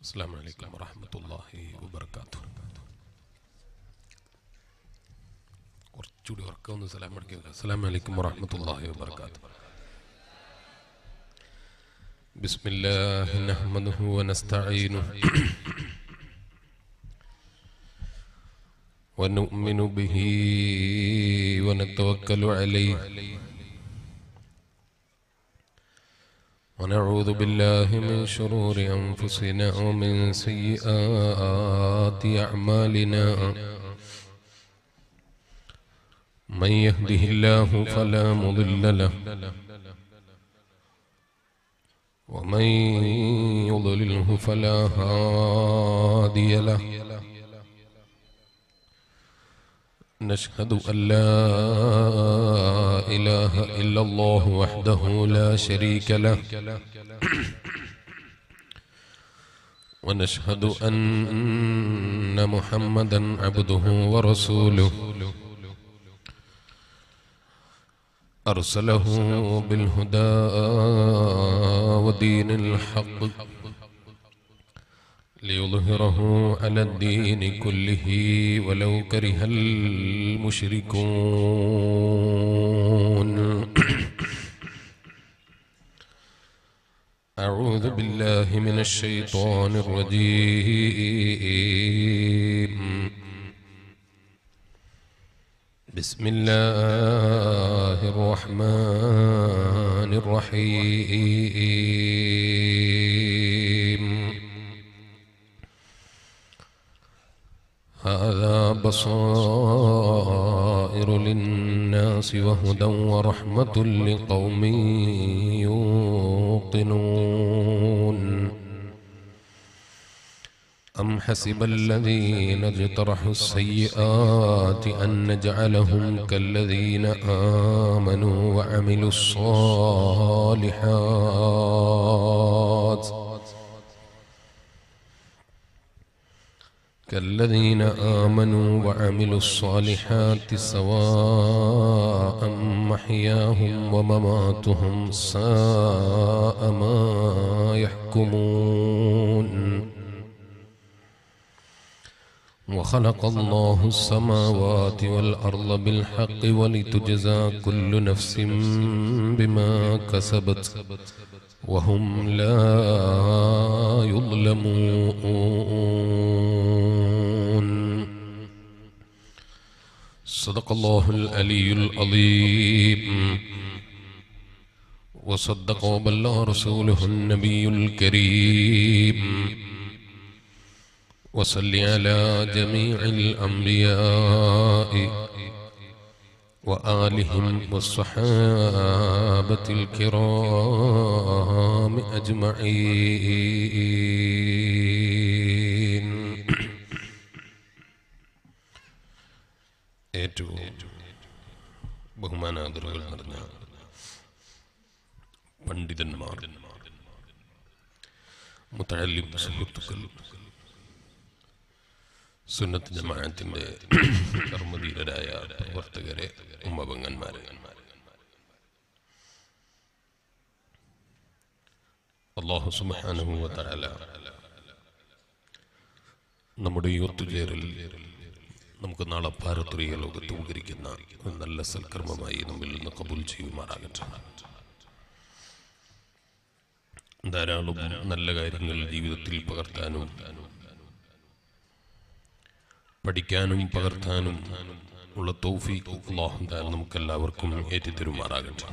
السلام عليكم ورحمة الله وبركاته കുറച്ചുകൂടി ഉറക്കമൊന്ന് സലാം അടിക്കുക അസ്സലാം വലൈക്കും വറഹ്മത്തുള്ളാഹി വബർക്കാത്തു بسم الله نحمده ونستعينه ونؤمن به ونتوكل عليه ونعوذ بالله من شرور أنفسنا ومن سيئات أعمالنا من يهده الله فلا مضل له ومن يضلله فلا هادي له نشهد أن لا إله إلا الله وحده لا شريك له ونشهد أن محمدا عبده ورسوله أرسله بالهدى ودين الحق ليظهره على الدين كله ولو كره المشركون أعوذ بالله من الشيطان الرجيم بسم الله الرحمن الرحيم هذا بصائر للناس وهدى ورحمة لقوم يوقنون أم حسب الذين اجترحوا السيئات أن نجعلهم كالذين آمنوا وعملوا الصالحات كالذين آمنوا وعملوا الصالحات سواء محياهم ومماتهم ساء ما يحكمون وخلق الله السماوات والأرض بالحق ولتجزى كل نفس بما كسبت وهم لا يظلمون صدق الله العلي العظيم وصدق وبلغ رسوله النبي الكريم وصل على جميع الأنبياء وآلهم والصحابة الكرام أجمعين ഏറ്റവും ബഹുമാനാദരവുകൾ നിറഞ്ഞ പണ്ഡിതന്മാർ മുത്തഴല്ലിം സുഹൃത്തുക്കൾ സുന്നത്ത് ജമാഅത്തിന്റെ കർമ്മധീരരായ പ്രവർത്തകരെ ഉമ്മപങ്ങന്മാരെ അള്ളാഹു സുബ്ഹാനഹു വ തആല നമ്മുടെ ഈ ഒത്തുചേരൽ നമുക്ക് നാളെ പാരത്രിയ ലോകത്ത് ഉപകരിക്കുന്ന ഒരു നല്ല സൽക്കർമ്മമായി നമ്മിൽ നിന്ന് കബൂൽ ചെയ്യുമാറാകട്ടെ ധാരാളം നല്ല കാര്യങ്ങൾ ജീവിതത്തിൽ പകർത്താനും പഠിക്കാനും പകർത്താനും ഉള്ള തൗഫീഖ് അല്ലാഹു തആല നമുക്ക് എല്ലാവർക്കും ഏറ്റിത്തരുമാറാകട്ടെ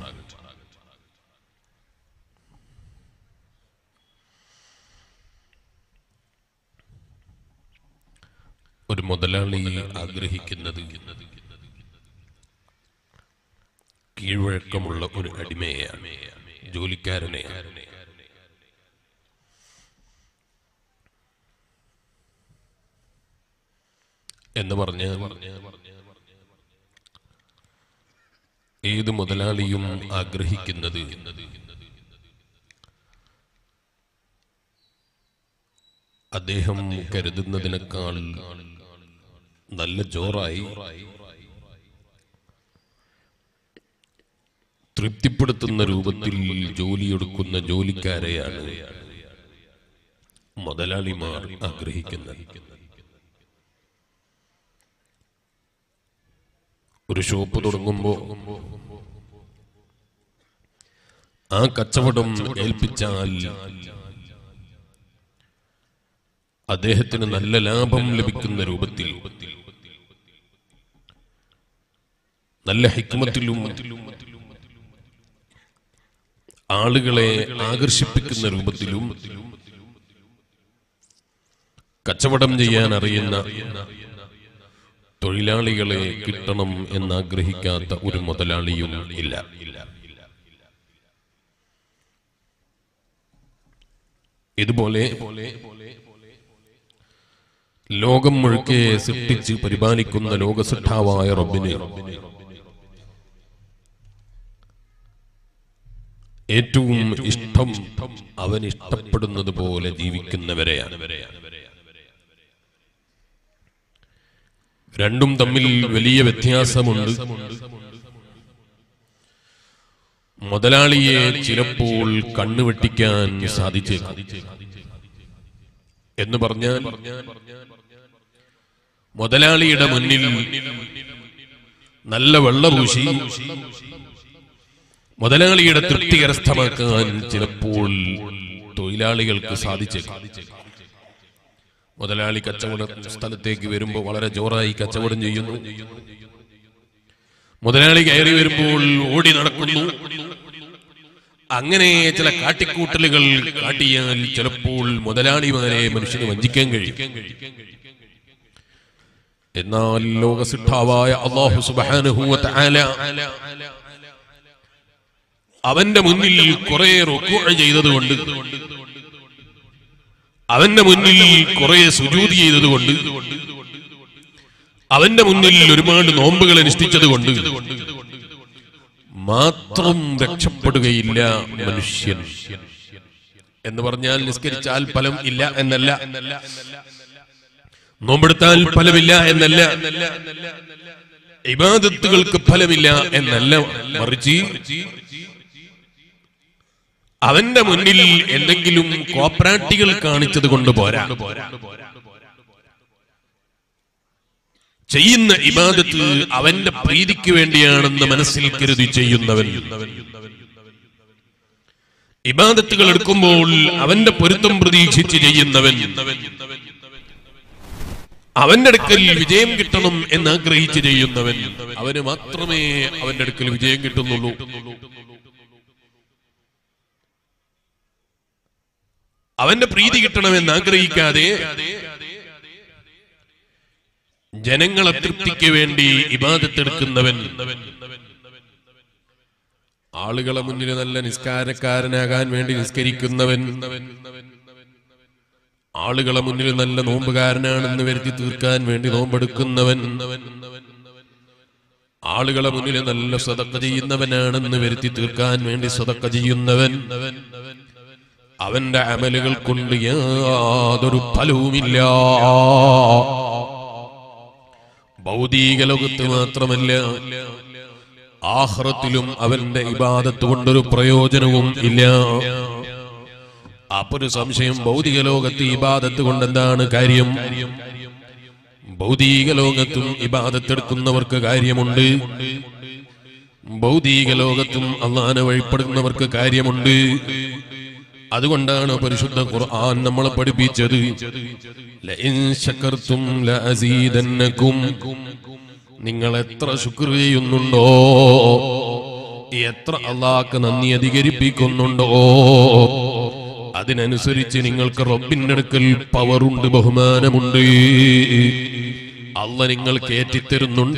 ഒരു മുതലാളി ആഗ്രഹിക്കുന്നത് കീഴ്വഴക്കമുള്ള ഒരു അടിമയെയാണ് ജോലിക്കാരനെയാണ് എന്ന് പറഞ്ഞ ഏത് മുതലാളിയും ആഗ്രഹിക്കുന്നത് അദ്ദേഹം കരുതുന്നതിനേക്കാൾ നല്ല ജോറായി തൃപ്തിപ്പെടുത്തുന്ന രൂപത്തിൽ ജോലിയെടുക്കുന്ന ജോലിക്കാരെയാണ് മുതലാളിമാർ ആഗ്രഹിക്കുന്നത് ഒരു ഷോപ്പ് തുടങ്ങുമ്പോൾ ആ കച്ചവടം ഏൽപ്പിച്ചാൽ അദ്ദേഹത്തിന് നല്ല ലാഭം ലഭിക്കുന്ന രൂപത്തിൽ നല്ല ഹിക്മത്തിലും ആളുകളെ ആകർഷിപ്പിക്കുന്ന രൂപത്തിലും കച്ചവടം ചെയ്യാൻ അറിയുന്ന തൊഴിലാളികളെ കിട്ടണം എന്നാഗ്രഹിക്കാത്ത ഒരു മുതലാളിയും ഇല്ല ഇതുപോലെ ലോകം മുഴുക്കെ സൃഷ്ടിച്ച് പരിപാലിക്കുന്ന ലോകസിദ്ധാവായ റബ്ബിന് ഏറ്റവും ഇഷ്ടം അവൻ ഇഷ്ടപ്പെടുന്നത് പോലെ ജീവിക്കുന്നവരെയാണ് രണ്ടും തമ്മിൽ വലിയ വ്യത്യാസമുണ്ട് മുതലാളിയെ ചിലപ്പോൾ കണ്ണുവെട്ടിക്കാൻ സാധിച്ചേക്കും എന്ന് പറഞ്ഞാൽ മുതലാളിയുടെ മുന്നിൽ നല്ല വെള്ളപൂശി മുതലാളിയുടെ തൃപ്തി കരസ്ഥമാക്കാൻ ചിലപ്പോൾ തൊഴിലാളികൾക്ക് സാധിച്ചേക്കും മുതലാളി കച്ചവട സ്ഥലത്തേക്ക് വരുമ്പോൾ വളരെ ജോറായി കച്ചവടം ചെയ്യുന്നു മുതലാളി കയറി വരുമ്പോൾ ഓടി നടക്കുന്നു അങ്ങനെ ചില കാട്ടിക്കൂട്ടലുകൾ കാട്ടിയാൽ ചിലപ്പോൾ മുതലാളിമാരെ മനുഷ്യന് വഞ്ചിക്കാൻ കഴിയും എന്നാൽ ലോകസിദ്ധാവായ അള്ളാഹു സുബാനുഹൂവ അവന്റെ മുന്നിൽ കുറെ റുക്കു ചെയ്തതുകൊണ്ട് അവന്റെ മുന്നിൽ കുറെ സുജൂതി ചെയ്തതുകൊണ്ട് അവന്റെ മുന്നിൽ ഒരുപാട് നോമ്പുകൾ അനുഷ്ഠിച്ചതുകൊണ്ട് മാത്രം രക്ഷപ്പെടുകയില്ല മനുഷ്യൻ എന്ന് പറഞ്ഞാൽ നിസ്കരിച്ചാൽ ഫലം ഇല്ല എന്നല്ല നോമ്പെടുത്താൽ ഫലമില്ല എന്നല്ല ഇബാദത്തുകൾക്ക് ഫലമില്ല എന്നല്ല മറിച്ച് അവന്റെ മുന്നിൽ എന്തെങ്കിലും കോപ്പറാട്ടികൾ കാണിച്ചത് കൊണ്ട് പോരാ ചെയ്യുന്ന ഇബാദത്ത് അവന്റെ പ്രീതിക്ക് വേണ്ടിയാണെന്ന് മനസ്സിൽ കരുതി ചെയ്യുന്നവൻ ഇബാദത്തുകൾ എടുക്കുമ്പോൾ അവന്റെ പൊരുത്തം പ്രതീക്ഷിച്ച് ചെയ്യുന്നവൻ അവന്റെ അടുക്കൽ വിജയം കിട്ടണം എന്ന് ആഗ്രഹിച്ച് ചെയ്യുന്നവൻ അവന് മാത്രമേ അവന്റെ അടുക്കൽ വിജയം കിട്ടുന്നുള്ളൂ അവന്റെ പ്രീതി കിട്ടണമെന്ന് ആഗ്രഹിക്കാതെ ജനങ്ങളെ തൃപ്തിക്ക് വേണ്ടി ഇബാദത്തെടുക്കുന്നവൻ ആളുകളെ മുന്നിൽ നല്ല നിസ്കാരക്കാരനാകാൻ വേണ്ടി നിസ്കരിക്കുന്നവൻ ആളുകളെ മുന്നിൽ നല്ല നോമ്പുകാരനാണെന്ന് വരുത്തി തീർക്കാൻ വേണ്ടി നോമ്പെടുക്കുന്നവൻ ആളുകളെ മുന്നിൽ നല്ല സ്വതക്ക ചെയ്യുന്നവനാണെന്ന് വരുത്തി തീർക്കാൻ വേണ്ടി സ്വതക്ക ചെയ്യുന്നവൻ അവന്റെ അമലുകൾ കൊണ്ട് യാതൊരു ഫലവുമില്ല ഭൗതിക ലോകത്ത് മാത്രമല്ല ആഹ്റത്തിലും അവന്റെ ഇബാദത്ത് കൊണ്ടൊരു പ്രയോജനവും ഇല്ല അപ്പൊ ഒരു സംശയം ഭൗതിക ലോകത്ത് ഇബാദത്ത് കൊണ്ട് എന്താണ് കാര്യം ഭൗതിക ലോകത്തും ഇബാദത്തെടുക്കുന്നവർക്ക് കാര്യമുണ്ട് ഭൗതിക ലോകത്തും അള്ളാനെ വഴിപ്പെടുന്നവർക്ക് കാര്യമുണ്ട് അതുകൊണ്ടാണ് പരിശുദ്ധ ഖുർആൻ നമ്മളെ പഠിപ്പിച്ചത് ലഇൻ ശക്കർത്തും ലഅസീദന്നകും നിങ്ങൾ എത്ര ശുക്ർ ചെയ്യുന്നുണ്ടോ എത്ര അള്ളാഹ്ക്ക് നന്ദി അധികരിപ്പിക്കുന്നുണ്ടോ അതിനനുസരിച്ച് നിങ്ങൾക്ക് റബ്ബിന്റെ അടുക്കൽ പവറുണ്ട് ബഹുമാനമുണ്ട് അല്ല നിങ്ങൾ കയറ്റിത്തരുന്നുണ്ട്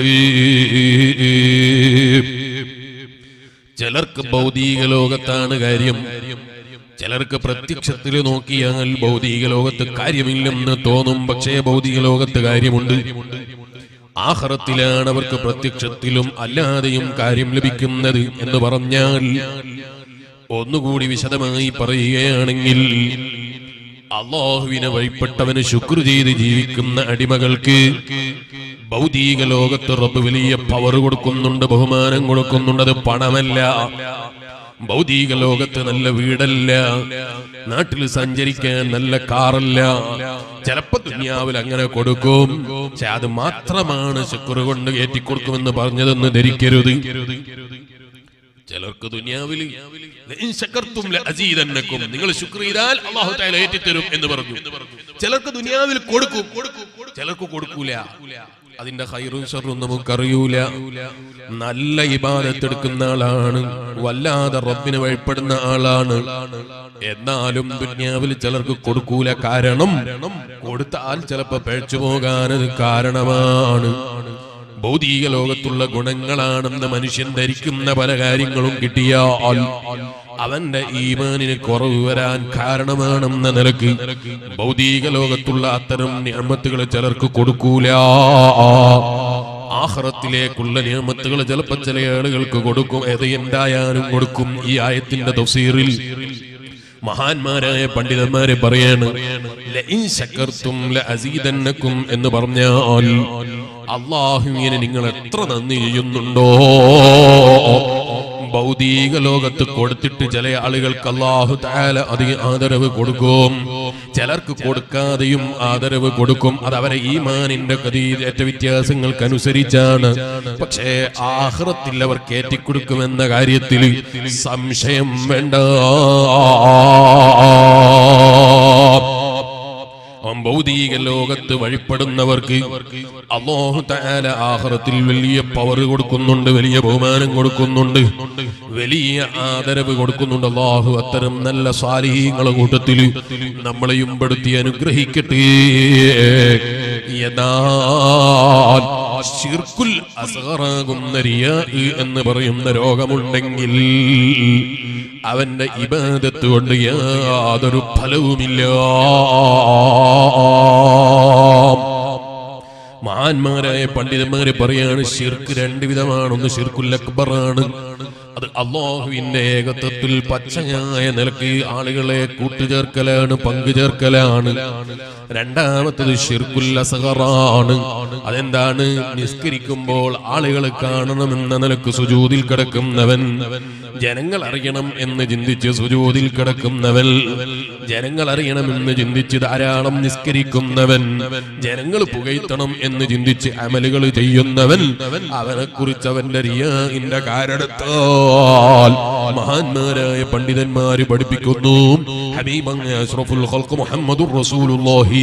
ചിലർക്ക് ഭൗതിക ലോകത്താണ് കാര്യം ചിലർക്ക് പ്രത്യക്ഷത്തിൽ നോക്കിയാൽ ഭൗതിക ലോകത്ത് കാര്യമില്ലെന്ന് തോന്നും പക്ഷേ ഭൗതിക ലോകത്ത് കാര്യമുണ്ട് ആഹറത്തിലാണ് അവർക്ക് പ്രത്യക്ഷത്തിലും അല്ലാതെയും കാര്യം ലഭിക്കുന്നത് എന്ന് പറഞ്ഞാൽ ഒന്നുകൂടി വിശദമായി പറയുകയാണെങ്കിൽ അള്ളാഹുവിനെ വഴിപ്പെട്ടവന് ശുക്ർ ചെയ്ത് ജീവിക്കുന്ന അടിമകൾക്ക് ഭൗതിക ലോകത്ത് റബ്ബ് വലിയ പവർ കൊടുക്കുന്നുണ്ട് ബഹുമാനം കൊടുക്കുന്നുണ്ട് അത് പണമല്ല ഭൗതിക ലോകത്ത് നല്ല വീടല്ല നാട്ടിൽ സഞ്ചരിക്കാൻ നല്ല കാറല്ല ചിലപ്പോ ദുനിയാവിൽ അങ്ങനെ കൊടുക്കും പക്ഷെ അത് മാത്രമാണ് ശുക്ർ കൊണ്ട് കയറ്റിക്കൊടുക്കുമെന്ന് പറഞ്ഞതെന്ന് ധരിക്കരുത് ചിലർക്ക് ദുനിയാവിൽ ലഇൻ ശകർത്തും ലഅസീദന്നക്കും നിങ്ങൾ ശുക്ർ ചെയ്താൽ അല്ലാഹു തആല ഏറ്റിത്തരും എന്ന് പറഞ്ഞു ചിലർക്ക് ദുനിയാവിൽ കൊടുക്കും ചിലർക്ക് കൊടുക്കൂല അതിന്റെ ഹൈറും ഷറും നമുക്കറിയൂല നല്ല ഇബാദത്ത് എടുക്കുന്ന ആളാണ് വല്ലാതെ റബ്ബിന് വഴിപ്പെടുന്ന ആളാണ് എന്നാലും ദുന്യാവിൽ ചിലർക്ക് കൊടുക്കൂല കാരണം കൊടുത്താൽ ചിലപ്പോ പഴച്ചു പോകാനത് കാരണമാണ് ഭൗതിക ലോകത്തുള്ള ഗുണങ്ങളാണെന്ന് മനുഷ്യൻ ധരിക്കുന്ന പല കാര്യങ്ങളും കിട്ടിയാൽ അവന്റെ ഈമാനിന് കുറവ് വരാൻ കാരണമാണെന്ന നിലക്ക് ഭൗതിക ലോകത്തുള്ള അത്തരം നിയമത്തുകൾ ചിലർക്ക് കൊടുക്കൂല ആഹ്റത്തിലേക്കുള്ള നിയമത്തുകൾ ചിലപ്പോൾ ചില ആളുകൾക്ക് കൊടുക്കും ഏത് എന്തായാലും കൊടുക്കും ഈ ആയത്തിന്റെ തഫ്സീറിൽ മഹാന്മാരായ പണ്ഡിതന്മാരെ പറയാണ് ലഇൻ ശക്കർത്തും ലഅസീദന്നക്കും എന്ന് പറഞ്ഞാൽ അള്ളാഹുവിനെ നിങ്ങൾ എത്ര നന്ദി ചെയ്യുന്നുണ്ടോ ഭൗതിക ലോകത്ത് കൊടുത്തിട്ട് ചില ആളുകൾക്ക് അള്ളാഹു താല അധികം ആദരവ് കൊടുക്കും ചിലർക്ക് കൊടുക്കാതെയും ആദരവ് കൊടുക്കും അത് അവരെ ഈമാനിന്റെ ഗതിയേറ്റ വ്യത്യാസങ്ങൾക്കനുസരിച്ചാണ് പക്ഷേ ആഹ്റത്തിൽ അവർ കയറ്റിക്കൊടുക്കുമെന്ന കാര്യത്തിൽ സംശയം വേണ്ട അവൻ ഭൗതിക ലോകത്ത് വഴിപ്പെടുന്നവർക്ക് അള്ളാഹു താല ആഹ്റത്തിൽ വലിയ പവർ കൊടുക്കുന്നുണ്ട് വലിയ ബഹുമാനം കൊടുക്കുന്നുണ്ട് വലിയ ആദരവ് കൊടുക്കുന്നുണ്ട് അള്ളാഹു അത്തരം നല്ല സ്വാലിഹീങ്ങളെ കൂട്ടത്തിൽ നമ്മളെയും പെടുത്തി അനുഗ്രഹിക്കട്ടെ എന്നാൽ ശിർക്കുൽ അസറാകുന്ന റിയാ എന്ന് പറയുന്ന രോഗമുണ്ടെങ്കിൽ അവന്റെ ഇബാദത്ത് കൊണ്ട് യാതൊരു ഫലവുമില്ല മഹാന്മാരായ പണ്ഡിതന്മാരെ പറയാണ് ഷിർക്ക് രണ്ട് വിധമാണ് ഒന്ന് ഷിർക്കുൽ അക്ബറാണ് അത് അള്ളാഹുവിന്റെ ഏകത്വത്തിൽ പച്ചയായ നിലക്ക് ആളുകളെ കൂട്ടുചേർക്കലാണ് പങ്കുചേർക്കലാണ് രണ്ടാമത്തത് ഷിർക്കുൽ അസഹറാണ് അതെന്താണ് നിസ്കരിക്കുമ്പോൾ ആളുകൾ കാണണമെന്ന നിലക്ക് സുജൂതിൽ കിടക്കുന്നവൻ ജനങ്ങൾ അറിയണം എന്ന് ചിന്തിച്ച് സുജൂതിൽ കിടക്കുന്നവൻ ജനങ്ങൾ അറിയണമെന്ന് ചിന്തിച്ച് ധാരാളം നിസ്കരിക്കുന്നവൻ ജനങ്ങൾ പുകഴ്ത്തണം എന്ന് ചിന്തിച്ച് അമലുകൾ ചെയ്യുന്നവൻ അവനെ കുറിച്ച് അവന്റെ റിയാന്റെ കാരണത്താൽ മഹാന്മാരായ പണ്ഡിതന്മാര് പഠിപ്പിക്കുന്നു ഹബീബങ്ങ അഷ്റഫുൽ ഖൽഖ് മുഹമ്മദുർ റസൂലുള്ളാഹി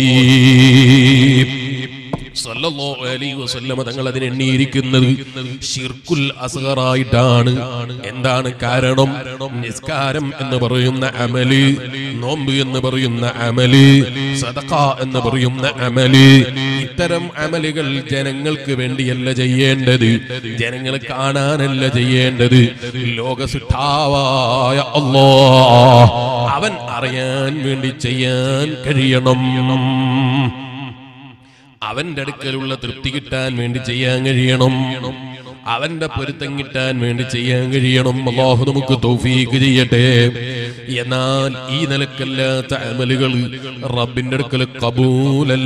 സല്ലല്ലാഹു അലൈഹി വസല്ലമ തങ്ങൾ അതിനെ എണ്ണിയിരിക്കുന്നത് ഷിർക്കുൽ അസ്ഗറായിട്ടാണ് എന്താണ് കാരണം നിസ്കാരം എന്ന് പറയുന്ന അമല് നോമ്പ് എന്ന് പറയുന്ന അമല് സദഖ എന്ന് പറയുന്ന അമല് ഇത്തരം അമലുകൾ ജനങ്ങൾക്ക് വേണ്ടിയല്ല ചെയ്യേണ്ടത് ജനങ്ങൾ കാണാനല്ല ചെയ്യേണ്ടത് ലോകസിട്ടാവായ അല്ലോ അവൻ അറിയാൻ വേണ്ടി ചെയ്യാൻ കഴിയണം അവന്റെ അടുക്കലുള്ള തൃപ്തി കിട്ടാൻ വേണ്ടി ചെയ്യാൻ കഴിയണം അവന്റെ പൊരുത്തം കിട്ടാൻ വേണ്ടി ചെയ്യാൻ കഴിയണം അള്ളാഹു നമുക്ക് തൗഫീക്ക് ചെയ്യട്ടെ എന്നാൽ ഈ നിലക്കല്ലാത്ത അമലുകൾ റബ്ബിന്റെ അടുക്കൽ കബൂലല്ല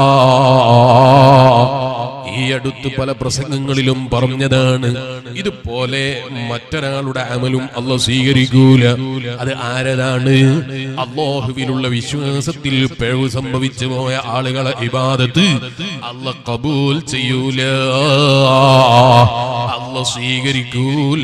ഈ അടുത്ത് പല പ്രസംഗങ്ങളിലും പറഞ്ഞതാണ് ഇതുപോലെ മറ്റൊരാളുടെ അമലും അല്ല സ്വീകരിക്കൂല അത് ആരതാണ് അള്ളാഹുവിലുള്ള വിശ്വാസത്തിൽ പിഴവ് സംഭവിച്ചു പോയ ആളുകളെ ഇബാദത്ത് അല്ല കബൂൽ ചെയ്യൂല അല്ല സ്വീകരിക്കൂല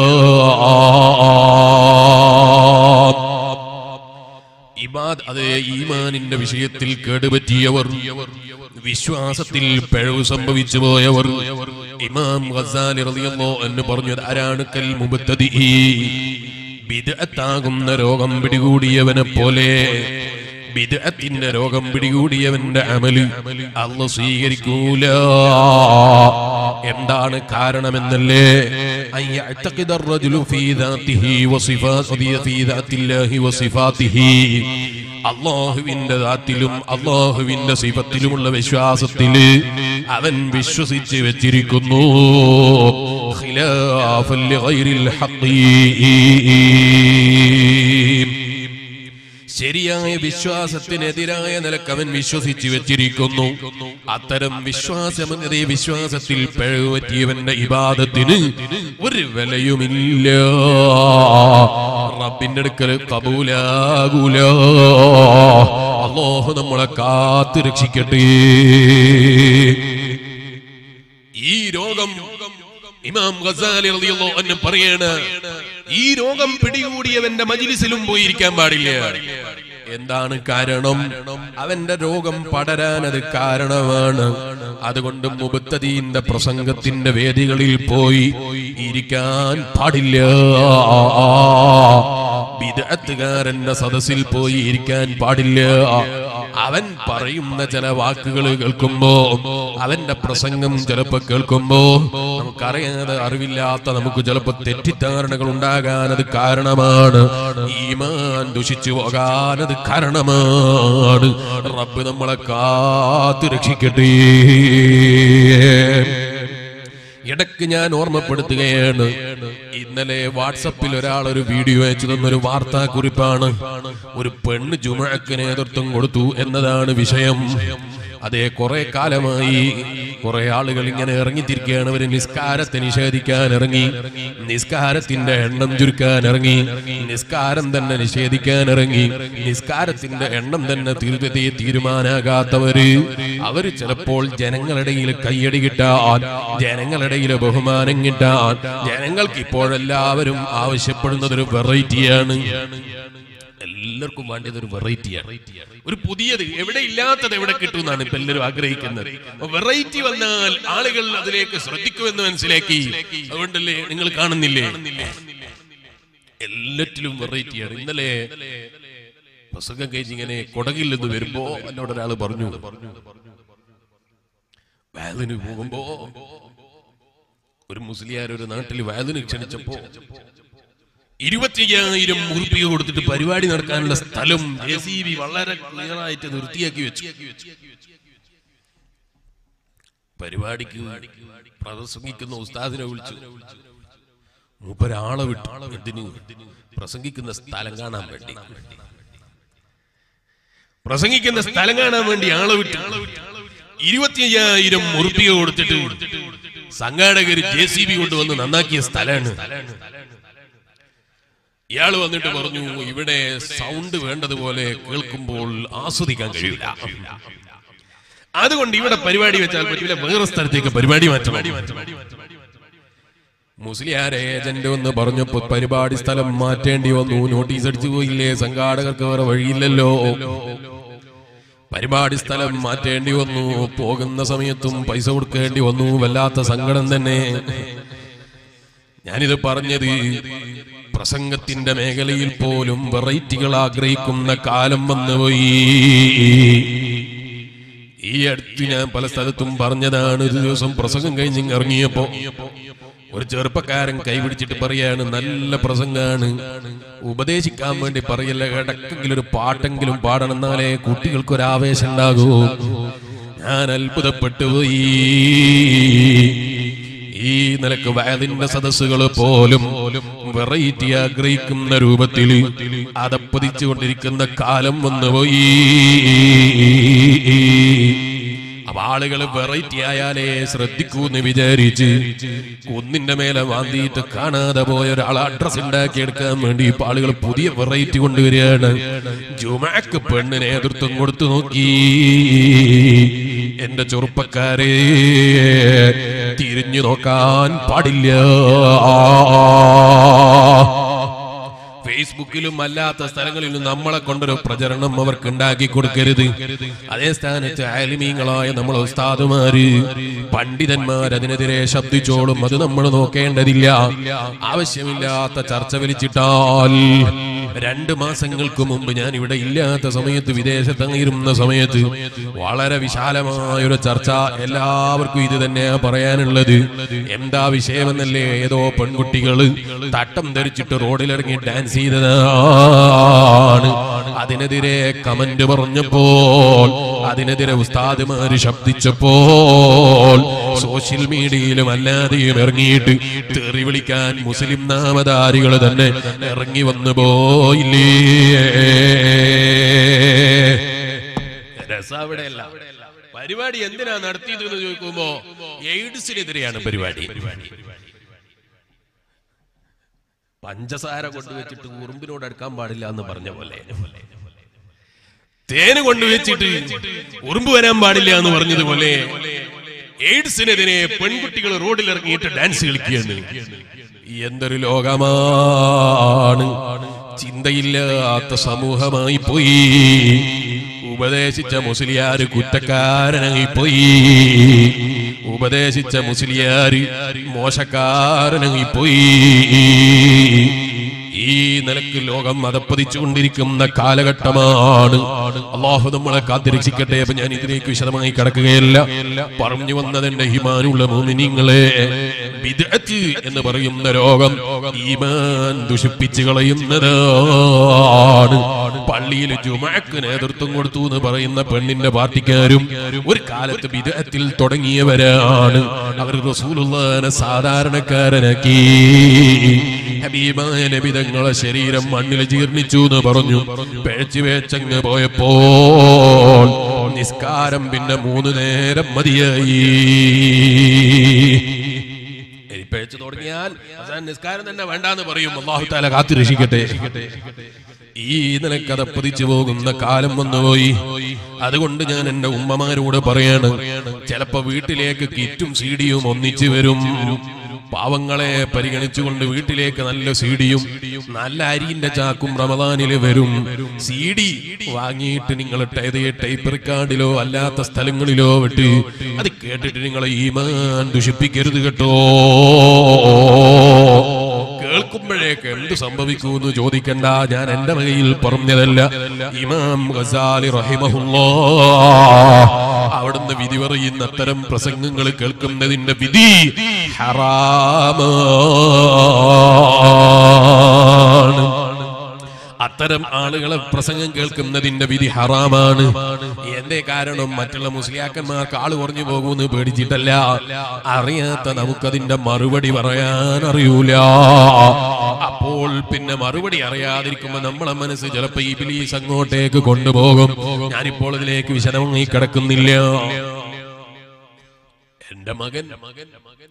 ഇബാദ് അതേ ഈമാനിന്റെ വിഷയത്തിൽ കേടുപറ്റിയവർ വിശ്വാസത്തിൽ പിഴവ് സംഭവിച്ചു പോയവർ ഇമാം ഖസാലി റളിയല്ലാഹു അൻഹു പറഞ്ഞു ആരാണ് കൽ മുബത്തദി ബിദ്അത്താകുന്ന രോഗം പിടികൂടിയവനെ പോലെ ബിദ്അത്തിന്റെ രോഗം പിടികൂടിയവന്റെ അമല് അല്ല സ്വീകരിക്കൂല എന്താണ് കാരണമെന്നല്ലേ أن يعتقد الرجل في ذاته وصفاته في ذات الله وصفاته അള്ളാഹുവിന്റെ ദാത്തിലും അള്ളാഹുവിന്റെ സിഫത്തിലുമുള്ള വിശ്വാസത്തില് അവൻ വിശ്വസിച്ച് വെച്ചിരിക്കുന്നു ഖിലാഫൻ ലിഗൈരിൽ ഹഖീ. ശരിയായ വിശ്വാസത്തിനെതിരായ നിലക്ക് അവൻ വിശ്വസിച്ചു വെച്ചിരിക്കുന്നു അത്തരം വിശ്വാസമെന്നതേ വിശ്വാസത്തിൽ പിഴവ് പറ്റിയവന്റെ ഇബാദത്തിന് ഒരു വിലയുമില്ല റബ്ബിന്റെ അടുക്കൽ കബൂലാകൂല അള്ളാഹു നമ്മളെ കാത്തു രക്ഷിക്കട്ടെ ഈ രോഗം ഇമാം ഗസാലി റളിയല്ലാഹു അൻഹു പറയാണ് ഈ രോഗം പിടികൂടിയവന്റെ മജിലിസിലും പോയിരിക്കാൻ പാടില്ല എന്താണ് കാരണം അവന്റെ രോഗം പടരാൻ അത് കാരണമാണ് അതുകൊണ്ട് മുബത്തദീന്റെ പ്രസംഗത്തിന്റെ വേദികളിൽ പോയി ഇരിക്കാൻ പാടില്ല വിദഗ്ധകാരന്റെ സദസ്സിൽ പോയി ഇരിക്കാൻ പാടില്ല അവൻ പറയുന്ന ചില വാക്കുകൾ കേൾക്കുമ്പോ അവന്റെ പ്രസംഗം ചിലപ്പോ കേൾക്കുമ്പോ നമുക്കറിയാതെ അറിവില്ലാത്ത നമുക്ക് ചിലപ്പോ തെറ്റിദ്ധാരണകൾ ഉണ്ടാകാൻ അത് കാരണമാണ് ഈമാൻ ദുഷിച്ചു പോകാൻ അത് കാരണമാണ് റബ്ബ് നമ്മളെ കാത്തു രക്ഷിക്കട്ടെ ഇടയ്ക്ക് ഞാൻ ഓർമ്മപ്പെടുത്തുകയാണ് ഇന്നലെ വാട്സപ്പിൽ ഒരാൾ ഒരു വീഡിയോ അയച്ചു തന്നൊരു വാർത്താ കുറിപ്പാണ് ഒരു പെണ്ണ് ജുമഴക്ക് നേതൃത്വം കൊടുത്തു എന്നതാണ് വിഷയം അതെ കുറെ കാലമായി കുറെ ആളുകൾ ഇങ്ങനെ ഇറങ്ങിത്തിരിക്കുകയാണ് അവർ നിസ്കാരത്തെ നിഷേധിക്കാൻ ഇറങ്ങി നിസ്കാരത്തിന്റെ എണ്ണം ചുരുക്കാൻ ഇറങ്ങി നിസ്കാരം തന്നെ നിഷേധിക്കാൻ ഇറങ്ങി നിസ്കാരത്തിന്റെ എണ്ണം തന്നെ തീർത്തതേ തീരുമാനാകാത്തവര് അവര് ചിലപ്പോൾ ജനങ്ങളുടെ കയ്യടി കിട്ടാൻ ജനങ്ങളുടെ ബഹുമാനം കിട്ടാൻ ജനങ്ങൾക്ക് ഇപ്പോഴെല്ലാവരും ആവശ്യപ്പെടുന്നത് ഒരു വെറൈറ്റിയാണ് എല്ലാവർക്കും വേണ്ടത് ഒരു വെറൈറ്റിയാണ് ഒരു പുതിയത് എവിടെ ഇല്ലാത്തത് എവിടെ കിട്ടുമെന്നാണ് ഇപ്പൊ എല്ലാവരും ആഗ്രഹിക്കുന്നത് വെറൈറ്റി വന്നാൽ ആളുകൾ അതിലേക്ക് ശ്രദ്ധിക്കുമെന്ന് മനസ്സിലാക്കി അതുകൊണ്ടല്ലേ നിങ്ങൾ കാണുന്നില്ലേ എല്ലാറ്റിലും വെറൈറ്റിയാണ് ഇന്നലെ പ്രസംഗം കഴിഞ്ഞ് ഇങ്ങനെ കൊടകിൽ നിന്ന് വരുമ്പോ എന്നോട് ഒരാൾ പറഞ്ഞു വാലിന് പോകുമ്പോ ഒരു മുസ്ലിയാർ ഒരു നാട്ടിൽ വാലിന് ക്ഷണിച്ചപ്പോ ഇരുപത്തിയ്യായിരം ഉറുപ്പിക കൊടുത്തിട്ട് പരിപാടി നടക്കാനുള്ള സ്ഥലം ജെ സി ബി വളരെ ക്ലിയർ ആയിട്ട് വൃത്തിയാക്കി വെച്ചു പരിപാടിക്ക് പ്രസംഗിക്കുന്ന ഉസ്താദിനെ വിളിച്ചു മൂപ്പരാളെ വിട്ടു എന്തിന് പ്രസംഗിക്കുന്ന സ്ഥലം കാണാൻ വേണ്ടി പ്രസംഗിക്കുന്ന സ്ഥലം കാണാൻ വേണ്ടി ആളെ വിട്ടു ഇരുപത്തിയ്യായിരം ഉറുപ്പിക കൊടുത്തിട്ട് സംഘാടകർ ജെ സി ബി കൊണ്ടുവന്ന് നന്നാക്കിയ സ്ഥലമാണ് ഇയാൾ വന്നിട്ട് പറഞ്ഞു ഇവിടെ സൗണ്ട് വേണ്ടതുപോലെ കേൾക്കുമ്പോൾ ആസ്വദിക്കാൻ കഴിയില്ല അതുകൊണ്ട് ഇവിടെ പരിപാടി വെച്ചാൽ പറ്റില്ല വേറെ സ്ഥലത്തേക്ക് പരിപാടി മാറ്റണം മുസ്ലിയാർ ഏജന്റ് ഒന്ന് പറഞ്ഞപ്പോ പരിപാടി സ്ഥലം മാറ്റേണ്ടി വന്നു നോട്ടീസ് അടിച്ചു പോയില്ലേ സംഘാടകർക്ക് വേറെ വഴിയില്ലല്ലോ പരിപാടി സ്ഥലം മാറ്റേണ്ടി വന്നു പോകുന്ന സമയത്തും പൈസ കൊടുക്കേണ്ടി വന്നു വല്ലാത്ത സങ്കടം തന്നെ ഞാനിത് പറഞ്ഞത് പ്രസംഗത്തിന്റെ മേഖലയിൽ പോലും വെറൈറ്റികൾ ആഗ്രഹിക്കുന്ന കാലം വന്നുപോയി ഈ അടുത്ത് ഞാൻ പല സ്ഥലത്തും പറഞ്ഞതാണ് ഒരു ദിവസം പ്രസംഗം കഴിഞ്ഞ് ഇറങ്ങിയപ്പോ ഒരു ചെറുപ്പക്കാരൻ കൈപിടിച്ചിട്ട് പറയാണ് നല്ല പ്രസംഗാണ് ഉപദേശിക്കാൻ വേണ്ടി പറയല്ല ഇടക്കെങ്കിലും ഒരു പാട്ടെങ്കിലും പാടണം എന്നാലേ കുട്ടികൾക്ക് ഒരു ആവേശം ഉണ്ടാകൂ ഞാൻ അത്ഭുതപ്പെട്ടു പോയി ഈ നിലക്ക് വയലിന്റെ സദസ്സുകൾ പോലും വെറൈറ്റി ആഗ്രഹിക്കുന്ന രൂപത്തിൽ അതപ്പതിച്ചുകൊണ്ടിരിക്കുന്ന കാലം വന്നുപോയി അപ്പൊ ആളുകൾ വെറൈറ്റി ആയാലേ ശ്രദ്ധിക്കൂ എന്ന് വിചാരിച്ച് കുന്നിന്റെ മേലെ വാന്തിയിട്ട് കാണാതെ പോയ ഒരാൾ അഡ്രസ് ഉണ്ടാക്കിയെടുക്കാൻ വേണ്ടി ഇപ്പൊ ആളുകൾ പുതിയ വെറൈറ്റി കൊണ്ടുവരികയാണ് ജുമാക്ക് പെണ്ണ് നേതൃത്വം കൊടുത്തു നോക്കി എന്റെ ചെറുപ്പക്കാരെ തിരിഞ്ഞു നോക്കാൻ പാടില്ല ഫേസ്ബുക്കിലും അല്ലാത്ത സ്ഥലങ്ങളിലും നമ്മളെ കൊണ്ടൊരു പ്രചരണം അവർക്ക് ഉണ്ടാക്കി കൊടുക്കരുത് അതേ സ്ഥാനത്ത് ആലിമീങ്ങളായ നമ്മൾ ഉസ്താദുമാര് പണ്ഡിതന്മാർ അതിനെതിരെ ശബ്ദിച്ചോളും അത് നമ്മൾ നോക്കേണ്ടതില്ല ആവശ്യമില്ലാത്ത ചർച്ച വലിച്ചിട്ടാൽ രണ്ട് മാസങ്ങൾക്ക് മുമ്പ് ഞാൻ ഇവിടെ ഇല്ലാത്ത സമയത്ത് വിദേശത്തങ്ങിരുന്ന സമയത്ത് വളരെ വിശാലമായ ഒരു ചർച്ച എല്ലാവർക്കും ഇത് തന്നെയാ പറയാനുള്ളത് എന്താ വിഷയമെന്നല്ലേ ഏതോ പെൺകുട്ടികള് തട്ടം ധരിച്ചിട്ട് റോഡിലിറങ്ങി ഡാൻസ് ചെയ്തതാണ് അതിനെതിരെ കമന്റ് പറഞ്ഞപ്പോൾ അതിനെതിരെ ഉസ്താദുമാര് ശബ്ദിച്ചപ്പോൾ സോഷ്യൽ മീഡിയയിലും അല്ലാതെയും ഇറങ്ങിയിട്ട് തെറി വിളിക്കാൻ മുസ്ലിം നാമധാരികൾ തന്നെ ഇറങ്ങി വന്നു പോയില്ലേ പരിപാടി എന്തിനാ നടത്തിയത് എന്ന് ചോദിക്കുമ്പോ എയ്ഡ്സിനെതിരെയാണ് പരിപാടി പഞ്ചസാര കൊണ്ടുവച്ചിട്ട് ഉറുമ്പിനോട് അടുക്കാൻ പാടില്ല എന്ന് പറഞ്ഞ പോലെ തേന് കൊണ്ടുവച്ചിട്ട് ഉറുമ്പ് വരാൻ പാടില്ല എന്ന് പറഞ്ഞതുപോലെ എയ്ഡ്സിനെതിരെ പെൺകുട്ടികൾ റോഡിൽ ഇറങ്ങിയിട്ട് ഡാൻസ് കളിക്കുകയാണ് എന്തൊരു ലോകമാണ് ചിന്തയില്ലാത്ത സമൂഹമായി പോയി ഉപദേശിച്ച മുസ്ലിയാര് കുറ്റക്കാരനായി പോയി ഉപദേശിച്ച മുസ്ലിയാര് മോശക്കാരനായി പോയി ഈ നിലക്ക് ലോകം മതപ്പതിച്ചുകൊണ്ടിരിക്കുന്ന കാലഘട്ടമാണ് അള്ളാഹു നമ്മളെ കാത്തിരക്ഷിക്കട്ടെ അപ്പൊ ഞാൻ ഇതിലേക്ക് വിശദമായി കടക്കുകയല്ല പറഞ്ഞു വന്നതെന്റെ ഹിമാനുള്ള മോമിനിങ്ങളെ ബിദ്അത്ത് എന്ന് പറയുന്ന രോഗം ഈമാൻ ദുഷിപ്പിച്ചു കളയുന്നതാണ് പള്ളിയിൽ ജുമഅക്ക് നേതൃത്വം കൊടുത്തു എന്ന് പറയുന്ന പെണ്ണിന്റെ പാർട്ടിക്കാരും ഒരു കാലത്ത് ബിദ്അത്തിൽ തുടങ്ങിയവരാണ് അവർ റസൂലുള്ളാനെ സാധാരണക്കാരനാക്കി ഹബീബായ നബി തങ്ങളെ ശരീരം മണ്ണിൽ ജീർണിച്ചു എന്ന് പറഞ്ഞു പേച്ചു വേച്ചങ്ങ് പോയപ്പോൾ നിസ്കാരം പിന്നെ മൂന്ന് നേരം മതിയായി ഇനി പേച്ചു തുടങ്ങിയാൽ അവസാനം നിസ്കാരം തന്നെ വേണ്ടാന്ന് പറയും അള്ളാഹു താല കാത്തിരക്ഷിക്കട്ടെ ഈ നിലക്കഥ പതിച്ചു പോകുന്ന കാലം വന്നുപോയി അതുകൊണ്ട് ഞാൻ എന്റെ ഉമ്മമാരോട് പറയാണ് ചിലപ്പോ വീട്ടിലേക്ക് കിറ്റും സീഡിയും ഒന്നിച്ചു വരും പാവങ്ങളെ പരിഗണിച്ചുകൊണ്ട് വീട്ടിലേക്ക് നല്ല സീഡിയും നല്ല അരിന്റെ ചാക്കും റമദാനില് വരും സീഡി വാങ്ങിയിട്ട് നിങ്ങൾ ടൈപ്പ് റെക്കാർഡിലോ അല്ലാത്ത സ്ഥലങ്ങളിലോ വിട്ട് അത് കേട്ടിട്ട് നിങ്ങളെ ഈമാൻ ദുഷിപ്പിക്കരുത് കേട്ടോ കേൾക്കുമ്പോഴേക്ക് എന്ത് സംഭവിക്കുമെന്ന് ചോദിക്കണ്ട ഞാൻ എന്റെ വകയിൽ പറഞ്ഞതല്ല ഇമാം ഗസാലി റഹിമഹുല്ലാ അവിടുന്ന് വിധി പറയുന്ന അത്തരം പ്രസംഗങ്ങൾ കേൾക്കുന്നതിന്റെ വിധി ഹറാമാണ് അത്തരം ആളുകളെ പ്രസംഗം കേൾക്കുന്നതിന്റെ വിധി ഹറാമാണ് എന്റെ കാരണം മറ്റുള്ള മുസ്ലിയാക്കന്മാർക്ക് ആള് കുറഞ്ഞു പോകുമെന്ന് പേടിച്ചിട്ടല്ല അറിയാത്ത നമുക്കതിന്റെ മറുപടി പറയാൻ അറിയൂല അപ്പോൾ പിന്നെ മറുപടി അറിയാതിരിക്കുമ്പോ നമ്മളെ മനസ്സ് ചിലപ്പോ ഈ ബിലീസ് അങ്ങോട്ടേക്ക് കൊണ്ടുപോകും ഞാനിപ്പോൾ ഇതിലേക്ക് വിശദമായി കിടക്കുന്നില്ല എന്റെ മകൻ മകൻ മകൻ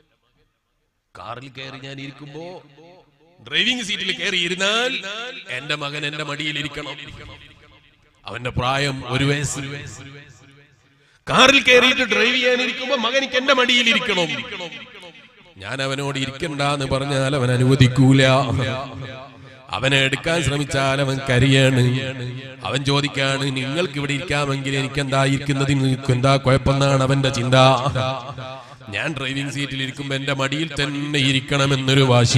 കാറിൽ കയറി ഞാൻ ഇരിക്കുമ്പോ ഡ്രൈവിംഗ് സീറ്റിൽ കയറി ഇരുന്നാൽ എന്റെ മകൻ എന്റെ മടിയിൽ ഇരിക്കണം അവന്റെ പ്രായം ഒരു വയസ്സ് കാറിൽ കയറിയിട്ട് ഡ്രൈവ് ചെയ്യാൻ ഇരിക്കുമ്പോ മകൻ എനിക്ക് എന്റെ മടിയിൽ ഇരിക്കണം ഞാൻ അവനോട് ഇരിക്കണ്ട എന്ന് പറഞ്ഞാൽ അവൻ അനുവദിക്കൂല അവനെ എടുക്കാൻ ശ്രമിച്ചാൽ അവൻ കരിയാണ് അവൻ ചോദിക്കാണ് നിങ്ങൾക്ക് ഇവിടെ ഇരിക്കാമെങ്കിൽ എനിക്ക് എന്താ ഇരിക്കുന്നതിന് നിങ്ങൾക്ക് എന്താ കുഴപ്പമെന്നാണ് അവന്റെ ചിന്ത ഞാൻ ഡ്രൈവിംഗ് സീറ്റിൽ ഇരിക്കുമ്പോ എന്റെ മടിയിൽ തന്നെ ഇരിക്കണമെന്നൊരു വാശി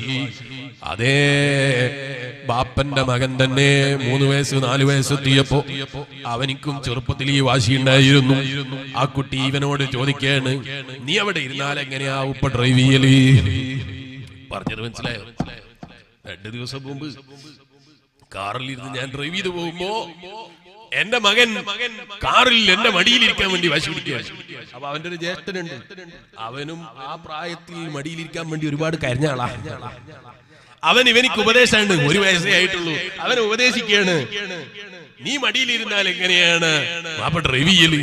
അതേ ബാപ്പന്റെ മകൻ തന്നെ മൂന്ന് വയസ്സ് നാല് വയസ്സ് എത്തിയപ്പോ അവനിക്കും ചെറുപ്പത്തിൽ ഈ വാശി ഉണ്ടായിരുന്നു ആ കുട്ടി ഇവനോട് ചോദിക്കാണ് നീ അവിടെ ഇരുന്നാൽ എങ്ങനെയാ ഉപ്പ ഡ്രൈവ് ചെയ്യല് പറഞ്ഞത് മനസ്സിലായോ രണ്ട് ദിവസം മുമ്പ് കാറിൽ ഇരുന്ന് ഞാൻ ഡ്രൈവ് ചെയ്ത് പോകുമ്പോ എന്റെ മകൻ കാറിൽ എന്റെ മടിയിലിരിക്കാൻ വേണ്ടി വാശി പിടിക്കുക അപ്പൊ അവന്റെ ഒരു ജ്യേഷ്ഠനുണ്ട് അവനും ആ പ്രായത്തിൽ മടിയിലിരിക്കാൻ വേണ്ടി ഒരുപാട് കരഞ്ഞ ആളാ അവൻ ഇവനിക്ക് ഉപദേശമുണ്ട് ഒരു വയസ്സേ ആയിട്ടുള്ളൂ അവൻ ഉപദേശിക്കാണ് നീ മടിയിലിരുന്നാൽ എങ്ങനെയാണ് വാപ്പ ഡ്രൈവ് ചെയ്യല്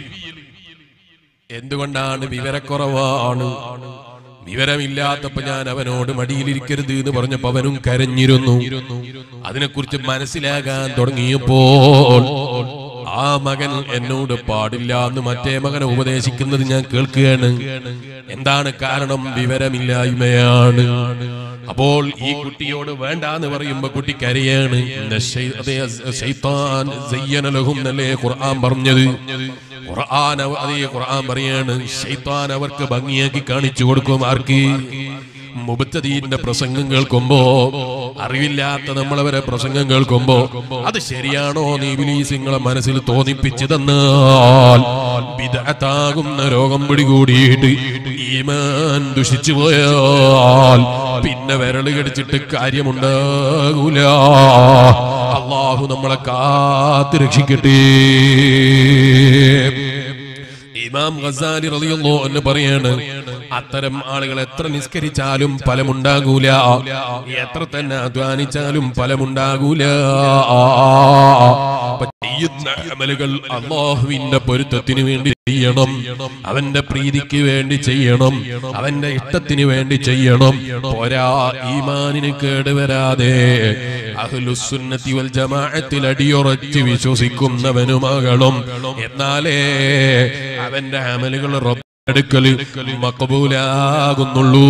എന്തുകൊണ്ടാണ് വിവരക്കുറവാണ് വിവരമില്ലാത്തപ്പോ ഞാൻ അവനോട് മടിയിലിരിക്കരുത് എന്ന് പറഞ്ഞപ്പോ അവനും കരഞ്ഞിരുന്നു അതിനെക്കുറിച്ച് മനസ്സിലാകാൻ തുടങ്ങിയപ്പോൾ ആ മകൻ എന്നോട് പാടില്ല എന്ന് മറ്റേ മകനെ ഉപദേശിക്കുന്നത് ഞാൻ കേൾക്കുകയാണ് എന്താണ് കാരണം വിവരമില്ലായ്മയാണ് അപ്പോൾ ഈ കുട്ടിയോട് വേണ്ട എന്ന് പറയുമ്പോ കുട്ടി കരയാണ് ഇന്ന ശൈ- അതേ ശൈത്താൻ സയ്യന ലഹും എന്നല്ലേ ഖുർആൻ പറഞ്ഞത് ഖുർആൻ അവ- അതേ ഖുർആൻ പറയാണ് ശൈത്താൻ അവർക്ക് ഭംഗിയാക്കി കാണിച്ചു കൊടുക്കും ആർക്ക് മുബത്തദീന്റെ പ്രസംഗം കേൾക്കുമ്പോ അറിവില്ലാത്ത നമ്മളവരെ പ്രസംഗം കേൾക്കുമ്പോ അത് ശരിയാണോ നീ ബിലീസിങ്ങളെ മനസ്സിൽ തോന്നിപ്പിച്ചു തന്നാൽ വിദഗ്ധാകുന്ന രോഗം പിടികൂടിയിട്ട് ഈമാൻ ദുഷിച്ചു പോയാൽ പിന്നെ വിരല് കടിച്ചിട്ട് കാര്യമുണ്ടാകൂല അള്ളാഹു നമ്മളെ കാത്തു രക്ഷിക്കട്ടെ ഇമാം ഗസാലി റളിയല്ലാഹു അൻഹു പറയാണ് അത്തരം ആളുകൾ എത്ര നിസ്കരിച്ചാലും ഫലമുണ്ടാകൂല എത്ര തന്നെ അധ്വാനിച്ചാലും ഫലമുണ്ടാകൂല അപ്പൊ ചെയ്യുന്ന അമലുകൾ അള്ളാഹുവിന്റെ പൊരുത്തത്തിന് വേണ്ടി ചെയ്യണം അവന്റെ പ്രീതിക്ക് വേണ്ടി ചെയ്യണം അവന്റെ ഇഷ്ടത്തിന് വേണ്ടി ചെയ്യണം പോരാ ഈമാനിന് കേടുവരാതെ അഹ്ലുസുന്നത്തി വൽ ജമാഅത്തിൽ അടിയുറച്ച് വിശ്വസിക്കുന്നവനുമാകണം എന്നാലേ അവന്റെ അമലുകൾ റബ്ബെടുക്കൽ മക്കബൂലാകുന്നുള്ളൂ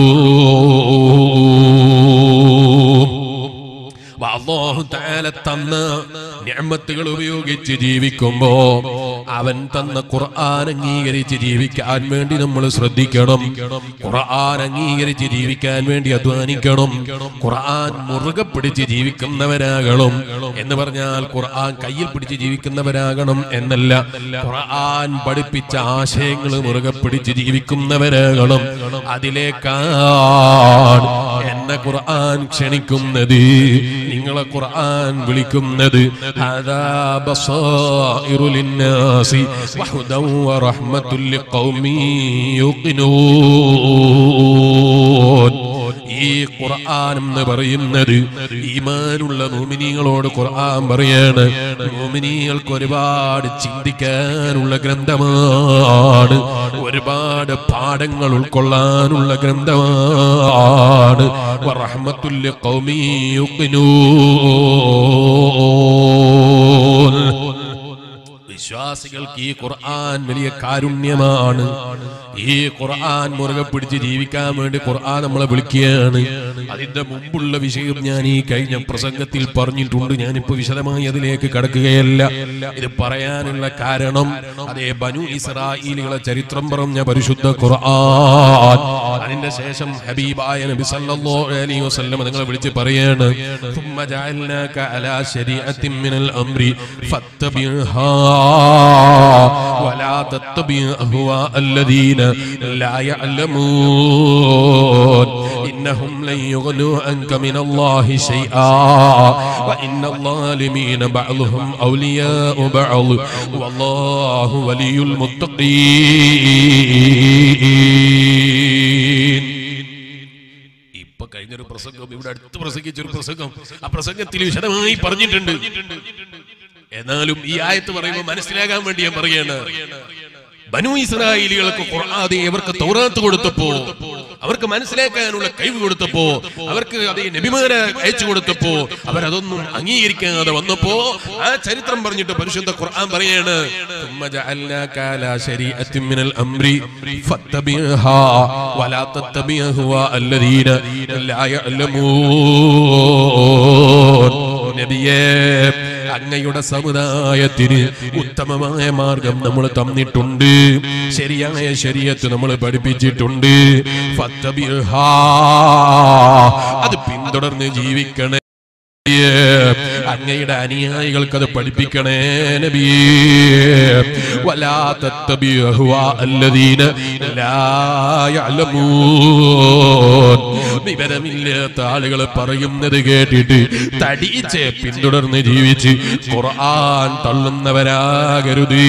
അള്ളാഹു താല തന്ന ഞാമത്തുകൾ ഉപയോഗിച്ച് ജീവിക്കുമ്പോ അവൻ തന്ന ഖുർആൻ അംഗീകരിച്ച് ജീവിക്കാൻ വേണ്ടി നമ്മൾ ശ്രദ്ധിക്കണം ഖുർആൻ അംഗീകരിച്ച് ജീവിക്കാൻ വേണ്ടി അധ്വാനിക്കണം ഖുർആൻ മുറുകെ പിടിച്ച് ജീവിക്കുന്നവരാകണം എന്ന് പറഞ്ഞാൽ ഖുർആൻ കയ്യിൽ പിടിച്ച് ജീവിക്കുന്നവരാകണം എന്നല്ല ഖുർആൻ പഠിപ്പിച്ച ആശയങ്ങൾ മുറുകെ പിടിച്ച് ജീവിക്കുന്നവരാകണം അതിലേക്കാണ് എന്നെ ഖുർആൻ ക്ഷണിക്കുന്നത് നിങ്ങളെ ഖുർആൻ വിളിക്കുന്നത് ഹദാ ബസായിറു ലിന്നാസി വഹുദൻ വറഹ്മത്തുൽ ലിഖൗമി യുഖിനൂൻ ഈ ഖുർആൻ എന്ന് പറയുന്നത് ഈമാനുള്ള മോമിനികളോട് ഖുർആൻ പറയാണ് മോമിനികൾക്ക് ഒരുപാട് ചിന്തിക്കാനുള്ള ഗ്രന്ഥമാണ് ഒരുപാട് പാഠങ്ങൾ ഉൾക്കൊള്ളാനുള്ള ഗ്രന്ഥമാണ് റഹ്മത്തുല്യ വിശ്വാസികൾക്ക് ഈ ഖുർആൻ വലിയ കാരുണ്യമാണ് ഈ ഖുർആൻ മുറുകെ പിടിച്ച് ജീവിക്കാൻ വേണ്ടി ഖുർആൻ നമ്മളെ വിളിക്കുകയാണ് അതിന്റെ മുമ്പുള്ള വിഷയം ഞാൻ ഈ കഴിഞ്ഞ പ്രസംഗത്തിൽ പറഞ്ഞിട്ടുണ്ട് ഞാനിപ്പോ വിശദമായി അതിലേക്ക് കടക്കുകയല്ല ഇത് പറയാനുള്ള കാരണം അതേ ബനു ഇസ്രായേലികളെ ചരിത്രം പറഞ്ഞ പരിശുദ്ധ ഖുർആൻ അതിന്റെ ശേഷം ഹബീബായ നബി സല്ലല്ലാഹു അലൈഹി വസല്ലം നിങ്ങളെ വിളിച്ച് പറയാണ് ثم جعلناك على شريعة من الأمر فاتبعها ولا تتبع أهواء الذين لا يعلمون إنهم لن يغنوا عنك من الله شيئا وإن الظالمين بعضهم أولياء بعض والله ولي المتقين ഇപ്പൊ കഴിഞ്ഞൊരു പ്രസംഗം ഇവിടെ അടുത്ത് പ്രസംഗിച്ചൊരു പ്രസംഗം ആ പ്രസംഗത്തിൽ വിശദമായി പറഞ്ഞിട്ടുണ്ട് എന്നാലും ഈ ആയത്ത് പറയുമ്പോൾ മനസ്സിലാകാൻ വേണ്ടി ഞാൻ പറയാണ് ബനു ഇസ്രായേലികൾക്ക് ഖുർആാദെ അവർക്ക് തൗറാത്ത് കൊടുത്തപ്പോ അവർക്ക് മനസ്സിലാക്കാനുള്ള കഴിവ് കൊടുത്തപ്പോ അവർക്ക് അതേ നബിമാരെ അയച്ചു കൊടുത്തപ്പോ അവരതൊന്നും അംഗീകരിക്കാതെ വന്നപ്പോ ആ ചരിത്രം പറഞ്ഞിട്ട് പരിശുദ്ധ ഖുർആൻ പറയാണ് ثم جعلناك على شريعة من الأمر فاتبعها ولا تتبع أهواء الذين لا يعلمون നബിയേ അങ്ങയുടെ സമുദായത്തിന് ഉത്തമമായ മാർഗം നമ്മൾ തന്നിട്ടുണ്ട് ശരിയായ ശരീരത്ത് നമ്മൾ പഠിപ്പിച്ചിട്ടുണ്ട് ഫത്തബിഹാ. അത് പിന്തുടർന്ന് ജീവിക്കണേ അങ്ങയുടെ അനുയായികൾക്ക് അത് പഠിപ്പിക്കണേ നബിയേ വലാ തത്തബിഉ അഹ്വാ അല്ലദീന ലാ യഅലമൂൻ വിവരമില്ലാത്ത ആളുകൾ പറയുന്നത് കേട്ടിട്ട് തടിച്ച് പിന്തുടർന്ന് ജീവിച്ച് ഖുർആൻ തള്ളുന്നവരാകരുത്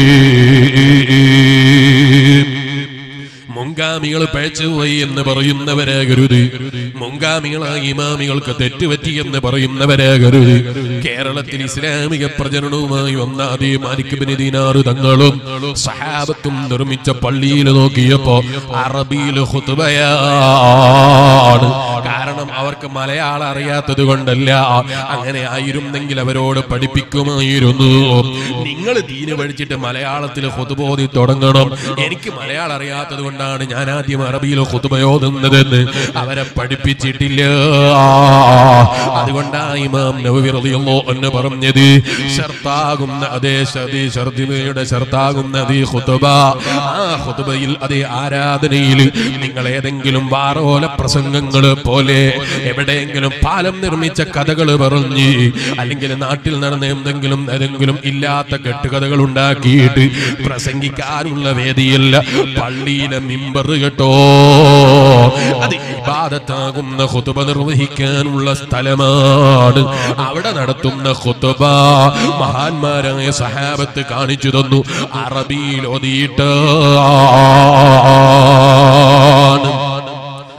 മുൻഗാമികൾ പഴച്ചുപോയി എന്ന് പറയുന്നവരാകരുത് മുൻഗാമികളായ ഇമാമികൾക്ക് തെറ്റുപറ്റി എന്ന് പറയുന്നവരാകരുത് കേരളത്തിൽ ഇസ്ലാമിക പ്രചരണവുമായി വന്ന അതേ മാലിക്കുബിന് ദീനാറ് തങ്ങളും സഹാബത്തും നിർമ്മിച്ച പള്ളിയിൽ നോക്കിയപ്പോ അറബിയിൽ ഹുതുബയാണ് കാരണം അവർക്ക് മലയാളം അറിയാത്തത് കൊണ്ടല്ല അങ്ങനെ ആയിരുന്നെങ്കിൽ അവരോട് പഠിപ്പിക്കുമായിരുന്നു നിങ്ങൾ ദീന് പഠിച്ചിട്ട് മലയാളത്തിൽ ഹുതുബോധി തുടങ്ങണം എനിക്ക് മലയാളം അറിയാത്തത് കൊണ്ടാണ് ഞാൻ ആദ്യം അറബിയിൽ ഹുതുബയോതുന്നതെന്ന് അവരെ പഠിപ്പിച്ചിട്ടില്ല അതുകൊണ്ടാണ് ഇമാം നബവി റളിയല്ലാഹു എന്ന് പറഞ്ഞത് ഷർത്താകുന്ന അതേ ഷർദി ഷർദിമയുടെ ഷർത്താകുന്ന അതേ ഹുതുബ ആ ഹുതുബയിൽ അതേ ആരാധനയിൽ നിങ്ങൾ ഏതെങ്കിലും വാറോല പ്രസംഗങ്ങൾ പോലെ എവിടെയെങ്കിലും പാലം നിർമ്മിച്ച കഥകൾ പറഞ്ഞ് അല്ലെങ്കിൽ നാട്ടിൽ നടന്ന എന്തെങ്കിലും ഏതെങ്കിലും ഇല്ലാത്ത കെട്ടുകഥകൾ ഉണ്ടാക്കിയിട്ട് പ്രസംഗിക്കാനുള്ള വേദിയല്ല പള്ളിയിലെ മിമ്പർ കേട്ടോ അത് ഇബാദത്താകുന്ന ഖുതുബ നിർവഹിക്കാനുള്ള സ്ഥലമാണ് അവിടെ നടത്തുന്ന ഖുതുബ മഹാന്മാരായ സഹാബത്ത് കാണിച്ചു തന്നു അറബിയിൽ ഓതിയിട്ടാണ്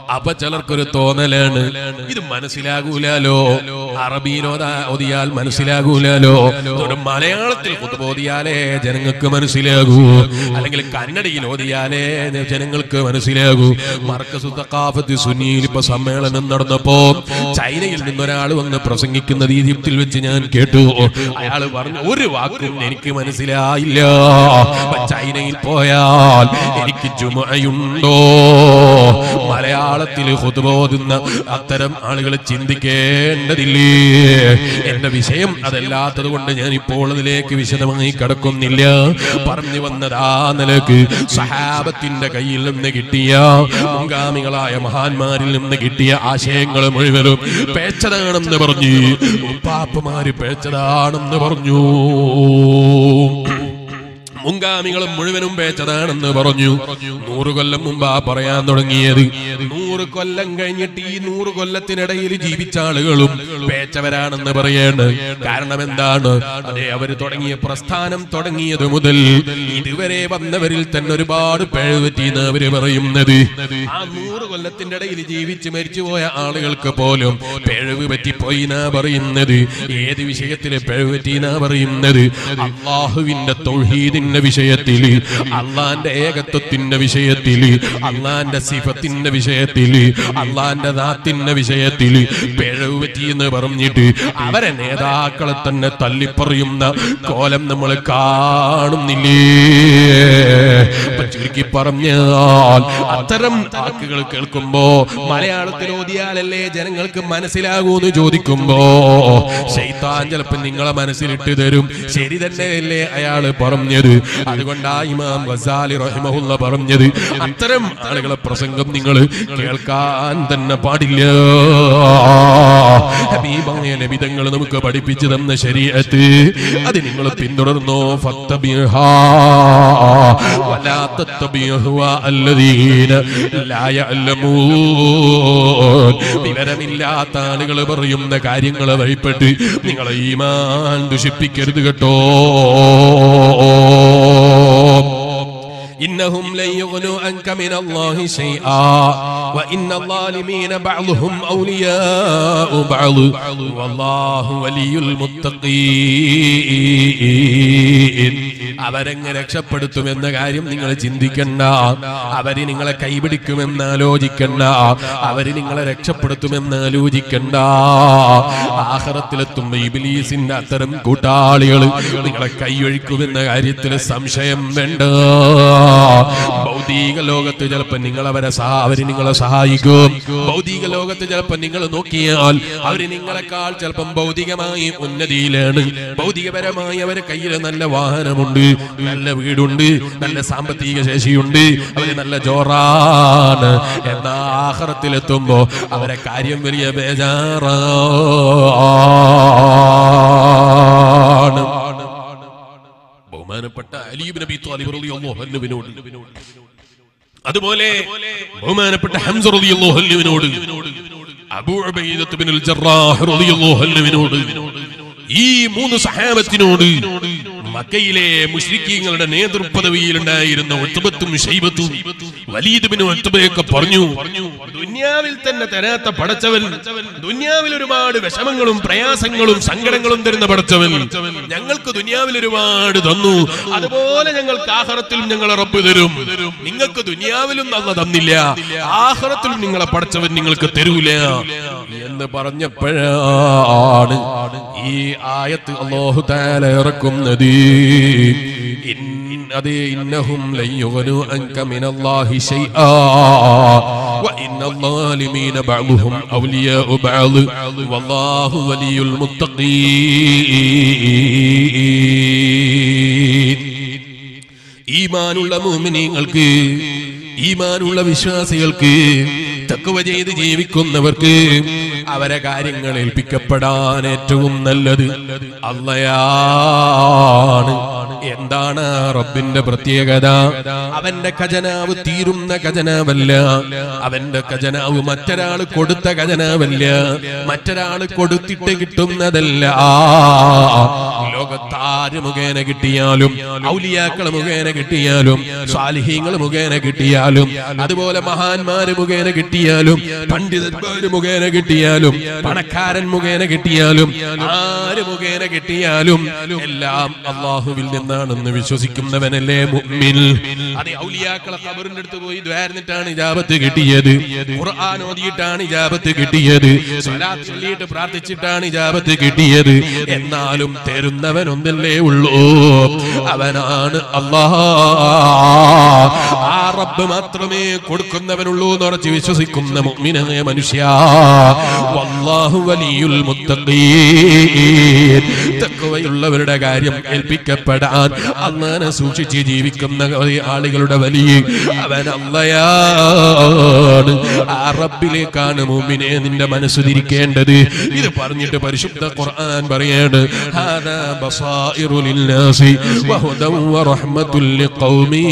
അപ്പൊ ചിലർക്കൊരു തോന്നലാണ് ഇത് മനസ്സിലാകൂലോ അറബിയിൽ ഓതാ- ഓതിയാൽ മനസ്സിലാകൂലോ അതുകൊണ്ട് മലയാളത്തിൽ കുത്തുബ ഓതിയാലേ ജനങ്ങൾക്ക് മനസ്സിലാകൂ അല്ലെങ്കിൽ കന്നഡയിൽ ഓതിയാലേ ജനങ്ങൾക്ക് മനസ്സിലാകൂ മർക്കസു തഖാഫത്ത് സുന്നിയിൽ ഇപ്പൊ സമ്മേളനം നടന്നപ്പോ ചൈനയിൽ നിന്നൊരാൾ വന്ന് പ്രസംഗിക്കുന്നത് ഈജിപ്തിൽ വെച്ച് ഞാൻ കേട്ടു അയാൾ പറഞ്ഞു ഒരു വാക്കും എനിക്ക് മനസ്സിലായില്ല അപ്പൊ ചൈനയിൽ പോയാൽ എനിക്ക് ജുമയുണ്ടോ മലയാളത്തിൽ ഹുതുബോധുന്ന അത്തരം ആളുകൾ ചിന്തിക്കേണ്ടതില്ലേ എന്റെ വിഷയം അതല്ലാത്തത് കൊണ്ട് ഞാൻ ഇപ്പോൾ അതിലേക്ക് വിശദമായി കടക്കുന്നില്ല പറഞ്ഞു വന്നതാ നിലക്ക് സഹാബത്തിന്റെ കയ്യിൽ നിന്ന് കിട്ടിയ മുൻഗാമികളായ മഹാന്മാരിൽ നിന്ന് കിട്ടിയ ആശയങ്ങൾ മുഴുവനും പേച്ചതാണെന്ന് പറഞ്ഞു ഉപ്പാപ്പമാര് പേച്ചതാണെന്ന് പറഞ്ഞു മുൻഗാമികളും മുഴുവനും പേച്ചതാണെന്ന് പറഞ്ഞു നൂറ് കൊല്ലം മുമ്പാ പറയാൻ തുടങ്ങിയത് നൂറ് കൊല്ലം കഴിഞ്ഞിട്ട് ഈ നൂറ് കൊല്ലത്തിനിടയിൽ ജീവിച്ച ആളുകളും പേച്ചവരാണെന്ന് പറയേണ്ട കാരണം എന്താണ് അതെ അവര് തുടങ്ങിയ പ്രസ്ഥാനം തുടങ്ങിയത് മുതൽ ഇതുവരെ വന്നവരിൽ തന്നെ ഒരുപാട് പിഴവ് പറ്റിയെന്ന് അവര് പറയുന്നത് ആ നൂറ് കൊല്ലത്തിന്റെ ഇടയിൽ ജീവിച്ച് മരിച്ചുപോയ ആളുകൾക്ക് പോലും പിഴവ് പറ്റിപ്പോയി എന്നാ പറയുന്നത് ഏത് വിഷയത്തില് പിഴവ് പറ്റിയെന്നാ പറയുന്നത് അള്ളാഹുവിന്റെ തൊഴീദിന്റെ വിഷയത്തിൽ അള്ളാന്റെ ഏകത്വത്തിന്റെ വിഷയത്തിൽ അള്ളാന്റെ സിഫത്തിന്റെ വിഷയത്തിൽ അള്ളാന്റെ ദാത്തിന്റെ വിഷയത്തിൽ പിഴവ് പറ്റിയെന്ന് പറഞ്ഞിട്ട് അവരെ നേതാക്കളെ തന്നെ തള്ളിപ്പറയുന്ന കോലം നമ്മൾ കാണുന്നില്ലേ അപ്പൊ ചുരുക്കി പറഞ്ഞാൽ അത്തരം വാക്കുകൾ കേൾക്കുമ്പോ മലയാളത്തിൽ ഓതിയാലല്ലേ ജനങ്ങൾക്ക് മനസ്സിലാകൂന്ന് ചോദിക്കുമ്പോ ശൈത്താൻ ചിലപ്പോ നിങ്ങളെ മനസ്സിലിട്ട് തരും ശരി തന്നെയല്ലേ അയാള് പറഞ്ഞത് അതുകൊണ്ടാ ഇമാം ഗസാലി റഹിമഹുല്ല പറഞ്ഞത് അത്തരം ആളുകളെ പ്രസംഗം നിങ്ങൾ കേൾക്കാൻ തന്നെ പാടില്ല ഹബീബായ നബിതങ്ങൾ നമുക്ക് പഠിപ്പിച്ചു തന്ന ശരീരത്ത് അത് നിങ്ങൾ പിന്തുടർന്നോ ഫത്തബിഹാ വലാ തത്തബിഹുവ അല്ലദീന ലാ യഅലമൂൻ വിവരമില്ലാത്ത ആളുകൾ പറയുന്ന കാര്യങ്ങളെ വഴിപ്പെട്ട് നിങ്ങളെ ഈമാൻ ദുഷിപ്പിക്കരുത് കേട്ടോ إنهم لن يغنوا عنك من الله شيئا وإن الظالمين بعضهم أولياء بعض والله ولي المتقين അവരെങ്ങനെ രക്ഷപ്പെടുത്തുമെന്ന കാര്യം നിങ്ങൾ ചിന്തിക്കണ്ട അവര് നിങ്ങളെ കൈപിടിക്കുമെന്ന് ആലോചിക്കണ്ട അവര് നിങ്ങളെ രക്ഷപ്പെടുത്തുമെന്ന് ആലോചിക്കണ്ട ആഹ്റത്തിലെത്തുമ്പോ ഇബിലീസിന്റെ അത്തരം കൂട്ടാളികൾ നിങ്ങളെ കൈയൊഴിക്കുമെന്ന കാര്യത്തിൽ സംശയം വേണ്ട ഭൗതിക ലോകത്ത് ചിലപ്പോ നിങ്ങൾ അവരെ സഹാ- അവര് നിങ്ങളെ സഹായിക്കും ഭൗതിക ലോകത്ത് ചിലപ്പോ നിങ്ങൾ നോക്കിയാൽ അവര് നിങ്ങളെക്കാൾ ചിലപ്പം ഭൗതികമായി ഉന്നതിയിലാണ് ഭൗതികപരമായി അവരെ കയ്യിൽ നല്ല വാഹനമുണ്ട് നല്ല വീടുണ്ട് നല്ല സാമ്പത്തിക ശേഷിയുണ്ട് അവര് നല്ല ജോറാണ് എന്നാ ആഹ്റത്തിലെത്തുമ്പോ അവരെ കാര്യം വലിയ ബേജാറാണ് ബഹുമാനപ്പെട്ട അലീബ് നബി ത്വാലിബ് റളിയല്ലാഹു അൻഹുവിനോട് അതുപോലെ ബഹുമാനപ്പെട്ട ഹംസ റളിയല്ലാഹു അൻഹുവിനോട് അബൂ ഉബൈദത്ത് ബിനുൽ ജറാഹ് റളിയല്ലാഹു അൻഹുവിനോട് ഈ മൂന്ന് സഹാബത്തിനോട് മക്കയിലെ മുഷ്രിക്കീങ്ങളുടെ നേതൃപദവിയിലുണ്ടായിരുന്ന ഒത്തുബത്തും ഷൈബത്തും വലീദ് ബിൻ ഒത്തുബയൊക്കെ പറഞ്ഞു ദുന്യാവിൽ തന്നെ തരാത്ത പടച്ചവൻ ദുന്യാവിൽ ഒരുപാട് വിഷമങ്ങളും പ്രയാസങ്ങളും സങ്കടങ്ങളും തരുന്ന പടച്ചവൻ ഞങ്ങൾക്ക് ദുന്യാവിൽ ഒരുപാട് തന്നു അതുപോലെ ഞങ്ങൾക്ക് ആഹ്റത്തിലും ഞങ്ങളെ റബ്ബ് തരും നിങ്ങൾക്ക് ദുന്യാവിലും അല്ല തന്നില്ല ആഹ്റത്തിലും നിങ്ങളെ പടച്ചവൻ നിങ്ങൾക്ക് തരൂല എന്ന് പറഞ്ഞപ്പോഴാണ് ഈ ആയത്ത് അല്ലാഹു തആല ഇറക്കുന്നത് ഇൻ അത് ഇന്നഹും ലൻ യുഗ്നു അൻക മിനല്ലാഹി ശൈആ وإن الظالمين بعضهم أولياء بعض والله ولي المتقين ഈമാനുള്ള മോമിനിങ്ങൾക്ക് ഈമാനുള്ള വിശ്വാസികൾക്ക് തക്കവ ചെയ്ത് ജീവിക്കുന്നവർക്ക് അവരെ കാര്യങ്ങൾ ഏൽപ്പിക്കപ്പെടാൻ ഏറ്റവും നല്ലത് അള്ളയാണ് എന്താണ് ആ റബ്ബിന്റെ പ്രത്യേകത അവന്റെ ഖജനാവ് തീരുന്ന ഖജനാവല്ല അവന്റെ ഖജനാവ് മറ്റൊരാൾ കൊടുത്ത ഖജനാവല്ല മറ്റൊരാൾ കൊടുത്തിട്ട് കിട്ടുന്നതല്ല ലോകത്താ ആര് മുഖേന കിട്ടിയാലും ഔലിയാക്കൾ മുഖേന കിട്ടിയാലും സ്വാലിഹീങ്ങൾ മുഖേന കിട്ടിയാലും അതുപോലെ മഹാന്മാര് മുഖേന കിട്ടിയാലും പണ്ഡിതന്മാര് മുഖേന കിട്ടിയാലും പണക്കാരൻ മുഖേന കിട്ടിയാലും ആര് മുഖേന കിട്ടിയാലും എല്ലാം അള്ളാഹുവിൽ നിന്നാണെന്ന് വിശ്വസിക്കുന്നവനല്ലേ മുഅ്മിൻ അത് ഔലിയാക്കളെ ഖബറിന്റെ അടുത്ത് പോയി ദ്വാരന്നിട്ടാണ് ഇജാബത്ത് കിട്ടിയത് ഖുർആൻ ഓതിയിട്ടാണ് ഇജാബത്ത് കിട്ടിയത് സ്വലാത്ത് ചൊല്ലിയിട്ട് പ്രാർത്ഥിച്ചിട്ടാണ് ഇജാബത്ത് കിട്ടിയത് എന്നാലും തരുന്നവൻ ഒന്നല്ലേ ഉള്ളൂ അവനാണ് അള്ളാഹ് ആ റബ്ബ് മാത്രമേ കൊടുക്കുന്നവനുള്ളൂ എന്ന് ഉറച്ച് വിശ്വസിക്കുന്ന മുഅ്മിനായ മനുഷ്യ വല്ലാഹു വലിയുൽ മുത്തഖീൻ തഖ്വയുള്ളവരുടെ കാര്യം ഏൽപ്പിക്കപ്പെടാൻ അങ്ങനെ സൂക്ഷിച്ച് ജീവിക്കുന്ന ആളുകളുടെ വലിയ അവൻ അള്ളയാണ് ആ റബ്ബിലേക്കാണ് മുഅ്മിനെ നിന്റെ മനസ്സ് തിരിക്കേണ്ടത് ഇത് പറഞ്ഞിട്ട് പരിശുദ്ധ ഖുർആൻ പറയാണ് ഹാദാ ബസായിറു ലിന്നാസി വഹുദൻ വറഹ്മത്തുൽ ലിഖൗമി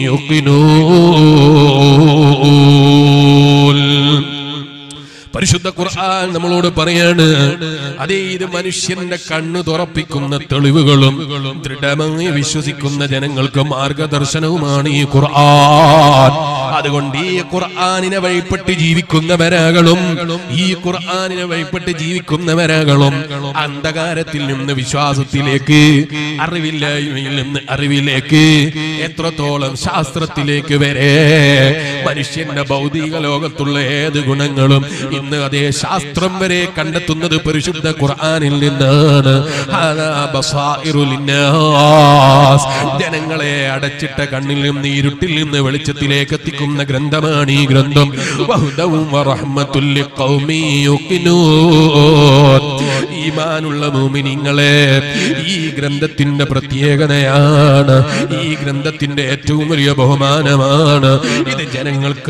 യുഖിനൂൻ പരിശുദ്ധ ഖുർആൻ നമ്മളോട് പറയാണ് അതേ ഇത് മനുഷ്യന്റെ കണ്ണ് തുറപ്പിക്കുന്ന തെളിവുകളും ദൃഢമായി വിശ്വസിക്കുന്ന ജനങ്ങൾക്ക് മാർഗദർശനവുമാണ് ഈ ഖുർആൻ അതുകൊണ്ട് ഈ ഖുർആനിനെ വഴിപ്പെട്ട് ജീവിക്കുന്നവരാകളും ഈ ഖുർആനിനെ വഴിപ്പെട്ട് ജീവിക്കുന്നവരാകളും അന്ധകാരത്തിൽ നിന്ന് വിശ്വാസത്തിലേക്ക് അറിവില്ലായ്മയിൽ നിന്ന് അറിവിലേക്ക് എത്രത്തോളം ശാസ്ത്രത്തിലേക്ക് വരെ മനുഷ്യന്റെ ഭൗതിക ലോകത്തുള്ള ഏത് ഗുണങ്ങളും ഇന്ന് അതേ ശാസ്ത്രം വരെ കണ്ടെത്തുന്നത് പരിശുദ്ധ ഖുർആനിൽ നിന്നാണ് ഹാദാ ബസായിറു ലിന്നാസ്. ജനങ്ങളെ അടച്ചിട്ട കണ്ണിൽ നിന്ന് ഇരുട്ടിൽ നിന്ന് വെളിച്ചത്തിലേക്ക് എത്തിക്കുന്ന ഗ്രന്ഥമാണ് ഈ ഗ്രന്ഥം വഹുദവും വറഹ്മത്തുൽ ലിഖൗമി യുഖിനൂൻ. ഈമാനുള്ള മുഅ്മിനീങ്ങളെ ഈ ഗ്രന്ഥത്തിന്റെ പ്രത്യേകതയാണ് ഈ ഗ്രന്ഥത്തിന്റെ ഏറ്റവും വലിയ ബഹുമാനമാണ് ഇത് ജനങ്ങൾക്ക്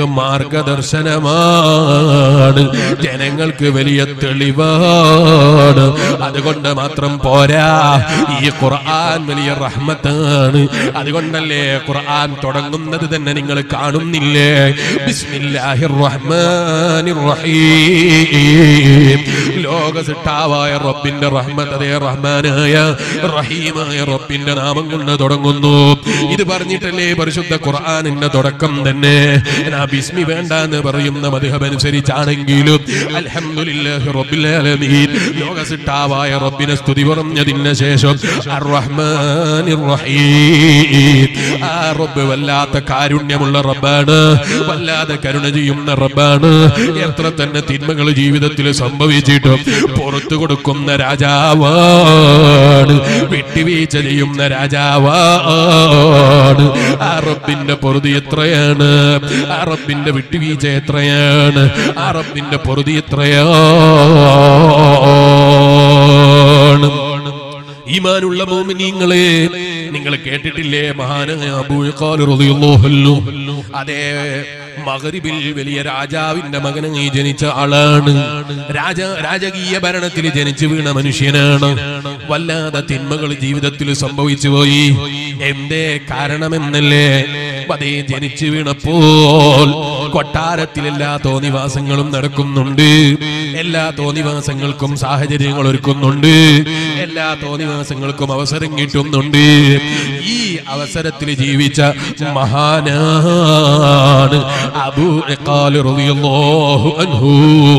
മാർഗദർശനമാണ് ജനങ്ങൾക്ക് വലിയ തെളിവാണ് അതുകൊണ്ട് മാത്രം പോരാ ഈ ഖുർആൻ വലിയ റഹ്മത്താണ് അതുകൊണ്ടല്ലേ ഖുർആൻ തുടങ്ങുന്നത് തന്നെ നിങ്ങൾ കാണുന്നില്ലേ ബിസ്മില്ലാഹിർ റഹ്മാനിർ റഹീം ലോക സിട്ടാവായ റബ്ബിന്റെ റഹ്മത്ത് അതേ റഹ്മാനായ റഹീമായ റബ്ബിന്റെ നാമം കൊണ്ട് തുടങ്ങുന്നു ഇത് പറഞ്ഞിട്ടല്ലേ പരിശുദ്ധ ഖുർആനിന്റെ തുടക്കം തന്നെ ഞാൻ ബിസ്മി വേണ്ട എന്ന് പറയുന്ന മധുഹബ് അനുസരിച്ചാണെങ്കിലും അൽഹംദുലില്ലാഹി റബ്ബിൽ ആലമീൻ ലോക സിട്ടാവായ റബ്ബിനെ സ്തുതി പറഞ്ഞതിന് ശേഷം അർറഹ്മാനിർ റഹീം ആ റബ്ബ് വല്ലാത്ത കാരുണ്യമുള്ള റബ്ബാണ് വല്ലാതെ കരുണ ചെയ്യുന്ന റബ്ബാണ് എത്ര തന്നെ തിന്മകൾ ജീവിതത്തിൽ സംഭവിച്ചിട്ടും പുറത്തു കൊടുക്കുന്ന രാജാവാണ് വിട്ടുവീഴ്ച ചെയ്യുന്ന രാജാവാണ് ആ റബ്ബിന്റെ പൊറുതി എത്രയാണ് ആ റബ്ബിന്റെ വിട്ടുവീഴ്ച എത്രയാണ് ആ റബ്ബിന്റെ പൊറുതി എത്രയാണ് ഈമാനുള്ള മോമിനിങ്ങളെ നിങ്ങൾ കേട്ടിട്ടില്ലേ മഹാനായ അബൂ ഖാലി റളിയല്ലാഹു അൻഹു അതേ മഗ്രിബിൽ വലിയ രാജാവിന്റെ മകനായി ജനിച്ച ആളാണ് രാജ രാജകീയ ഭരണത്തിൽ ജനിച്ചു വീണ മനുഷ്യനാണ് വല്ലാതെ തിന്മകൾ ജീവിതത്തിൽ സംഭവിച്ചു പോയി എന്തേ കാരണമെന്നല്ലേ അതേ ജനിച്ചു വീണപ്പോൾ കൊട്ടാരത്തിൽ എല്ലാ തോന്നിവാസങ്ങളും നടക്കുന്നുണ്ട് എല്ലാ തോന്നിവാസങ്ങൾക്കും സാഹചര്യങ്ങൾ ഒരുക്കുന്നുണ്ട് എല്ലാ തോന്നിവാസങ്ങൾക്കും അവസരം കിട്ടുന്നുണ്ട് ഈ അവസരത്തിൽ ജീവിച്ച മഹാനാണ് അബൂ ഇഖാൽ റളിയല്ലാഹു അൻഹു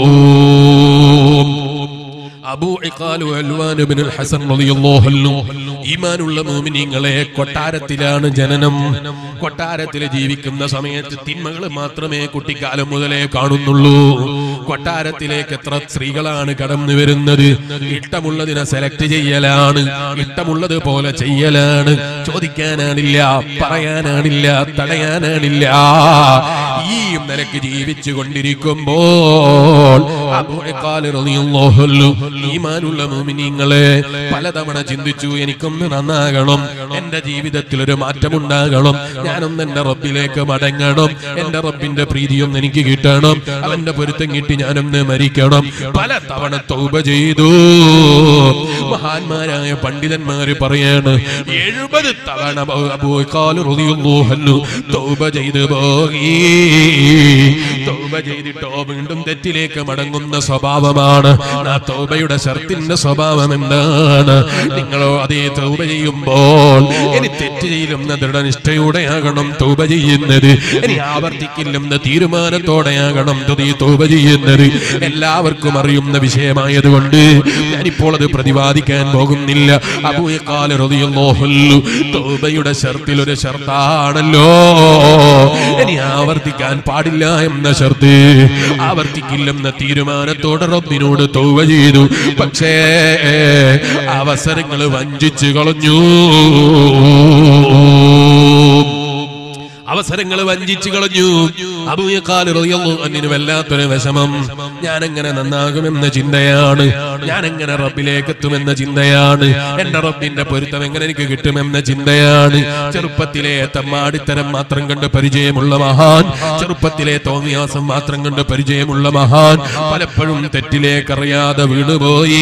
അബൂ ഇഖാൽ അൽവാൻ ഇബ്നുൽ ഹസൻ റളിയല്ലാഹു അൻഹു ഈമാനുള്ള മുഅ്മിനീങ്ങളെ കൊട്ടാരത്തിലാണ് ജനനം കൊട്ടാരത്തിൽ ജീവിക്കുന്ന സമയത്ത് തിന്മകൾ മാത്രമേ കുട്ടിക്കാലം മുതലേ കാണുന്നുള്ളൂ കൊട്ടാരത്തിലേക്ക് എത്ര സ്ത്രീകളാണ് കടന്നു വരുന്നത് ഇഷ്ടമുള്ളതിനെ സെലക്ട് ചെയ്യലാണ് ഇഷ്ടമുള്ളത് പോലെ ചെയ്യലാണ് ചോദിക്കാനാണില്ല പറയാനാണില്ല തടയാനാണില്ല ഈ നിലക്ക് ജീവിച്ചു കൊണ്ടിരിക്കുമ്പോൾ അബൂ ഇഖാൽ റളിയല്ലാഹു അൻഹു ഈമാനുള്ള മുഅ്മിനീങ്ങളെ പലതവണ ചിന്തിച്ചു എനിക്കൊന്ന് നന്നാകണം എന്റെ ജീവിതത്തിൽ ഒരു മാറ്റമുണ്ടാകണം ഞാനൊന്ന് എന്റെ റബ്ബിലേക്ക് മടങ്ങണം എന്റെ റബ്ബിന്റെ പ്രീതിയൊന്ന് എനിക്ക് കിട്ടണം അവന്റെ പൊരുത്തം കിട്ടി ഞാനൊന്ന് മരിക്കണം പല തവണ തൗബ ചെയ്തു മഹാന്മാരായ പണ്ഡിതന്മാര് പറയാണ് എഴുപത് തവണ അബൂ ഖാൽ റളിയല്ലാഹു അൻഹു തൗബ ചെയ്തു പോയി തൗബ ചെയ്തിട്ടോ വീണ്ടും തെറ്റിലേക്ക് മടങ്ങുന്ന സ്വഭാവമാണ് ആ തൗബയുടെ ഷർത്തിന്റെ സ്വഭാവം എന്താണ് നിങ്ങളോ അതേ തൗബ ചെയ്യുമ്പോൾ ഇനി തെറ്റ് ചെയ്യുന്ന ദൃഢനിഷ്ഠയോടെയാകണം തൗബ ചെയ്യുന്നത് ഇനി ആവർത്തിക്കില്ലെന്ന തീരുമാനത്തോടെയാകണം തുതി തൗബ ചെയ്യുന്നത് എല്ലാവർക്കും അറിയുന്ന വിഷയമായതുകൊണ്ട് ഞാനിപ്പോൾ അത് പ്രതിപാദിക്കാൻ പോകുന്നില്ല അബൂയക്കാല റളിയല്ലാഹു തൗബയുടെ ഷർത്തിൽ ഒരു ഷർത്താണല്ലോ ഇനി ആവർത്തിക്കാൻ പാടില്ല എന്ന ഷർത്ത് ആവർത്തിക്കില്ലെന്ന തീരുമാനത്തോടെ റബ്ബിനോട് തൗബ ചെയ്തു പക്ഷേ അവസരങ്ങൾ വഞ്ചിച്ചു കളഞ്ഞു അവസരങ്ങൾ വഞ്ചിച്ചു കളഞ്ഞു അബൂയക്കാലിന് വല്ലാത്തൊരു വിഷമം ഞാൻ എങ്ങനെ നന്നാകുമെന്ന ചിന്തയാണ് ഞാൻ എങ്ങനെ റബ്ബിലേക്ക് എത്തുമെന്ന ചിന്തയാണ് എന്റെ റബ്ബിന്റെ പൊരുത്തം എങ്ങനെ എനിക്ക് കിട്ടുമെന്ന ചിന്തയാണ് ചെറുപ്പത്തിലെ തമ്മാടിത്തരം മാത്രം കണ്ട് പരിചയമുള്ള മഹാൻ ചെറുപ്പത്തിലെ തോന്നിയാസം മാത്രം കണ്ട് പരിചയമുള്ള മഹാൻ പലപ്പോഴും തെറ്റിലേക്ക് അറിയാതെ വീണുപോയി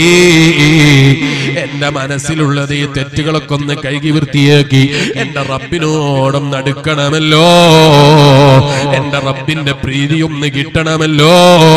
എന്റെ മനസ്സിലുള്ളത് ഈ തെറ്റുകളൊക്കെ ഒന്ന് കഴുകി വൃത്തിയാക്കി എന്റെ റബ്ബിനോടും നടുക്കണമല്ലോ എന്റെ റബ്ബിന്റെ പ്രീതി ഒന്ന് കിട്ടണമല്ലോ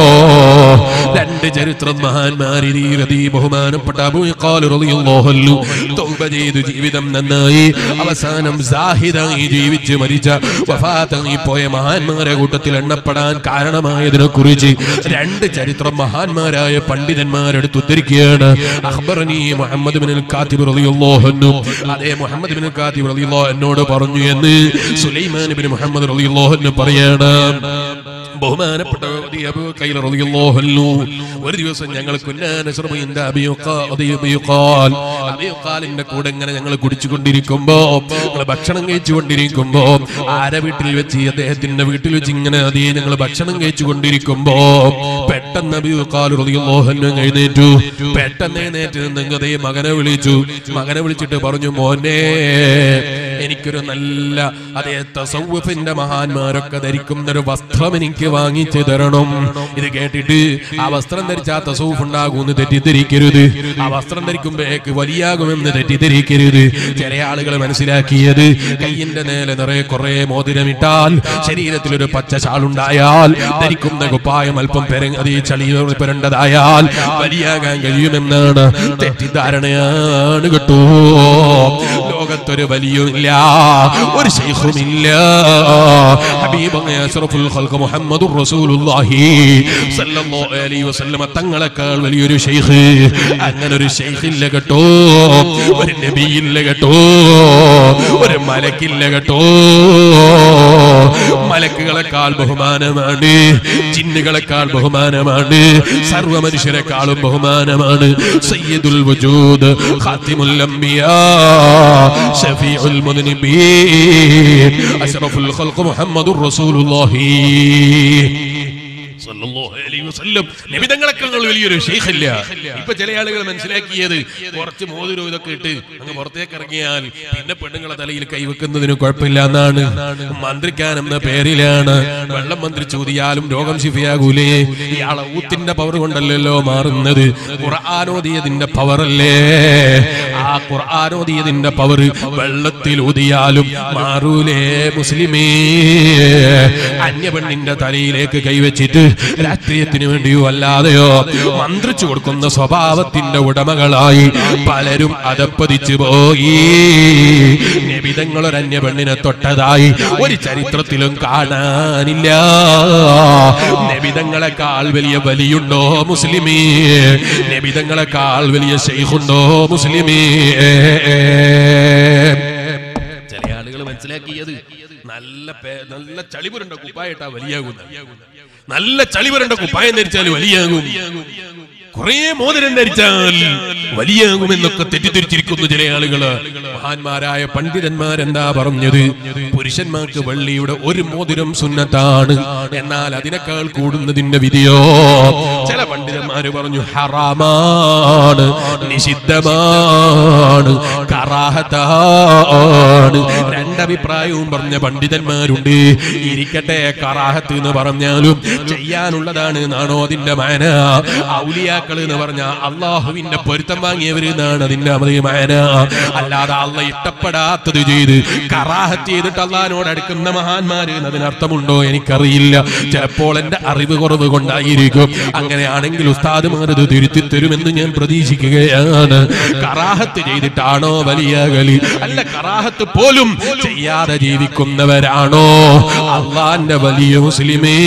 രണ്ട് ചരിത്രം മഹാന്മാരി ബഹുമാനപ്പെട്ട അബൂഖാലു തൗബ ചെയ്തു ജീവിതം നന്നായി അവസാനം സാഹിദായി ജീവിച്ച് മരിച്ച വഫാത്തായി പോയ മഹാന്മാരെ കൂട്ടത്തിൽ എണ്ണപ്പെടാൻ കാരണമായതിനെ കുറിച്ച് രണ്ട് ചരിത്രം മഹാന്മാരായ പണ്ഡിതന്മാരെടുത്ത് ഉദ്ധരിക്കുകയാണ് അഖ്ബറനി മുഹമ്മദ് ബിൻ കാത്തിബ് റളിയല്ലാഹു അൻഹു അതേ മുഹമ്മദ് ബിൻ കാത്തിബ് റളിയല്ലാഹു എന്നോട് പറഞ്ഞു എന്ന് സുലൈമാൻ ബിൻ മുഹമ്മദ് റളിയല്ലാഹു അൻഹു പറയാണ് ബഹുമാനപ്പെട്ട ഈ അബൂ ഖൈൽ റളിയല്ലാഹു അൻഹു ഒരു ദിവസം ഞങ്ങൾ കുന്നാനശ്രമിന്റെ അബിയുഖാൽ അബിയുഖാലിന്റെ കൂടെ ഇങ്ങനെ ഞങ്ങൾ കുടിച്ചുകൊണ്ടിരിക്കുമ്പോ ഞങ്ങൾ ഭക്ഷണം കഴിച്ചുകൊണ്ടിരിക്കുമ്പോ ആരെ വീട്ടിൽ വെച്ച് അദ്ദേഹത്തിന്റെ വീട്ടിൽ വെച്ച് ഇങ്ങനെ അതേ ഞങ്ങൾ ഭക്ഷണം കഴിച്ചുകൊണ്ടിരിക്കുമ്പോ പെട്ടെന്ന് അബിയുഖാൽ റളിയല്ലാഹു അൻഹു എഴുന്നേറ്റു പെട്ടെന്ന് എഴുന്നേറ്റ് നിന്ന് അതേ മകനെ വിളിച്ചു മകനെ വിളിച്ചിട്ട് പറഞ്ഞു മോനെ എനിക്കൊരു നല്ല അതേ തസൗഫിന്റെ മഹാന്മാരൊക്കെ ധരിക്കുന്ന ഒരു വസ്ത്രം എനിക്ക് വാങ്ങിച്ചു തരണം ഇത് കേട്ടിട്ട് ആ വസ്ത്രം ധരിച്ച ആ തസൗഫ് ഉണ്ടാകുമെന്ന് തെറ്റിദ്ധരിക്കരുത് ആ വസ്ത്രം ധരിക്കുമ്പോഴേക്ക് വലിയാകുമെന്ന് തെറ്റിദ്ധരിക്കരുത് ചില ആളുകൾ മനസ്സിലാക്കിയത് കയ്യിന്റെ നേരെ നിറയെ കുറെ മോതിരമിട്ടാൽ ശരീരത്തിൽ ഒരു പച്ച ഷാളുണ്ടായാൽ ധരിക്കുന്ന കുപ്പായം അല്പം പെരങ്ങതി ചളി പുരണ്ടതായാൽ വലിയാകാൻ കഴിയുമെന്നാണ് തെറ്റിദ്ധാരണയാണ് കേട്ടോ ലോകത്തൊരു വലിയുമില്ല ഒരു ശൈഖുമില്ല ഹബീബായ അഷ്റഫുൽ ഖൽഖ് മുഹമ്മദുർ റസൂലുള്ളാഹി സല്ലല്ലാഹു അലൈഹി വസല്ലമ തങ്ങളെക്കാൾ വലിയൊരു ശൈഖ് അങ്ങനെ ഒരു ശൈഖില്ല കേട്ടോ ഒരു നബിയില്ല കേട്ടോ ഒരു മലക്കില്ല കേട്ടോ മലക്കുകളെക്കാൾ ബഹുമാനമാണ് ജിന്നുകളെക്കാൾ ബഹുമാനമാണ് സർവ മനുഷ്യരെക്കാളും ബഹുമാനമാണ് സയ്യിദുൽ വജൂദ് ഖാത്തിമുൽ അംബിയാ ഷഫീഉൽ മുദ്നിബീൻ അഷ്റഫുൽ ഖൽഖ് മുഹമ്മദുർ റസൂലുള്ളാഹി സല്ലല്ലാഹു അലൈഹി വസല്ലം നബിതങ്ങളെക്കാൾ വലിയൊരു ഷെയ്ഖില്ല ഇപ്പൊ ചില ആളുകൾ മനസ്സിലാക്കിയത് കുറച്ച് മോതിരം ഇതൊക്കെ ഇട്ട് അങ്ങ് പുറത്തേക്ക് ഇറങ്ങിയാൽ പിന്നെ പെണ്ണുങ്ങളെ തലയിൽ കൈവെക്കുന്നതിന് കുഴപ്പമില്ല എന്നാണ് മന്ത്രിക്കാൻ എന്ന പേരിലാണ് വെള്ളം മന്ത്രി ചോദിയാലും രോഗം ശിഫിയാകൂലേ ഇയാളെ ഊത്തിന്റെ പവർ കൊണ്ടല്ലല്ലോ മാറുന്നത് ഖുർആാനോദിയതിന്റെ പവറല്ലേ ആ ഖുർആാനോദിയതിന്റെ പവർ വെള്ളത്തിൽ ഊതിയാലും മാറൂലേ മുസ്ലിമേ അന്യപെണ്ണിന്റെ തലയിലേക്ക് കൈവച്ചിട്ട് രാഷ്ട്രീയത്തിന് വേണ്ടിയോ അല്ലാതെയോ മന്ത്രിച്ചു കൊടുക്കുന്ന സ്വഭാവത്തിന്റെ ഉടമകളായി പലരും അതപ്പതിച്ചു പോയി നിബിതങ്ങളൊരു അന്യപെണ്ണിനെ തൊട്ടതായി ഒരു ചരിത്രത്തിലും കാണാനില്ല നബിതങ്ങളെക്കാൾ വലിയ വലിയുണ്ടോ മുസ്ലിമേ നബിതങ്ങളെക്കാൾ വലിയ ഷെയ്ഖുണ്ടോ മുസ്ലിമേ ചില ആളുകൾ മനസ്സിലാക്കിയത് നല്ല പേ- നല്ല ചളിപുരണ്ട കുപ്പായിട്ടാ വലിയാകുന്നത് നല്ല ചളിപുരണ്ട കുപ്പായം ധരിച്ചാൽ വലിയാകും കുറെ മോതിരം ധരിച്ചാൽ വലിയാകുമെന്നൊക്കെ തെറ്റിദ്ധരിച്ചിരിക്കുന്നു ചില ആളുകള് മഹാന്മാരായ പണ്ഡിതന്മാരെന്താ പറഞ്ഞത് പുരുഷന്മാർക്ക് വെള്ളിയുടെ ഒരു മോതിരം സുന്നത്താണ് എന്നാൽ അതിനേക്കാൾ കൂടുന്നതിന്റെ വിധിയോ ചില പണ്ഡിതന്മാര് പറഞ്ഞു ഹറാമാണ് നിഷിദ്ധമാണ് കറാഹത്താണ് രണ്ടഭിപ്രായവും പറഞ്ഞ പണ്ഡിതന്മാരുണ്ട് ഇരിക്കട്ടെ കറാഹത്ത് എന്ന് പറഞ്ഞാലും ചെയ്യാനുള്ളതാണ് എന്നാണോ അതിന്റെ മാന ഔലിയാക്കൾ ഔലിയാക്കൾ എന്ന് പറഞ്ഞ അള്ളാഹുവിന്റെ പൊരുത്തം വാങ്ങിയവര് എന്നാണ് അതിന്റെ അമതിമാന അല്ലാതെ അള്ള ഇഷ്ടപ്പെടാത്തത് ചെയ്ത് കറാഹത്ത് ചെയ്തിട്ട് അള്ളഹാനോട് അടുക്കുന്ന മഹാന്മാര് എന്നതിനർത്ഥമുണ്ടോ എനിക്കറിയില്ല ചിലപ്പോൾ എന്റെ അറിവ് കുറവ് കൊണ്ടായിരിക്കും അങ്ങനെയാണെങ്കിൽ ഉസ്താദുമാർ ഇത് തിരുത്തി തരുമെന്ന് ഞാൻ പ്രതീക്ഷിക്കുകയാണ് കറാഹത്ത് ചെയ്തിട്ടാണോ വലിയ കളി അല്ല കറാഹത്ത് പോലും ചെയ്യാതെ ജീവിക്കുന്നവരാണോ അള്ളാന്റെ വലിയ മുസ്ലിമേ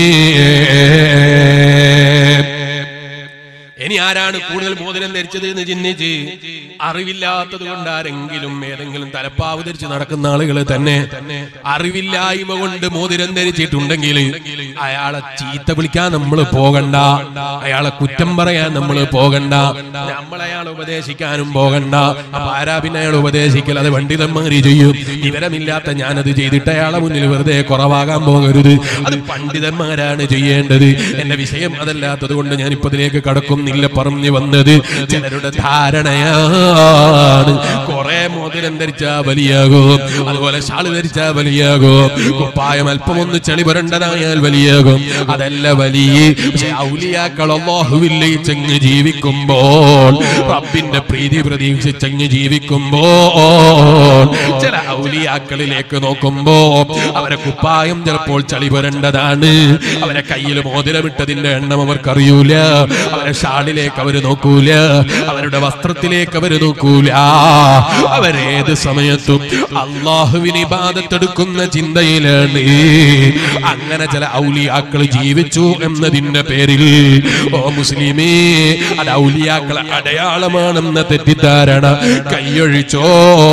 ഇനി ആരാണ് കൂടുതൽ മോതിരം ധരിച്ചത് എന്ന് ചിന്തിച്ച് അറിവില്ലാത്തത് കൊണ്ട് ആരെങ്കിലും ഏതെങ്കിലും തലപ്പാവ് ധരിച്ച് നടക്കുന്ന ആളുകൾ തന്നെ അറിവില്ലായ്മ കൊണ്ട് മോതിരം ധരിച്ചിട്ടുണ്ടെങ്കിൽ അയാളെ ചീത്ത വിളിക്കാൻ നമ്മൾ പോകണ്ട അയാളെ കുറ്റം പറയാൻ നമ്മൾ പോകണ്ട നമ്മൾ അയാളെ ഉപദേശിക്കാനും പോകണ്ട അപ്പൊ ആരാ പിന്നെ അയാൾ ഉപദേശിക്കൽ അത് പണ്ഡിതന്മാര് ചെയ്യും വിവരമില്ലാത്ത ഞാനത് ചെയ്തിട്ട് അയാളെ മുന്നിൽ വെറുതെ കുറവാകാൻ പോകരുത് അത് പണ്ഡിതന്മാരാണ് ചെയ്യേണ്ടത് എന്റെ വിഷയം അതല്ലാത്തത് കൊണ്ട് ഞാൻ ഇപ്പൊ ഇതിലേക്ക് കടക്കുന്നില്ല പറഞ്ഞു വന്നത് ചിലരുടെ ധാരണയാണ് കുറെ മോതിരം ധരിച്ചാ വലിയാകും അതുപോലെ ഷാള് ധരിച്ചാ വലിയാകും കുപ്പായം അല്പം ഒന്ന് ചെളി പുരണ്ടതായാൽ വലിയാകും അതല്ല വലിയ പക്ഷെ ഔലിയാക്കൾ അള്ളാഹുവില്ലേ ചെങ്ങ് ജീവിക്കുമ്പോൾ റബ്ബിന്റെ പ്രീതി പ്രതീക്ഷിച്ചങ്ങ് ജീവിക്കുമ്പോൾ ചില ഔലിയാക്കളിലേക്ക് നോക്കുമ്പോ അവരെ കുപ്പായം ചിലപ്പോൾ ചളി പുരണ്ടതാണ് അവരെ കയ്യിൽ മോതിരമിട്ടതിന്റെ എണ്ണം അവർക്കറിയൂല അവരെ ഷാളിലേക്ക് അവര് നോക്കൂല അവരുടെ വസ്ത്രത്തിലേക്ക് അവര് നോക്കൂല അവരേത് സമയത്തും അള്ളാഹുവിന് ഇബാദത്തെടുക്കുന്ന ചിന്തയിലാണ് അങ്ങനെ ചില ഔലിയാക്കൾ ജീവിച്ചു എന്നതിന്റെ പേരിൽ ഓ മുസ്ലിമേ അത് ഔലിയാക്കളെ അടയാളമാണെന്ന തെറ്റിദ്ധാരണ കൈയൊഴിച്ചോ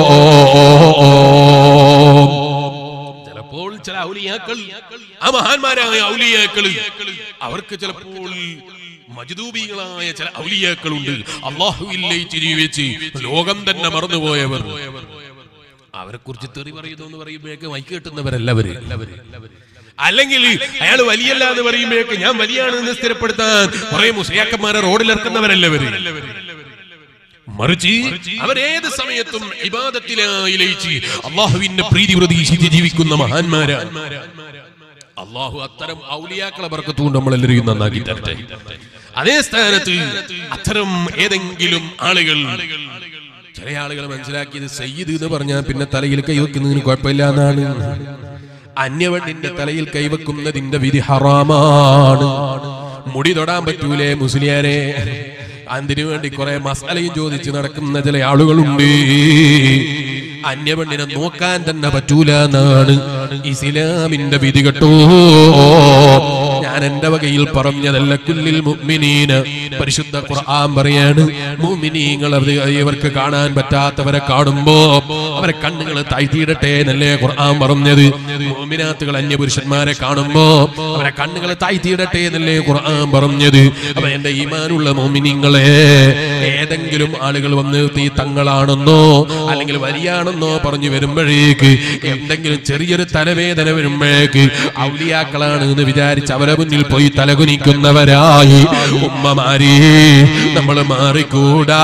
ചിലപ്പോൾ ചില ഔലിയാക്കൾ ആ മഹാന്മാരായ ഔലിയാക്കൾ അവർക്ക് ചിലപ്പോൾ മജദൂബികളായ ചില ഔലിയാക്കളുണ്ട് അള്ളാഹുവില്ലേച്ച് ജീവിച്ച് ലോകം തന്നെ മറന്നുപോയവർ അവരെ കുറിച്ച് തെറി പറയുന്നു എന്ന് പറയുമ്പോഴേക്ക് മൈക്ക് കെട്ടുന്നവരല്ലവര് അല്ലെങ്കിൽ അയാൾ വലിയല്ല എന്ന് പറയുമ്പോഴേക്ക് ഞാൻ വലിയാണെന്ന് സ്ഥിരപ്പെടുത്താൻ കുറെ മുസ്ലിയാക്കന്മാരെ റോഡിലിറക്കുന്നവരല്ലവര് മറിച്ച് അവരേത് സമയത്തും ഇബാദത്തിലായി ലയിച്ച് അള്ളാഹുവിന്റെ പ്രീതി പ്രതീക്ഷിച്ച് ജീവിക്കുന്ന മഹാന്മാരാണ് അള്ളാഹു അത്തരം ഔലിയാക്കളെ ബർക്കത്തുകൊണ്ട് നമ്മളെല്ലാവരും നന്നാക്കി തരട്ടെ അതേ സ്ഥാനത്ത് അത്തരം ഏതെങ്കിലും ആളുകൾ ചില ആളുകൾ മനസ്സിലാക്കിയത് സയ്യിദ് എന്ന് പറഞ്ഞാൽ പിന്നെ തലയിൽ കൈവെക്കുന്നതിന് കുഴപ്പമില്ല എന്നാണ് അന്യവണ്ണിന്റെ തലയിൽ കൈവെക്കുന്നതിന്റെ വിധി ഹറാമാണ് മുടി തൊടാൻ പറ്റൂലേ മുസ്ലിയാരെ അതിനു വേണ്ടി കുറെ മസാലയും ചോദിച്ച് നടക്കുന്ന ചില ആളുകളുണ്ട് അന്യപെണ്ണിനെ നോക്കാൻ തന്നെ പറ്റൂല എന്നാണ് ഇസ്ലാമിന്റെ വിധി കേട്ടോ ഞാൻ എന്റെ വകയിൽ പറഞ്ഞതല്ല കുല്ലിൽ മുഅ്മിനീന പരിശുദ്ധ ഖുർആൻ പറയാണ് മുഅ്മിനീങ്ങൾ അത് ഇവർക്ക് കാണാൻ പറ്റാത്തവരെ കാണുമ്പോ അവരെ കണ്ണുകൾ താഴ്ത്തിയിടട്ടെ എന്നല്ലേ ഖുർആൻ പറഞ്ഞത് മുഅ്മിനാത്തുകൾ അന്യപുരുഷന്മാരെ കാണുമ്പോ അവരെ കണ്ണുകൾ താഴ്ത്തിയിടട്ടെ എന്നല്ലേ ഖുർആൻ പറഞ്ഞത് അപ്പൊ എന്റെ ഈമാനുള്ള മോമിനിങ്ങളെ ഏതെങ്കിലും ആളുകൾ വന്ന് തീ തങ്ങളാണെന്നോ അല്ലെങ്കിൽ വലിയാണെന്നോ പറഞ്ഞു വരുമ്പോഴേക്ക് എന്തെങ്കിലും ചെറിയൊരു തലവേദന വരുമ്പോഴേക്ക് ഔലിയാക്കളാണ് എന്ന് വിചാരിച്ച് അവരെ മുന്നിൽ പോയി തലകുനിക്കുന്നവരായി ഉമ്മമാരി നമ്മൾ മാറിക്കൂടാ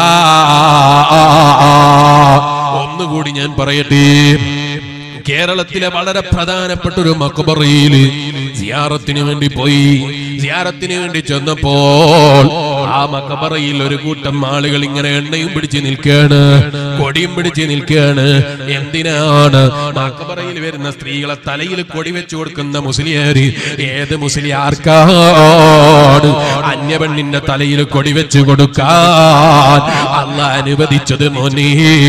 ഒന്നുകൂടി ഞാൻ പറയട്ടെ കേരളത്തിലെ വളരെ പ്രധാനപ്പെട്ട ഒരു മക്ബറയിൽ സിയാറത്തിന് വേണ്ടി പോയി സിയാറത്തിന് വേണ്ടി ചെന്നപ്പോൾ ആ മക്ബറയിൽ ഒരു കൂട്ടം ആളുകൾ ഇങ്ങനെ എണ്ണയും പിടിച്ച് നിൽക്കുകയാണ് കൊടിയും പിടിച്ച് നിൽക്കുകയാണ് എന്തിനാണ് മക്ബറയിൽ വരുന്ന സ്ത്രീകളെ തലയിൽ കൊടി വെച്ചു കൊടുക്കുന്ന മുസ്ലിയാര് ഏത് മുസ്ലിയാർക്കാണ് അന്യപെണ്ണിന്റെ തലയിൽ കൊടി വെച്ചു കൊടുക്കാൻ അല്ല അനുവദിച്ചത് മോനേ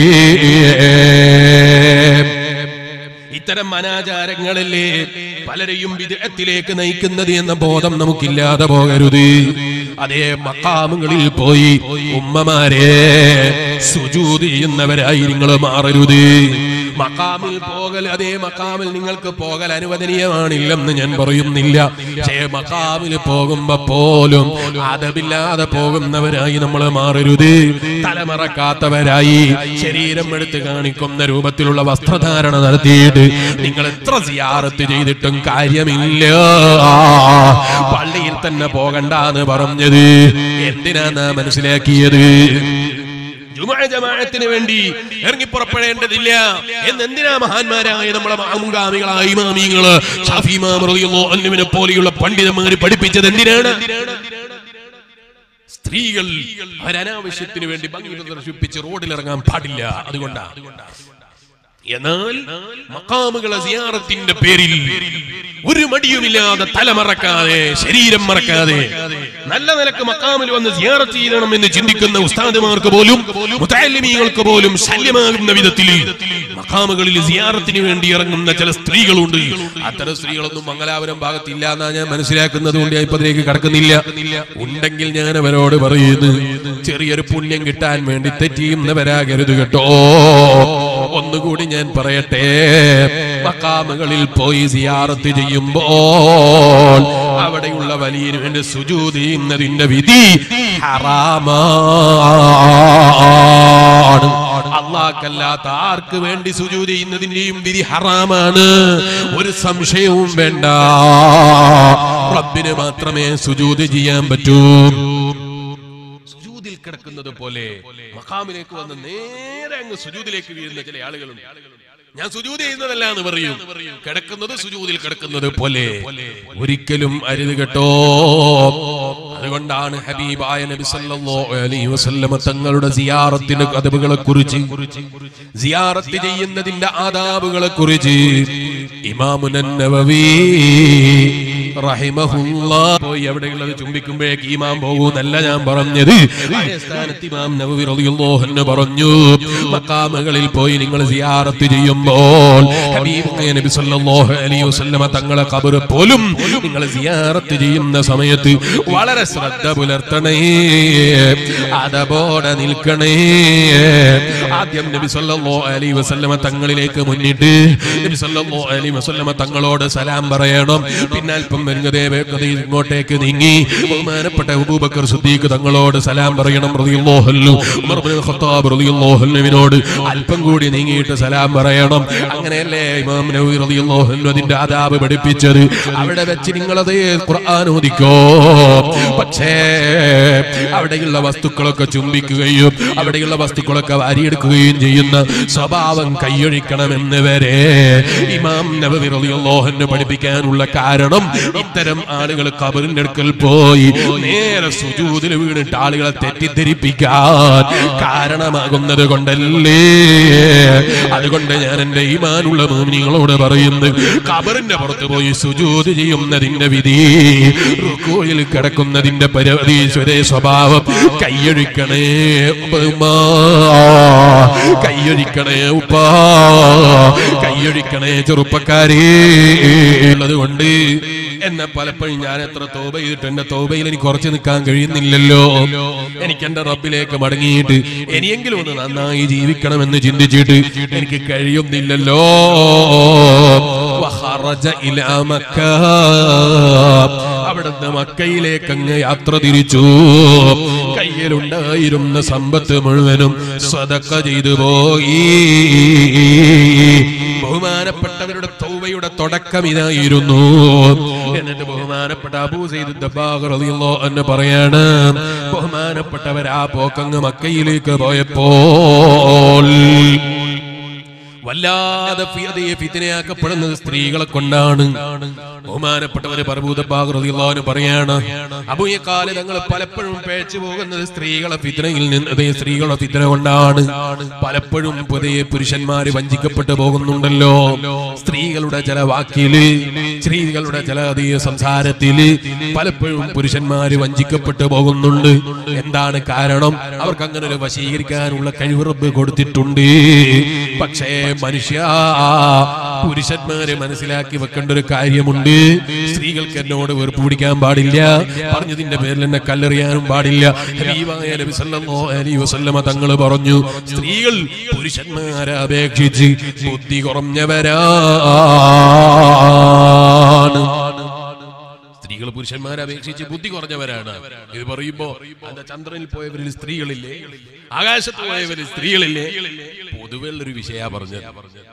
ഇത്തരം അനാചാരങ്ങളല്ലേ പലരെയും വിദേഹത്തിലേക്ക് നയിക്കുന്നത് എന്ന ബോധം നമുക്കില്ലാതെ പോകരുത് അതേ മക്കാമുകളിൽ പോയി ഉമ്മമാരെ സുജൂത് ചെയ്യുന്നവരായി നിങ്ങൾ മാറരുത് മക്കാമിൽ പോകൽ അതേ മക്കാമിൽ നിങ്ങൾക്ക് പോകൽ അനുവദനീയമാണില്ലെന്ന് ഞാൻ പറയുന്നില്ല പക്ഷേ മക്കാമിൽ പോകുമ്പോ പോലും അതമില്ലാതെ പോകുന്നവരായി നമ്മൾ മാറരുത് തലമറക്കാത്തവരായി ശരീരം എടുത്ത് കാണിക്കുന്ന രൂപത്തിലുള്ള വസ്ത്രധാരണ നടത്തിയിട്ട് നിങ്ങൾ എത്ര സിയാറത്ത് ചെയ്തിട്ടും കാര്യമില്ല പള്ളിയിൽ തന്നെ പോകണ്ട എന്ന് പറഞ്ഞത് എന്തിനാ മനസ്സിലാക്കിയത് ജുമാ ജമാഅത്തിന് വേണ്ടി ഇറങ്ങി പുറപ്പെടേണ്ടതില്ല എന്ന് എന്തിനാ മഹാന്മാരായ നമ്മളെ മുൻഗാമികളായ ഇമാമിങ്ങള് ഷാഫി ഇമാം റളിയല്ലാഹു അൻഹുവിനെ പോലെയുള്ള പണ്ഡിതന്മാർ പഠിപ്പിച്ചത് എന്തിനാണ് സ്ത്രീകൾ അവരനാവശ്യത്തിന് വേണ്ടി ഭംഗി പ്രദർശിപ്പിച്ച് റോഡിലിറങ്ങാൻ പാടില്ല അതുകൊണ്ടാണ് എന്നാൽ മക്കാമുകളെ സിയാറത്തിന്റെ പേരിൽ ഒരു മടിയുമില്ലാതെ തല മറക്കാതെ ശരീരം മറക്കാതെ നല്ല നിലക്ക് മക്കാമിൽ വന്ന് സിയാറത്ത് ചെയ്യണം എന്ന് ചിന്തിക്കുന്ന ഉസ്താദുമാർക്ക് പോലും മുത്താലിമീങ്ങൾക്ക് പോലും ശല്യമാകുന്ന വിധത്തിൽ മക്കാമുകളിൽ സിയാറത്തിന് വേണ്ടി ഇറങ്ങുന്ന ചില സ്ത്രീകളുണ്ട് അത്തരം സ്ത്രീകളൊന്നും മംഗലാപുരം ഭാഗത്തില്ല എന്നാ ഞാൻ മനസ്സിലാക്കുന്നത് കൊണ്ട് ഞാൻ ഇപ്പൊ അതിലേക്ക് കടക്കുന്നില്ല ഉണ്ടെങ്കിൽ ഞാൻ അവരോട് പറയുന്നു ചെറിയൊരു പുണ്യം കിട്ടാൻ വേണ്ടി തെറ്റിയുന്നവരാകരുത് കേട്ടോ ഒന്നുകൂടി ഞാൻ പറയട്ടെ മക്കാമുകളിൽ പോയി സിയാറത്ത് ചെയ്യുമ്പോൾ അവിടെയുള്ള വലിയന് വേണ്ടി സുജൂത് ചെയ്യുന്നതിന്റെ വിധി ഹറാമാണ് അള്ളാഹ്ക്കല്ലാത്ത ആർക്ക് വേണ്ടി സുജൂത് ചെയ്യുന്നതിന്റെയും വിധി ഹറാമാണ് ഒരു സംശയവും വേണ്ട റബ്ബിന് മാത്രമേ സുജൂത് ചെയ്യാൻ പറ്റൂ സുജൂദിൽ കിടക്കുന്നത് പോലെ മഖാമിലേക്ക് വന്ന് നേരെ അങ്ങ് സുജൂദിലേക്ക് വീഴുന്ന ചില ആളുകളുണ്ട് ഞാൻ സുജൂദ് ചെയ്യുന്നതല്ല എന്ന് പറയും കിടക്കുന്നത് സുജൂദിൽ കിടക്കുന്നത് പോലെ ഒരിക്കലും അരുത് കേട്ടോ അതുകൊണ്ടാണ് ഹബീബായ നബി സല്ലല്ലാഹു അലൈഹി വസല്ലമ തങ്ങളുടെ സിയാറത്തിന്റെ കഥകളെ കുറിച്ച് സിയാറത്ത് ചെയ്യുന്നതിന്റെ ആദാബുകളെ കുറിച്ച് ഇമാമുനൻ നവവി റഹിമഹുല്ലാ പോയി എവിടെയുള്ളത് ചുംബിക്കുമ്പോഴേക്ക് ഇമാം പോകൂന്നല്ല ഞാൻ പറഞ്ഞത് അതേ സ്ഥാനത്ത് ഇമാം നവവി റളിയല്ലാഹു അൻഹു പറഞ്ഞു മക്കാമുകളിൽ പോയി നിങ്ങൾ സിയാറത്ത് ചെയ്യുമ്പോൾ ഹബീബ് നബി സല്ലല്ലാഹു അലൈഹി വസല്ലമ തങ്ങളെ ഖബർ പോലും നിങ്ങൾ സിയാറത്ത് ചെയ്യുന്ന സമയത്ത് വളരെ ശ്രദ്ധ പുലർത്തണേ അതബോടെ നിൽക്കണേ ആദ്യം നബി സല്ലല്ലാഹു അലൈഹി വസല്ലമ തങ്ങളിലേക്ക് മുന്നിട്ട് നബി സല്ലല്ലാഹു അലൈഹി വസല്ലമ തങ്ങളോട് സലാം പറയണം പിന്നെ അല്പം വരുന്നതേ വേഗതയിൽ ഇങ്ങോട്ടേക്ക് നീങ്ങി ബഹുമാനപ്പെട്ട അബൂബക്കർ സിദ്ദീഖ് തങ്ങളോട് സലാം പറയണം റളിയല്ലാഹു അൻഹു ഉമർ ഇബ്നുൽ ഖത്താബ് റളിയല്ലാഹു അൻഹുവിനോട് അല്പം കൂടി നീങ്ങിയിട്ട് സലാം പറയണം അങ്ങനെയല്ലേ ഇമാം നവവി റളിയല്ലാഹു അൻഹു അതിന്റെ ആദാബ് പഠിപ്പിച്ചത് അവിടെ വെച്ച് നിങ്ങളത് ഖുർആൻ ഓദിക്കോ പക്ഷേ അവിടെയുള്ള വസ്തുക്കളൊക്കെ ചുംബിക്കുകയും അവിടെയുള്ള വസ്തുക്കളൊക്കെ വാരിയെടുക്കുകയും ചെയ്യുന്ന സ്വഭാവം കൈയൊഴിക്കണമെന്ന് വരെ ഇമാം നബവി റളിയല്ലാഹു അൻഹു പഠിപ്പിക്കാനുള്ള കാരണം ഇത്തരം ആളുകൾ കബറിന്റെ അടുക്കൽ പോയി നേരെ സുജൂദിൽ വീണിട്ട് ആളുകളെ തെറ്റിദ്ധരിപ്പിക്കാൻ കാരണമാകുന്നത് കൊണ്ടല്ലേ അതുകൊണ്ട് ഞാൻ എന്റെ ഈമാനുള്ള മോമിനികളോട് പറയുന്നു കബറിന്റെ പുറത്ത് പോയി സുജൂത് ചെയ്യുന്നതിന്റെ വിധി റുക്കോയിൽ കിടക്കുന്നതിന്റെ പരവതീശ്വരേ സ്വഭാവം കൈയൊഴിക്കണേ ഉമ്മാ. കൈയൊഴിക്കണേ ഉപ്പാ കൈയൊഴിക്കണേ ചെറുപ്പക്കാരേ ഉള്ളത് കൊണ്ട് എന്നെ പലപ്പോഴും ഞാൻ എത്ര തോപ ചെയ്തിട്ട് എന്റെ തോപയിൽ എനിക്ക് കുറച്ച് നിൽക്കാൻ കഴിയുന്നില്ലല്ലോ എനിക്ക് എന്റെ റബ്ബിലേക്ക് മടങ്ങിയിട്ട് ഇനിയെങ്കിലും ഒന്ന് നന്നായി ജീവിക്കണമെന്ന് ചിന്തിച്ചിട്ട് എനിക്ക് കഴിയുന്നില്ലല്ലോ വഖറജ ഇലാ മക്ക. അവിടുന്ന് മക്കയിലേക്ക് അങ്ങ് യാത്ര തിരിച്ചു കയ്യിലുണ്ടായിരുന്ന സമ്പത്ത് മുഴുവനും സ്വതക്ക ചെയ്തു പോയി ബഹുമാനപ്പെട്ടവരുടെ തൗബയുടെ തുടക്കം ഇതായിരുന്നു എന്നിട്ട് ബഹുമാനപ്പെട്ട അബൂ സയ്യിദ് ദബ്ബാഗ് റളിയല്ലാഹു അൻഹു പറയാണ് ബഹുമാനപ്പെട്ടവർ ആ പോക്കങ്ങ് മക്കയിലേക്ക് പോയപ്പോൾ വല്ലാതെ ഫിയതയെ ഫിത്തിനയാക്കപ്പെടുന്നത് സ്ത്രീകളെ കൊണ്ടാണ് ബഹുമാനപ്പെട്ടവര് പ്രഭൂതഭാഗൃതിയുള്ളവന് പറയാണ് അബുയക്കാല് ഞങ്ങൾ പലപ്പോഴും പേച്ചു പോകുന്നത് സ്ത്രീകളെ ഫിത്തിനയിൽ നിന്ന് അതേ സ്ത്രീകളുടെ ഫിത്തിന കൊണ്ടാണ് പലപ്പോഴും പുതിയ പുരുഷന്മാര് വഞ്ചിക്കപ്പെട്ടു പോകുന്നുണ്ടല്ലോ സ്ത്രീകളുടെ ചില വാക്കില് സ്ത്രീകളുടെ ചില അധിക സംസാരത്തില് പലപ്പോഴും പുരുഷന്മാര് വഞ്ചിക്കപ്പെട്ടു പോകുന്നുണ്ട് എന്താണ് കാരണം അവർക്ക് അങ്ങനെ ഒരു വശീകരിക്കാനുള്ള കഴിവ് റബ്ബ് കൊടുത്തിട്ടുണ്ട് പക്ഷേ മനുഷ്യ പുരുഷന്മാരെ മനസ്സിലാക്കി വെക്കേണ്ട ഒരു കാര്യമുണ്ട് സ്ത്രീകൾക്ക് എന്നോട് വെറുപ്പ് പിടിക്കാൻ പാടില്ല പറഞ്ഞതിന്റെ പേരിൽ എന്നെ കല്ലെറിയാനും പാടില്ല ഹബീബായ നബി സല്ലല്ലാഹു അലൈഹി വസല്ലമ തങ്ങൾ പറഞ്ഞു സ്ത്രീകൾ പുരുഷന്മാരെ അപേക്ഷിച്ച് ബുദ്ധി കുറഞ്ഞവരാണ് സ്ത്രീകൾ പുരുഷന്മാരെ അപേക്ഷിച്ച് ബുദ്ധി കുറഞ്ഞവരാണ് ഇത് പറയുമ്പോ എന്താ ചന്ദ്രനിൽ പോയവരിൽ സ്ത്രീകളില്ലേ ആകാശത്ത് പോയവരിൽ സ്ത്രീകളില്ലേ പൊതുവെ ഉള്ളൊരു വിഷയ പറഞ്ഞത്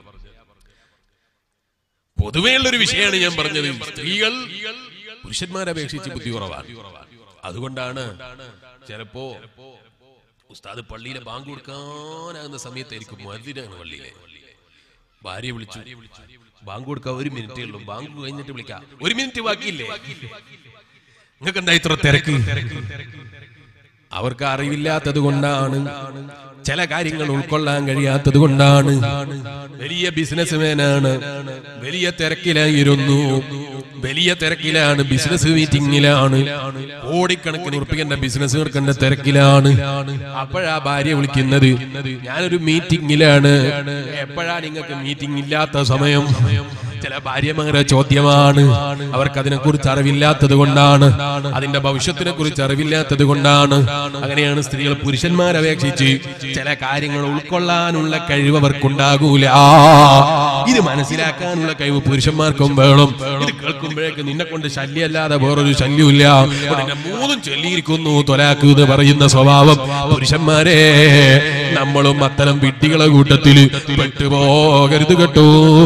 പൊതുവേ ഉള്ളൊരു വിഷയമാണ് ഞാൻ പറഞ്ഞത് സ്ത്രീകൾ പുരുഷന്മാരെ അപേക്ഷിച്ച് ബുദ്ധി കുറവാണ് അതുകൊണ്ടാണ് ചിലപ്പോ ഉസ്താദ് പള്ളിയിലെ ബാങ്ക് കൊടുക്കാനാകുന്ന സമയത്തായിരിക്കും മതിരാണ് പള്ളിയിലെ ഭാര്യ വിളിച്ചു ബാങ്ക് കൊടുക്കാൻ ഒരു മിനിറ്റേ ഉള്ളൂ ബാങ്ക് കഴിഞ്ഞിട്ട് വിളിക്കാം ഒരു മിനിറ്റ് ബാക്കിയില്ലേ നിങ്ങൾക്ക് എന്താ ഇത്ര തിരക്ക് അവർക്ക് അറിവില്ലാത്തത് കൊണ്ടാണ് ചില കാര്യങ്ങൾ ഉൾക്കൊള്ളാൻ കഴിയാത്തത് കൊണ്ടാണ് വലിയ ബിസിനസ്മാനാണ് വലിയ തിരക്കിലായിരുന്നു വലിയ തിരക്കിലാണ് ബിസിനസ് മീറ്റിംഗിലാണ് കോടിക്കണക്കിന് ഉറപ്പിക്കേണ്ട ബിസിനസ് തീർക്കേണ്ട തിരക്കിലാണ് അപ്പോഴാ ഭാര്യ വിളിക്കുന്നത് ഞാനൊരു മീറ്റിംഗിലാണ് എപ്പോഴാ നിങ്ങൾക്ക് മീറ്റിംഗ് ഇല്ലാത്ത സമയം ചില ഭാര്യമാരുടെ ചോദ്യമാണ് അവർക്ക് അതിനെ കുറിച്ച് അറിവില്ലാത്തത് കൊണ്ടാണ് അതിന്റെ ഭവിഷ്യത്തിനെ കുറിച്ച് അറിവില്ലാത്തത് കൊണ്ടാണ് അങ്ങനെയാണ് സ്ത്രീകൾ പുരുഷന്മാരെ അപേക്ഷിച്ച് ചില കാര്യങ്ങൾ ഉൾക്കൊള്ളാനുള്ള കഴിവ് അവർക്കുണ്ടാകൂല ഇത് മനസ്സിലാക്കാനുള്ള കഴിവ് പുരുഷന്മാർക്കും വേണം ഇത് കേൾക്കുമ്പോഴേക്ക് നിന്നെ കൊണ്ട് ശല്യമല്ലാതെ വേറൊരു ശല്യമില്ല ഉടനെ മൂന്നും ചൊല്ലിയിരിക്കുന്നു തൊലാക്ക് എന്ന് പറയുന്ന സ്വഭാവം പുരുഷന്മാരെ നമ്മളും അത്തരം വിഡ്ഢികളെ കൂട്ടത്തിൽ പെട്ടുപോകരുത് കേട്ടോ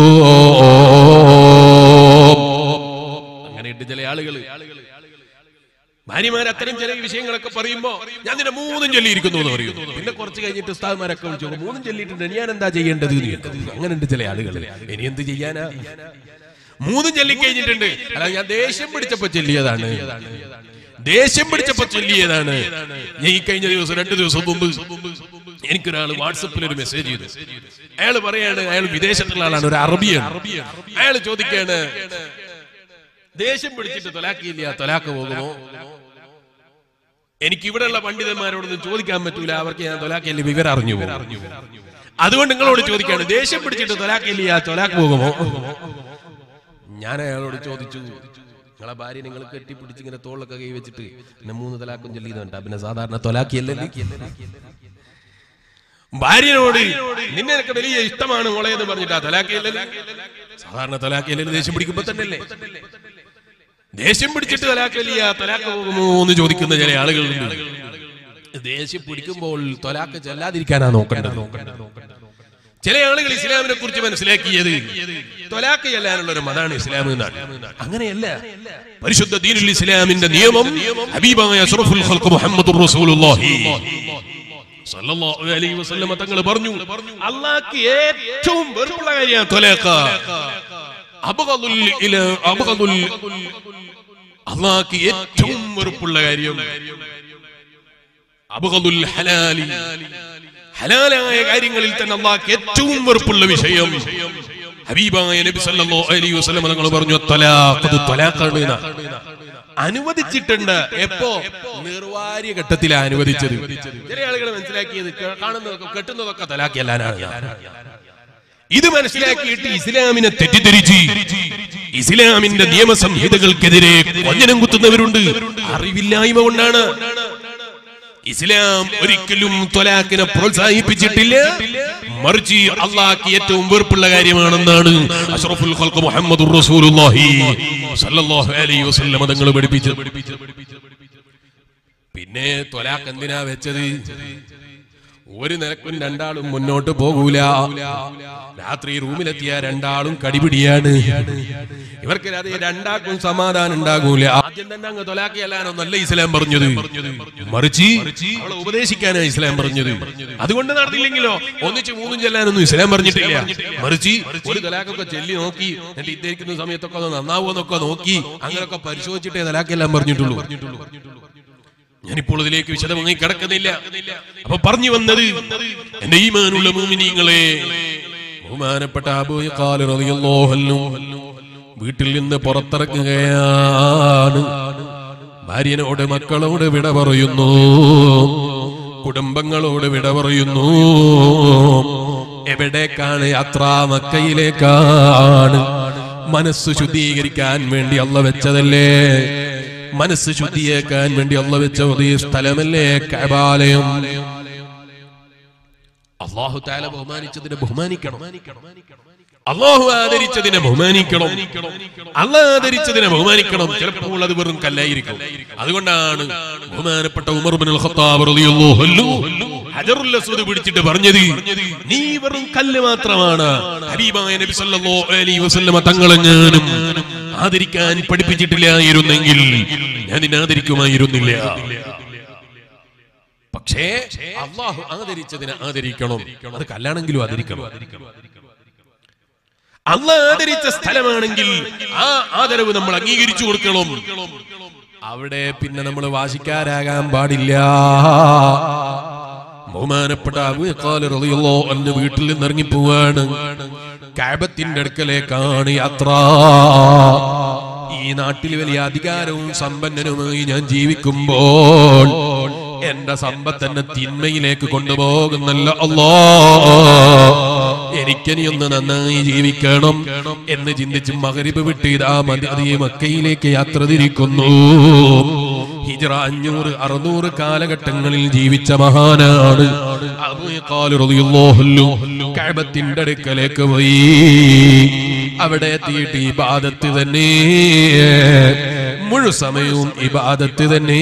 അങ്ങനെയുണ്ട് ചില ആളുകൾ ഭാര്യമാർ അത്തരം ചില വിഷയങ്ങളൊക്കെ പറയുമ്പോ ഞാൻ നിന്നെ മൂന്നും ചൊല്ലിയിരിക്കുന്നു എന്ന് പറയുന്നു പിന്നെ കുറച്ച് കഴിഞ്ഞിട്ട് ഉസ്താദ്മാരൊക്കെ വിളിച്ചു "ഓ, മൂന്നും ചൊല്ലിയിട്ടുണ്ട് ഞാൻ എന്താ ചെയ്യേണ്ടത് എന്ന് ചോദിക്കും. അങ്ങനെയുണ്ട് ചില ആളുകൾ ഇനി എന്ത് ചെയ്യാനാ മൂന്നും ചൊല്ലിക്കഴിഞ്ഞിട്ടുണ്ട് അല്ല ഞാൻ ദേഷ്യം പിടിച്ചപ്പോ ചൊല്ലിയതാണ് ദേഷ്യം പിടിച്ചപ്പോ ചൊല്ലിയതാണ് ഞാൻ ഈ കഴിഞ്ഞ ദിവസം രണ്ട് ദിവസം മുമ്പ് എനിക്കൊരാൾ വാട്സപ്പിൽ ഒരു മെസ്സേജ് ചെയ്തു അയാൾ പറയാണ് അയാൾ വിദേശത്തുള്ള ആളാണ് ഒരു അറബിയാണ് അയാൾ ചോദിക്കാണ് ദേഷ്യം പിടിച്ചിട്ട് തൊലാക്കിയില്ല തൊലാക്ക് പോകുമോ എനിക്ക് ഇവിടെയുള്ള പണ്ഡിതന്മാരോടൊന്നും ചോദിക്കാൻ പറ്റൂല അവർക്ക് ഞാൻ തൊലാക്കിയല്ലേ വിവരം അറിഞ്ഞു പോകും. അതുകൊണ്ട് നിങ്ങളോട് ചോദിക്കാണ് ദേഷ്യം പിടിച്ചിട്ട് തൊലാക്കില്ല തൊലാക്ക് പോകുമോ ഞാൻ അയാളോട് ചോദിച്ചു നിങ്ങളെ ഭാര്യ നിങ്ങൾ കെട്ടിപ്പിടിച്ച് ഇങ്ങനെ തോളൊക്കെ കൈ വെച്ചിട്ട് പിന്നെ മൂന്ന് തലാക്കും ചൊല്ലിയതുണ്ടാ പിന്നെ സാധാരണ തൊലാക്കിയല്ലേ ഭാര്യനോട് നിന്നെ എനിക്ക് വലിയ ഇഷ്ടമാണ് മോളെ എന്ന് പറഞ്ഞിട്ട് ആ തലാക്കിയല്ലേ സാധാരണ തലാക്കിയല്ലേ ദേഷ്യം പിടിക്കുമ്പോ തന്നെയല്ലേ ദേഷ്യം പിടിച്ചിട്ട് തലാക്കലിയ തലാക്ക് പോകുമോ എന്ന് ചോദിക്കുന്ന ചില ആളുകളുണ്ട് ദേഷ്യം പിടിക്കുമ്പോൾ തൊലാക്ക് ചെല്ലാതിരിക്കാനാ നോക്കേണ്ടത് ചില ആളുകൾ ഇസ്ലാമിനെ കുറിച്ച് മനസ്സിലാക്കിയത് തൊലാക്ക് ചെല്ലാനുള്ള ഒരു മതാണ് ഇസ്ലാം എന്നാണ് അങ്ങനെയല്ല പരിശുദ്ധ ദീനുൽ ഇസ്ലാമിന്റെ നിയമം ഹബീബായ അഷ്റഫുൽ ഖൽഖ് മുഹമ്മദുർ റസൂലുള്ളാഹി സല്ലല്ലാഹു അലൈഹി വസല്ലമ തങ്ങൾ പറഞ്ഞു അള്ളാഹ്ക്ക് ഏറ്റവും വെറുപ്പുള്ള കാര്യമാണ് തൊലാക്ക് അബ്ഗദുൽ ഇല അബ്ഗദുൽ അള്ളാഹ്ക്ക് ഏറ്റവും വെറുപ്പുള്ള കാര്യം അബ്ഗദുൽ ഹലാലി ഹലാലായ കാര്യങ്ങളിൽ തന്നെ അള്ളാഹ്ക്ക് ഏറ്റവും വെറുപ്പുള്ള വിഷയം ഹബീബായ നബി സല്ലല്ലാഹു അലൈഹി വസല്ലം തങ്ങൾ പറഞ്ഞു തലാഖ് അത് തലാഖാണ് എന്ന്. അനുവദിച്ചിട്ടുണ്ട് എപ്പോ നിർവാര്യ ഘട്ടത്തിലാണ് അനുവദിച്ചത് ചില ആളുകൾ മനസ്സിലാക്കിയത് കേ- കാണുന്നതൊക്കെ കെട്ടുന്നതൊക്കെ തലാക്കിയല്ലാനാണ് ഇത് മനസ്സിലാക്കിയിട്ട് ഇസ്ലാമിനെ തെറ്റിദ്ധരിച്ച് ഇസ്ലാമിന്റെ നിയമസംഹിതകൾക്കെതിരെ കൊഞ്ഞനം കുത്തുന്നവരുണ്ട് അറിവില്ലായ്മ കൊണ്ടാണ് ഇസ്ലാം ഒരിക്കലും തൊലാക്കിനെ പ്രോത്സാഹിപ്പിച്ചിട്ടില്ല മറിച്ച് അള്ളാഹ്ക്ക് ഏറ്റവും വെറുപ്പുള്ള കാര്യമാണെന്നാണ് അഷ്റഫുൽ ഖൽഖ് മുഹമ്മദുർ റസൂലുള്ളാഹി സല്ലല്ലാഹു അലൈഹി വസല്ലം തങ്ങൾ പഠിപ്പിച്ചത് പിന്നെ തൊലാക്ക് എന്തിനാ വെച്ചത് ഒരു നിലക്കും രണ്ടാളും മുന്നോട്ട് പോകൂല രാത്രി റൂമിലെത്തിയ രണ്ടാളും കടിപിടിയാണ് ഇവർക്ക് അത് രണ്ടാക്കും സമാധാനം ഉണ്ടാകൂല ആദ്യം തന്നെ അങ്ങ് തൊലാക്കിയല്ലാനൊന്നല്ല ഇസ്ലാം പറഞ്ഞത് മറിച്ച് അവളെ ഉപദേശിക്കാനാണ് ഇസ്ലാം പറഞ്ഞത് അതുകൊണ്ട് നടന്നില്ലെങ്കിലോ ഒന്നിച്ച് മൂന്നും ചെല്ലാനൊന്നും ഇസ്ലാം പറഞ്ഞിട്ടില്ല മറിച്ച് ഒരു തലാക്കൊക്കെ ചെല്ലി നോക്കി എന്നിട്ട് ഇദ്ദേഹിക്കുന്ന സമയത്തൊക്കെ അത് നന്നാവുമെന്നൊക്കെ നോക്കി അങ്ങനെയൊക്കെ പരിശോധിച്ചിട്ടേ തലാക്കെല്ലാം പറഞ്ഞിട്ടുള്ളൂ ഞാനിപ്പോൾ ഇതിലേക്ക് വിശദമായി കിടക്കുന്നില്ല അപ്പൊ പറഞ്ഞു വന്നത് എന്റെ ഈമാനുള്ള മൂമിനീങ്ങളെ ബഹുമാനപ്പെട്ട അബൂയ ഖാലിദ് റളിയല്ലാഹു അൻഹു വീട്ടിൽ നിന്ന് പുറത്തിറങ്ങുകയാണ് ഭാര്യനോട് മക്കളോട് വിട പറയുന്നു കുടുംബങ്ങളോട് വിട പറയുന്നു എവിടേക്കാണ് യാത്ര മക്കയിലേക്കാണ് മനസ്സ് ശുദ്ധീകരിക്കാൻ വേണ്ടി അല്ല വെച്ചതല്ലേ മനസ്സ് ശുദ്ധിയാക്കാൻ വേണ്ടി അല്ല വെച്ച ഒരു സ്ഥലമല്ലേ കബാലയം അള്ളാഹു താല ബഹുമാനിച്ചതിനെ ബഹുമാനിക്കണം അള്ളാഹു ആദരിച്ചതിനെ ബഹുമാനിക്കണം അള്ളാഹ് ആദരിച്ചതിനെ ബഹുമാനിക്കണം ചിലപ്പോൾ അത് വെറും കല്ലായിരിക്കും അതുകൊണ്ടാണ് ബഹുമാനപ്പെട്ട ഉമർ ബിൻ ഖത്താബ് റളിയല്ലാഹു അൻഹു ഹജറുൽ അസ്വദ് പിടിച്ചിട്ട് പറഞ്ഞത് നീ വെറും കല്ല് മാത്രമാണ് ഹബീബായ നബി സല്ലല്ലാഹു അലൈഹി വസല്ലമ തങ്ങളെ ഞാനും ആദരിക്കാൻ പഠിപ്പിച്ചിട്ടില്ലായിരുന്നെങ്കിൽ ഞാൻ നിന്നെ ആദരിക്കുമായിരുന്നില്ല പക്ഷേ അള്ളാഹു ആദരിച്ചതിനെ ആദരിക്കണം അത് കല്ലാണെങ്കിലും ആദരിക്കണം അള്ളാഹ് ആദരിച്ച സ്ഥലമാണെങ്കിൽ ആ ആദരവ് നമ്മൾ അംഗീകരിച്ചു കൊടുക്കണം അവിടെ പിന്നെ നമ്മൾ വാശിക്കാരാകാൻ പാടില്ല ബഹുമാനപ്പെട്ട അബൂഖാല് റളിയല്ലാഹു അൻഹു വീട്ടിൽ നിന്ന് ഇറങ്ങി പോവാണ് കാബത്തിന്റെ അടുക്കലേക്കാണ് യാത്ര ഈ നാട്ടിൽ വലിയ അധികാരവും സമ്പന്നനുമായി ഞാൻ ജീവിക്കുമ്പോൾ എന്റെ സമ്പത്ത് എന്നെ തിന്മയിലേക്ക് കൊണ്ടുപോകുന്നല്ല അല്ലോ എനിക്കിനി ഒന്ന് നന്നായി ജീവിക്കണം എന്ന് ചിന്തിച്ച് മകരിബ് വിട്ട് ഇതാ മതി അതീ മക്കയിലേക്ക് യാത്ര തിരിക്കുന്നു ഹിജറ അഞ്ഞൂറ് അറുന്നൂറ് കാലഘട്ടങ്ങളിൽ ജീവിച്ച മഹാനാണ് അബൂഖാല് റളിയല്ലാഹു അൻഹു കഅബത്തിന്റെ അടുക്കലേക്ക് പോയി അവിടെ എത്തിയിട്ട് ഇബാദത്ത് തന്നെ മുഴു സമയവും ഇബാദത്ത് തന്നെ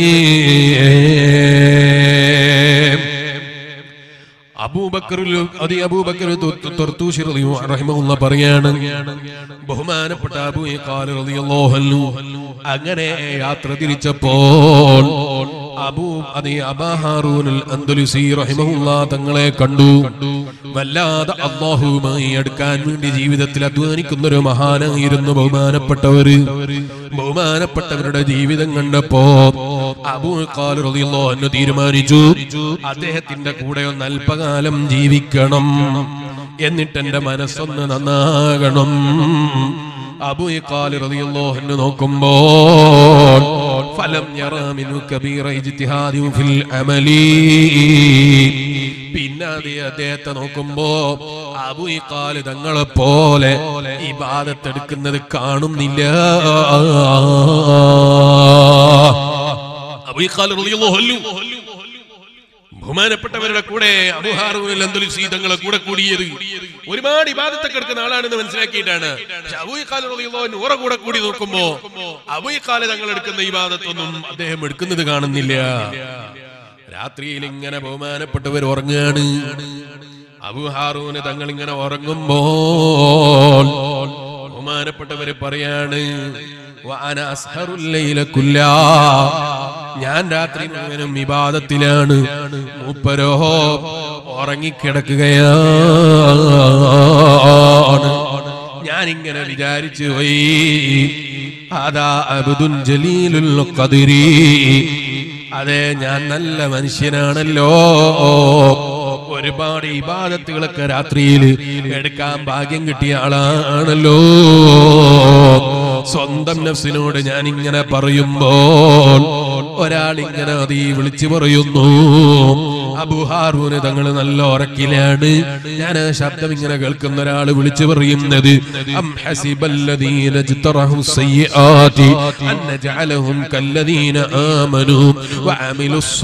അബൂബക്കർ അതി അബൂബക്കർ തുർത്തൂശി റഹിമഹുള്ള പറയാണ് ബഹുമാനപ്പെട്ട അബൂ ഖാൽ റളിയല്ലാഹു അൻഹു അങ്ങനെ യാത്ര തിരിച്ചപ്പോൾ അബൂ അതി അബാ ഹാറൂനുൽ അൻദലുസി റഹിമഹുള്ള തങ്ങളെ കണ്ടു വല്ലാതെ അള്ളാഹുവുമായി അടുക്കാൻ വേണ്ടി ജീവിതത്തിൽ അധ്വാനിക്കുന്ന ഒരു മഹാനായിരുന്നു ബഹുമാനപ്പെട്ടവര് ബഹുമാനപ്പെട്ടവരുടെ ജീവിതം കണ്ടപ്പോ അബൂ ഖാൽ റളിയല്ലാഹു അൻഹു തീരുമാനിച്ചു അദ്ദേഹത്തിന്റെ കൂടെ ഒന്ന് അല്പകാലം ജീവിക്കണം എന്നിട്ട് എന്റെ മനസ്സൊന്ന് നന്നാകണം അബൂ ഖാൽ റളിയല്ലാഹു അൻഹു നോക്കുമ്പോൾ ഫലം യറ മിനു കബീറ ഇജ്തിഹാദി ഫിൽ അമലി പിന്നെ അതേ അദ്ദേഹത്തെ നോക്കുമ്പോ അബൂ ഖാൽ തങ്ങളെ പോലെ ഇബാദത്തെടുക്കുന്നത് കാണുന്നില്ല അബൂ ഖാൽ റളിയല്ലാഹു അൻഹു ബഹുമാനപ്പെട്ടവരുടെ കൂടെ അബുഹാറുൽ അന്തുലിസി തങ്ങളെ കൂടെ കൂടിയത് ഒരുപാട് ഇബാദത്തൊക്കെ എടുക്കുന്ന ആളാണെന്ന് മനസ്സിലാക്കിയിട്ടാണ് പക്ഷെ അബൂഖാൽ റളിയല്ലാഹു ഓറ കൂടെ കൂടി നോക്കുമ്പോ അബൂഖാൽ തങ്ങൾ എടുക്കുന്ന ഇബാദത്തൊന്നും അദ്ദേഹം എടുക്കുന്നത് കാണുന്നില്ല രാത്രിയിൽ ഇങ്ങനെ ബഹുമാനപ്പെട്ടവർ ഉറങ്ങാണ് അബുഹാറൂന് തങ്ങൾ ഇങ്ങനെ ഉറങ്ങുമ്പോൾ ബഹുമാനപ്പെട്ടവര് പറയാണ് വഅന അസ്ഹറുൽ ലൈല കുല്ലാ. ഞാൻ രാത്രി മുഴുവനും വിവാദത്തിലാണ് മൂപ്പരോ ഉറങ്ങിക്കിടക്കുകയാണ് ഞാൻ ഇങ്ങനെ വിചാരിച്ചു പോയി അതാ അബ്ദുൽ ജലീലുൽ ഖദരി അതെ ഞാൻ നല്ല മനുഷ്യനാണല്ലോ ഒരുപാട് ഇബാദത്തുകളൊക്കെ രാത്രിയിൽ എടുക്കാൻ ഭാഗ്യം കിട്ടിയ ആളാണല്ലോ സ്വന്തം നഫ്സിനോട് ഞാൻ ഇങ്ങനെ പറയുമ്പോൾ ഒരാൾ ഇങ്ങനെ അതീ വിളിച്ചു പറയുന്നു അബുഹാറൂന് തങ്ങൾ നല്ല ഉറക്കിലാണ് ഞാൻ ആ ശബ്ദം ഇങ്ങനെ കേൾക്കുന്ന ഒരാൾ വിളിച്ചു പറയുന്നത് അം ഹസിബല്ലദീന ഇജ്തറഹു സയ്യിആതി അൻ നജഅലഹും കല്ലദീന ആമനു വഅമിലുസ്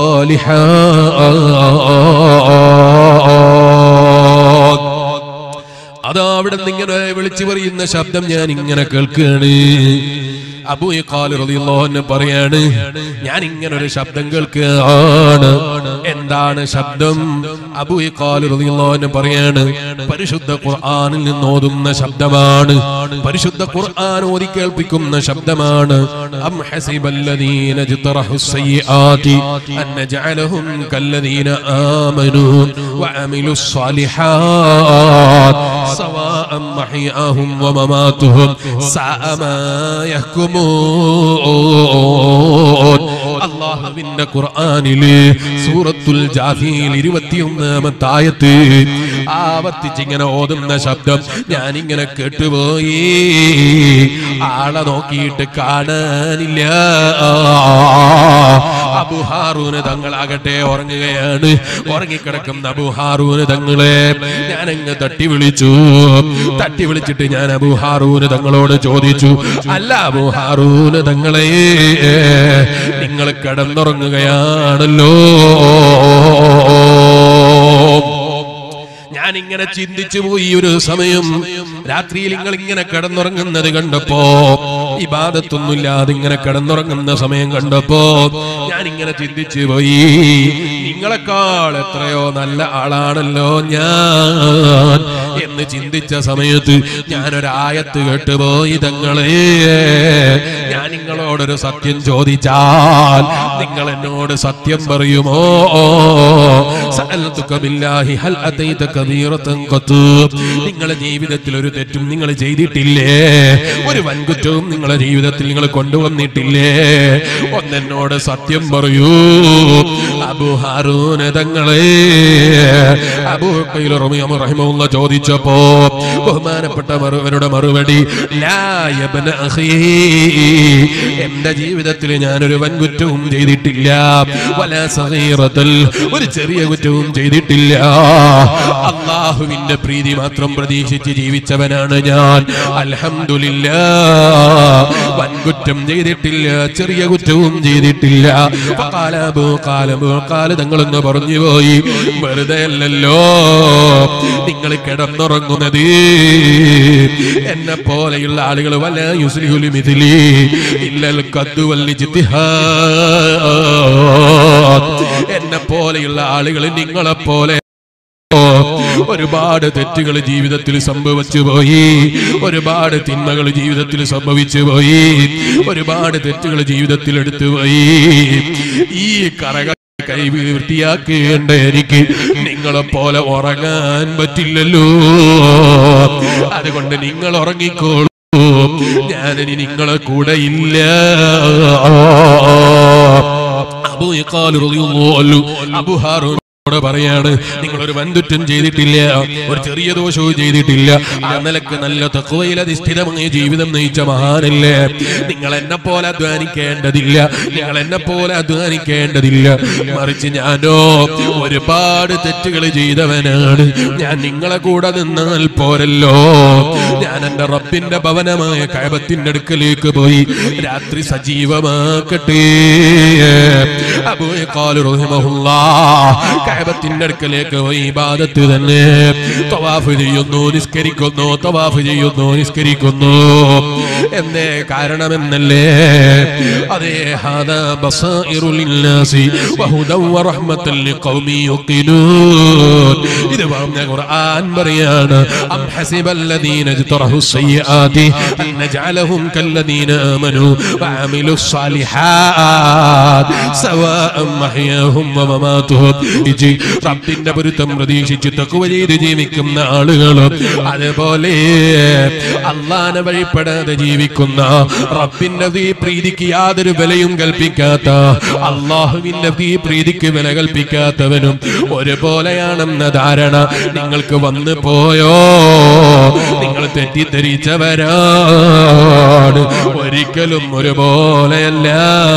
സാലിഹാത്ത് അതാ അവിടെ നിന്ന് ഇങ്ങനെ വിളിച്ചു പറയുന്ന ശബ്ദം ഞാൻ ഇങ്ങനെ കേൾക്കുകയാണ് അബൂഖാലിറിയോന്ന് പറയാണ് ഞാൻ ഇങ്ങനെ ഒരു ശബ്ദം കേൾക്കുകയാണ് എന്താണ് ശബ്ദം അബൂഖാലിറിയോന്ന് പറയാണ് പരിശുദ്ധ ഖുർആനിൽ നിന്ന് ഓതുന്ന ശബ്ദമാണ് പരിശുദ്ധ ഖുർആൻ ഓതി കേൾപ്പിക്കുന്ന ശബ്ദമാണ് അം ഹസിബല്ലദീന ജ്തറഹു സയ്യിആതി അൻ നജഅലഹും കല്ലദീന ആമനു വഅമിലുസ് സാലിഹാത്ത് സവാഅം മഹിയാഹും വമമാതുഹും സഅ മാ യഹ്കുമൂൻ അള്ളാഹുവിന്റെ ഖുർആനില് സൂറത്തുൽ ജാഫിയിൽ ഇരുപത്തിയൊന്നാമത്തെ ആയത്ത് ആവർത്തിച്ചിങ്ങനെ ഓതുന്ന ശബ്ദം ഞാൻ ഇങ്ങനെ കേട്ടുപോയി ആളെ നോക്കിയിട്ട് കാണാനില്ല അബുഹാറൂന് തങ്ങളാകട്ടെ ഉറങ്ങുകയാണ് ഉറങ്ങിക്കിടക്കുന്ന അബുഹാറൂന് തങ്ങളെ ഞാൻ അങ്ങ് തട്ടി വിളിച്ചു തട്ടി വിളിച്ചിട്ട് ഞാൻ അബുഹാറൂന് തങ്ങളോട് ചോദിച്ചു അല്ല അബുഹാറൂന് തങ്ങളെ നിങ്ങൾ കിടന്നുറങ്ങുകയാണല്ലോ ഞാൻ ഇങ്ങനെ ചിന്തിച്ചു പോയി ഒരു സമയം രാത്രിയിൽ നിങ്ങൾ ഇങ്ങനെ കിടന്നുറങ്ങുന്നത് കണ്ടപ്പോ ഇബാദത്തൊന്നുമില്ലാതെ ഇങ്ങനെ കിടന്നുറങ്ങുന്ന സമയം കണ്ടപ്പോ ഞാൻ ഇങ്ങനെ ചിന്തിച്ചു പോയി നിങ്ങളെക്കാൾ എത്രയോ നല്ല ആളാണല്ലോ ഞാൻ എന്ന് ചിന്തിച്ച സമയത്ത് ഞാനൊരായത്ത് കേട്ടുപോയി തങ്ങളെ ഞാൻ നിങ്ങളോടൊരു സത്യം ചോദിച്ചാൽ നിങ്ങൾ എന്നോട് സത്യം പറയുമോ സഅൽതുക ബില്ലാഹി ഹൽ അതൈത കബീറതൻ ഖത്ത് നിങ്ങളുടെ ജീവിതത്തിൽ ഒരു തെറ്റും നിങ്ങൾ ചെയ്തിട്ടില്ലേ ഒരു വൻകുറ്റവും നിങ്ങളുടെ ജീവിതത്തിൽ നിങ്ങൾ കൊണ്ടുവന്നിട്ടില്ലേ ഒന്നെന്നോട് സത്യം പറയൂ അബു ഹാറൂന തങ്ങളെ അബു ഖൈൽ റഹിമഹുള്ള ചോദിച്ചപ്പോ ബഹുമാനപ്പെട്ട മറുവരുടെ മറുപടി ലാ യബ്ന അഖീ എന്റെ ജീവിതത്തിൽ ഞാനൊരു വൻകുറ്റവും ചെയ്തിട്ടില്ല വലാ സഗീറത്തൽ ഒരു ചെറിയ കുറ്റവും ചെയ്തിട്ടില്ല അള്ളാഹുവിന്റെ പ്രീതി മാത്രം പ്രതീക്ഷിച്ച് ജീവിച്ചവനാണ് ഞാൻ അൽഹംദുലില്ല വൻകുറ്റം ചെയ്തിട്ടില്ല ചെറിയ കുറ്റവും ചെയ്തിട്ടില്ല കാലബോ കാലബോ കാല തങ്ങളൊന്ന് പറഞ്ഞു പോയി വെറുതെ അല്ലല്ലോ നിങ്ങൾ കിടന്നുറങ്ങുന്നത് എന്നെ പോലെയുള്ള ആളുകൾ വല്ല യുസ്ലിഹുലി മിഥിലി ഇല്ലൽ കദ്ദുവല്ലി എന്നെ പോലെയുള്ള ആളുകൾ നിങ്ങളെ പോലെ ഒരുപാട് തെറ്റുകൾ ജീവിതത്തിൽ സംഭവിച്ചു പോയി ഒരുപാട് തിന്മകൾ ജീവിതത്തിൽ സംഭവിച്ചു പോയി ഒരുപാട് തെറ്റുകൾ ജീവിതത്തിൽ എടുത്തു പോയി ഈ കറക കൈ വൃത്തിയാക്കേണ്ട എനിക്ക് നിങ്ങളെ പോലെ ഉറങ്ങാൻ പറ്റില്ലല്ലോ അതുകൊണ്ട് നിങ്ങൾ ഉറങ്ങിക്കോളൂ ഞാനിനി നിങ്ങളെ കൂടെ ഇല്ല അബു ഇഖാൽ റളിയല്ലാഹു അൻഹു അബു ഹാറൂൻ ോട് പറയാണ് നിങ്ങൾ ഒരു വൻതുറ്റം ചെയ്തിട്ടില്ല ഒരു ചെറിയ ദോഷവും ചെയ്തിട്ടില്ല ആ നിലക്ക് നല്ല തക്കുവയിൽ അധിഷ്ഠിതമായ ജീവിതം നയിച്ച മഹാനല്ലേ നിങ്ങൾ എന്നെ പോലെ അധ്വാനിക്കേണ്ടതില്ല നിങ്ങൾ എന്നെ പോലെ അധ്വാനിക്കേണ്ടതില്ല മറിച്ച് ഞാനോ ഒരുപാട് തെറ്റുകൾ ചെയ്തവനാണ് ഞാൻ നിങ്ങളെ കൂടെ നിന്നാൽ പോരല്ലോ ഞാൻ എന്റെ റബ്ബിന്റെ ഭവനമായ കഴബത്തിന്റെ അടുക്കലേക്ക് പോയി രാത്രി സജീവമാക്കട്ടെ അബൂയ കാലു റഹിമഹുല്ലാ കഅബത്തിന്റെ അടുക്കലേക്ക് പോയി ഇബാദത്ത് തന്നെ തവാഫ് ചെയ്യുന്നു നിസ്കരിക്കുന്നു തവാഫ് ചെയ്യുന്നു നിസ്കരിക്കുന്നു എന്തേ കാരണമെന്നല്ലേ അതേ ഹാദാ ബസായിറു ലിന്നാസി വഹുദൻ വറഹ്മത്തൻ ലിഖൗമി യുഖിനൂൻ ഇത് പറഞ്ഞ ഖുർആൻ പറയാണ് അം ഹസിബല്ലദീന ഇജ്തറഹു സയ്യിആതി അൻ നജഅലഹും കല്ലദീന ആമനു വഅമിലു സ്സാലിഹാത്ത് സവാഅം മഹ്യാഹും വമമാതുഹും ഇജി റബ്ബിന്റെ പൊരുത്തം പ്രതീക്ഷിച്ച് തക്കുവ ചെയ്ത് ജീവിക്കുന്ന ആളുകളും അതുപോലെ അള്ളാനെ വഴിപ്പെടാതെ ജീവിക്കുന്ന റബ്ബിന്റെ ഈ പ്രീതിക്ക് യാതൊരു വിലയും കൽപ്പിക്കാത്ത അള്ളാഹുവിന്റെ ഈ പ്രീതിക്ക് വില കൽപ്പിക്കാത്തവനും ഒരുപോലെയാണെന്ന ധാരണ നിങ്ങൾക്ക് വന്നു പോയോ നിങ്ങൾ തെറ്റിദ്ധരിച്ചവരാണ് ഒരിക്കലും ഒരുപോലെയല്ല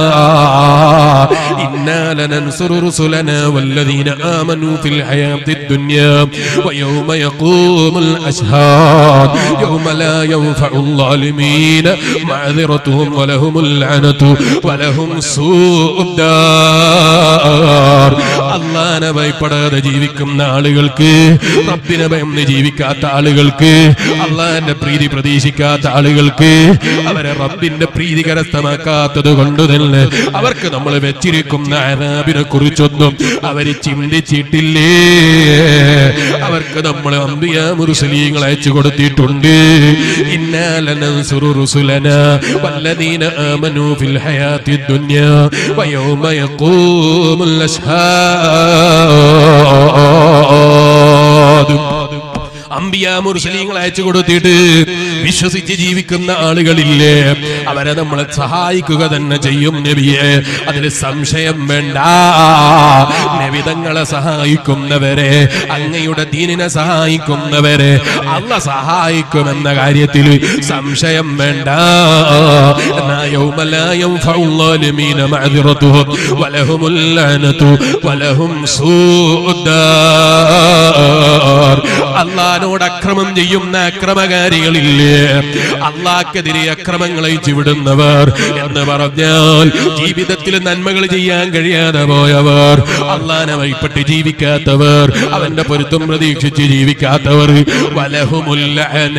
ഇന്നാലനൻസുറു റുസുലന والذين آمنوا في الحياة الدنيا ويوم يقوم الأشهاد يوم لا ينفع الظالمين معذرتهم ولهم اللعنة ولهم سوء الدار അള്ളാനെ ഭയപ്പെടാതെ ജീവിക്കുന്ന ആളുകൾക്ക് റബ്ബിനെ ഭയന്ന് ജീവിക്കാത്ത ആളുകൾക്ക് അള്ളാന്റെ പ്രീതി പ്രതീക്ഷിക്കാത്ത ആളുകൾക്ക് അവരെ റബ്ബിന്റെ പ്രീതി കരസ്ഥമാക്കാത്തത് കൊണ്ട് തന്നെ അവർക്ക് നമ്മൾ വെച്ചിരിക്കുന്ന അനാബിനെ കുറിച്ചൊന്നും അവര് ചിന്തിച്ചിട്ടില്ലേ അവർക്ക് നമ്മൾ അമ്പിയ മുറുസലീങ്ങൾ അയച്ചു കൊടുത്തിട്ടുണ്ട് ഇന്നാലനസുറുസുലന വല്ലദീന ആമനു ഫിൽ ഹയാത്തി ദുനിയ വയൗമ യഖൂമുൽ അശ്ഹാദ് അമ്പിയ മുർസലീങ്ങൾ അയച്ചു കൊടുത്തിട്ട് വിശ്വസിച്ച് ജീവിക്കുന്ന ആളുകളില്ലേ അവരെ നമ്മളെ സഹായിക്കുക തന്നെ ചെയ്യും നബിയെ അതിന് സംശയം വേണ്ട നബിതങ്ങളെ സഹായിക്കുന്നവരെ അങ്ങയുടെ ദീനിനെ സഹായിക്കുന്നവരെ അല്ല സഹായിക്കുമെന്ന കാര്യത്തിൽ സംശയം വേണ്ട എന്നാ യൗമലാ യൻഫഉ الظالمين معذرتهم ولهم اللعنة ولهم سوء الدار അള്ളഹാനോട് അക്രമം ചെയ്യുന്ന അക്രമകാരികളില്ലേ അള്ളാഹ്ക്കെതിരെ അക്രമങ്ങളെ വിടുന്നവർ എന്ന് പറഞ്ഞാൽ ജീവിതത്തിൽ നന്മകൾ ചെയ്യാൻ കഴിയാതെ പോയവർ അള്ളാനെ വഴിപ്പെട്ട് ജീവിക്കാത്തവർ അവന്റെ പൊരുത്തം പ്രതീക്ഷിച്ച് ജീവിക്കാത്തവർ വലഹുമുല്ല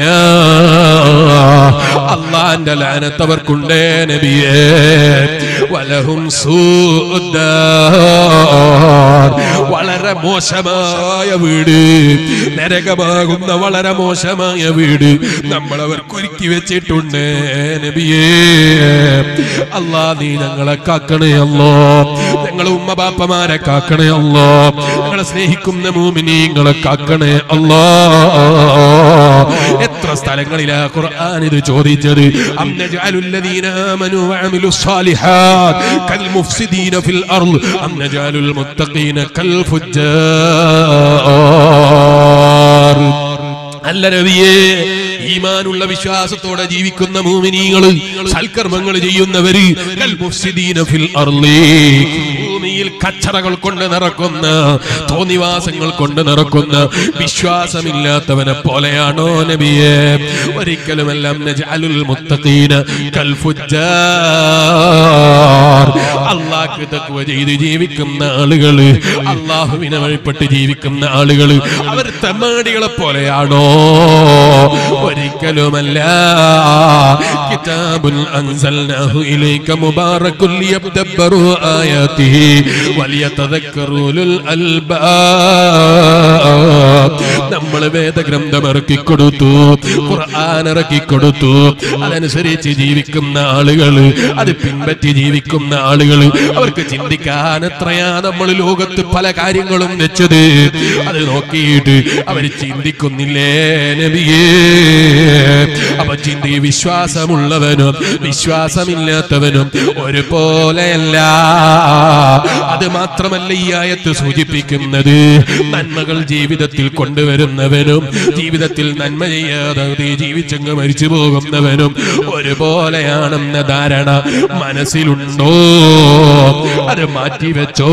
അള്ളാന്റെ ലാനത്തവർക്കുണ്ടേ നബിയേ വലഹും സൂദാർ വളരെ മോശമായ വീട് നരകമാകുന്ന വളരെ മോശമായ വീട് നമ്മൾ അവർക്ക് ഒരുക്കി വെച്ചിട്ടുണ്ട് നബിയേ അല്ലാ നീ ഞങ്ങളെ കാക്കണേ അല്ലോ ഞങ്ങളെ ഉമ്മ ബാപ്പമാരെ കാക്കണേ അല്ലോ ഞങ്ങളെ സ്നേഹിക്കുന്ന മൂമിനീങ്ങളെ കാക്കണേ അല്ലോ എത്ര സ്ഥലങ്ങളിലാ ഖുർആൻ ഇത് ചോദിച്ചത് അം നജഅലുല്ലദീന ആമനു വഅമിലു സ്സാലിഹാത്ത് കൽ മുഫ്സിദീന ഫിൽ അർള് അം നജഅലുൽ മുത്തഖീന കൽ ഫുജ്ജാർ അല്ല നബിയേ ഈമാനുള്ള വിശ്വാസത്തോടെ ജീവിക്കുന്ന മൂമിനീങ്ങള് സൽക്കർമ്മങ്ങൾ ചെയ്യുന്നവര് കൽ മുഫ്സിദീന ഫിൽ അർളി ഭൂമിയിൽ കച്ചറകൾ കൊണ്ട് നിറക്കുന്ന തോന്നിവാസങ്ങൾ കൊണ്ട് നിറക്കുന്ന വിശ്വാസമില്ലാത്തവനെ പോലെയാണോ നബിയെ ഒരിക്കലുമെല്ലാം നജഅലുൽ മുത്തഖീന കൽ ഫുജ്ജാർ അള്ളാഹ്ക്ക് തക്വ ചെയ്ത് ജീവിക്കുന്ന ആളുകള് അള്ളാഹുവിനെ വഴിപ്പെട്ട് ജീവിക്കുന്ന ആളുകള് അവർ തെമ്മാടികളെ പോലെയാണോ ഒരിക്കലുമല്ല കിതാബുൽ അൻസൽനാഹു ഇലൈക മുബാറകുൽ ലിയബ്ദബറു ആയാതിഹി വലിയതദക്കറു ഉലുൽ അൽബാബ് നമ്മൾ വേദഗ്രന്ഥം ഇറക്കി കൊടുത്തു ഖുർആൻ ഇറക്കി കൊടുത്തു അതനുസരിച്ച് ജീവിക്കുന്ന ആളുകൾ അത് പിൻപറ്റി ജീവിക്കുന്ന ആളുകൾ അവർക്ക് ചിന്തിക്കാൻ എത്രയാ നമ്മൾ ലോകത്ത് പല കാര്യങ്ങളും വെച്ചത് അത് നോക്കിയിട്ട് അവർ ചിന്തിക്കുന്നില്ലേ നബിയേ അപ്പൊ ചിന്തി വിശ്വാസമുള്ളവനും വിശ്വാസമില്ലാത്തവനും ഒരുപോലെയല്ല അത് മാത്രമല്ല ഈ ആയത്ത് സൂചിപ്പിക്കുന്നത് നന്മകൾ ജീവിതത്തിൽ കൊണ്ടുവരുന്നവനും ജീവിതത്തിൽ നന്മ ചെയ്യാതെ ജീവിച്ചങ്ങ് മരിച്ചു പോകുന്നവനും ഒരുപോലെയാണെന്ന ധാരണ മനസ്സിലുണ്ടോ അത് മാറ്റിവെച്ചോ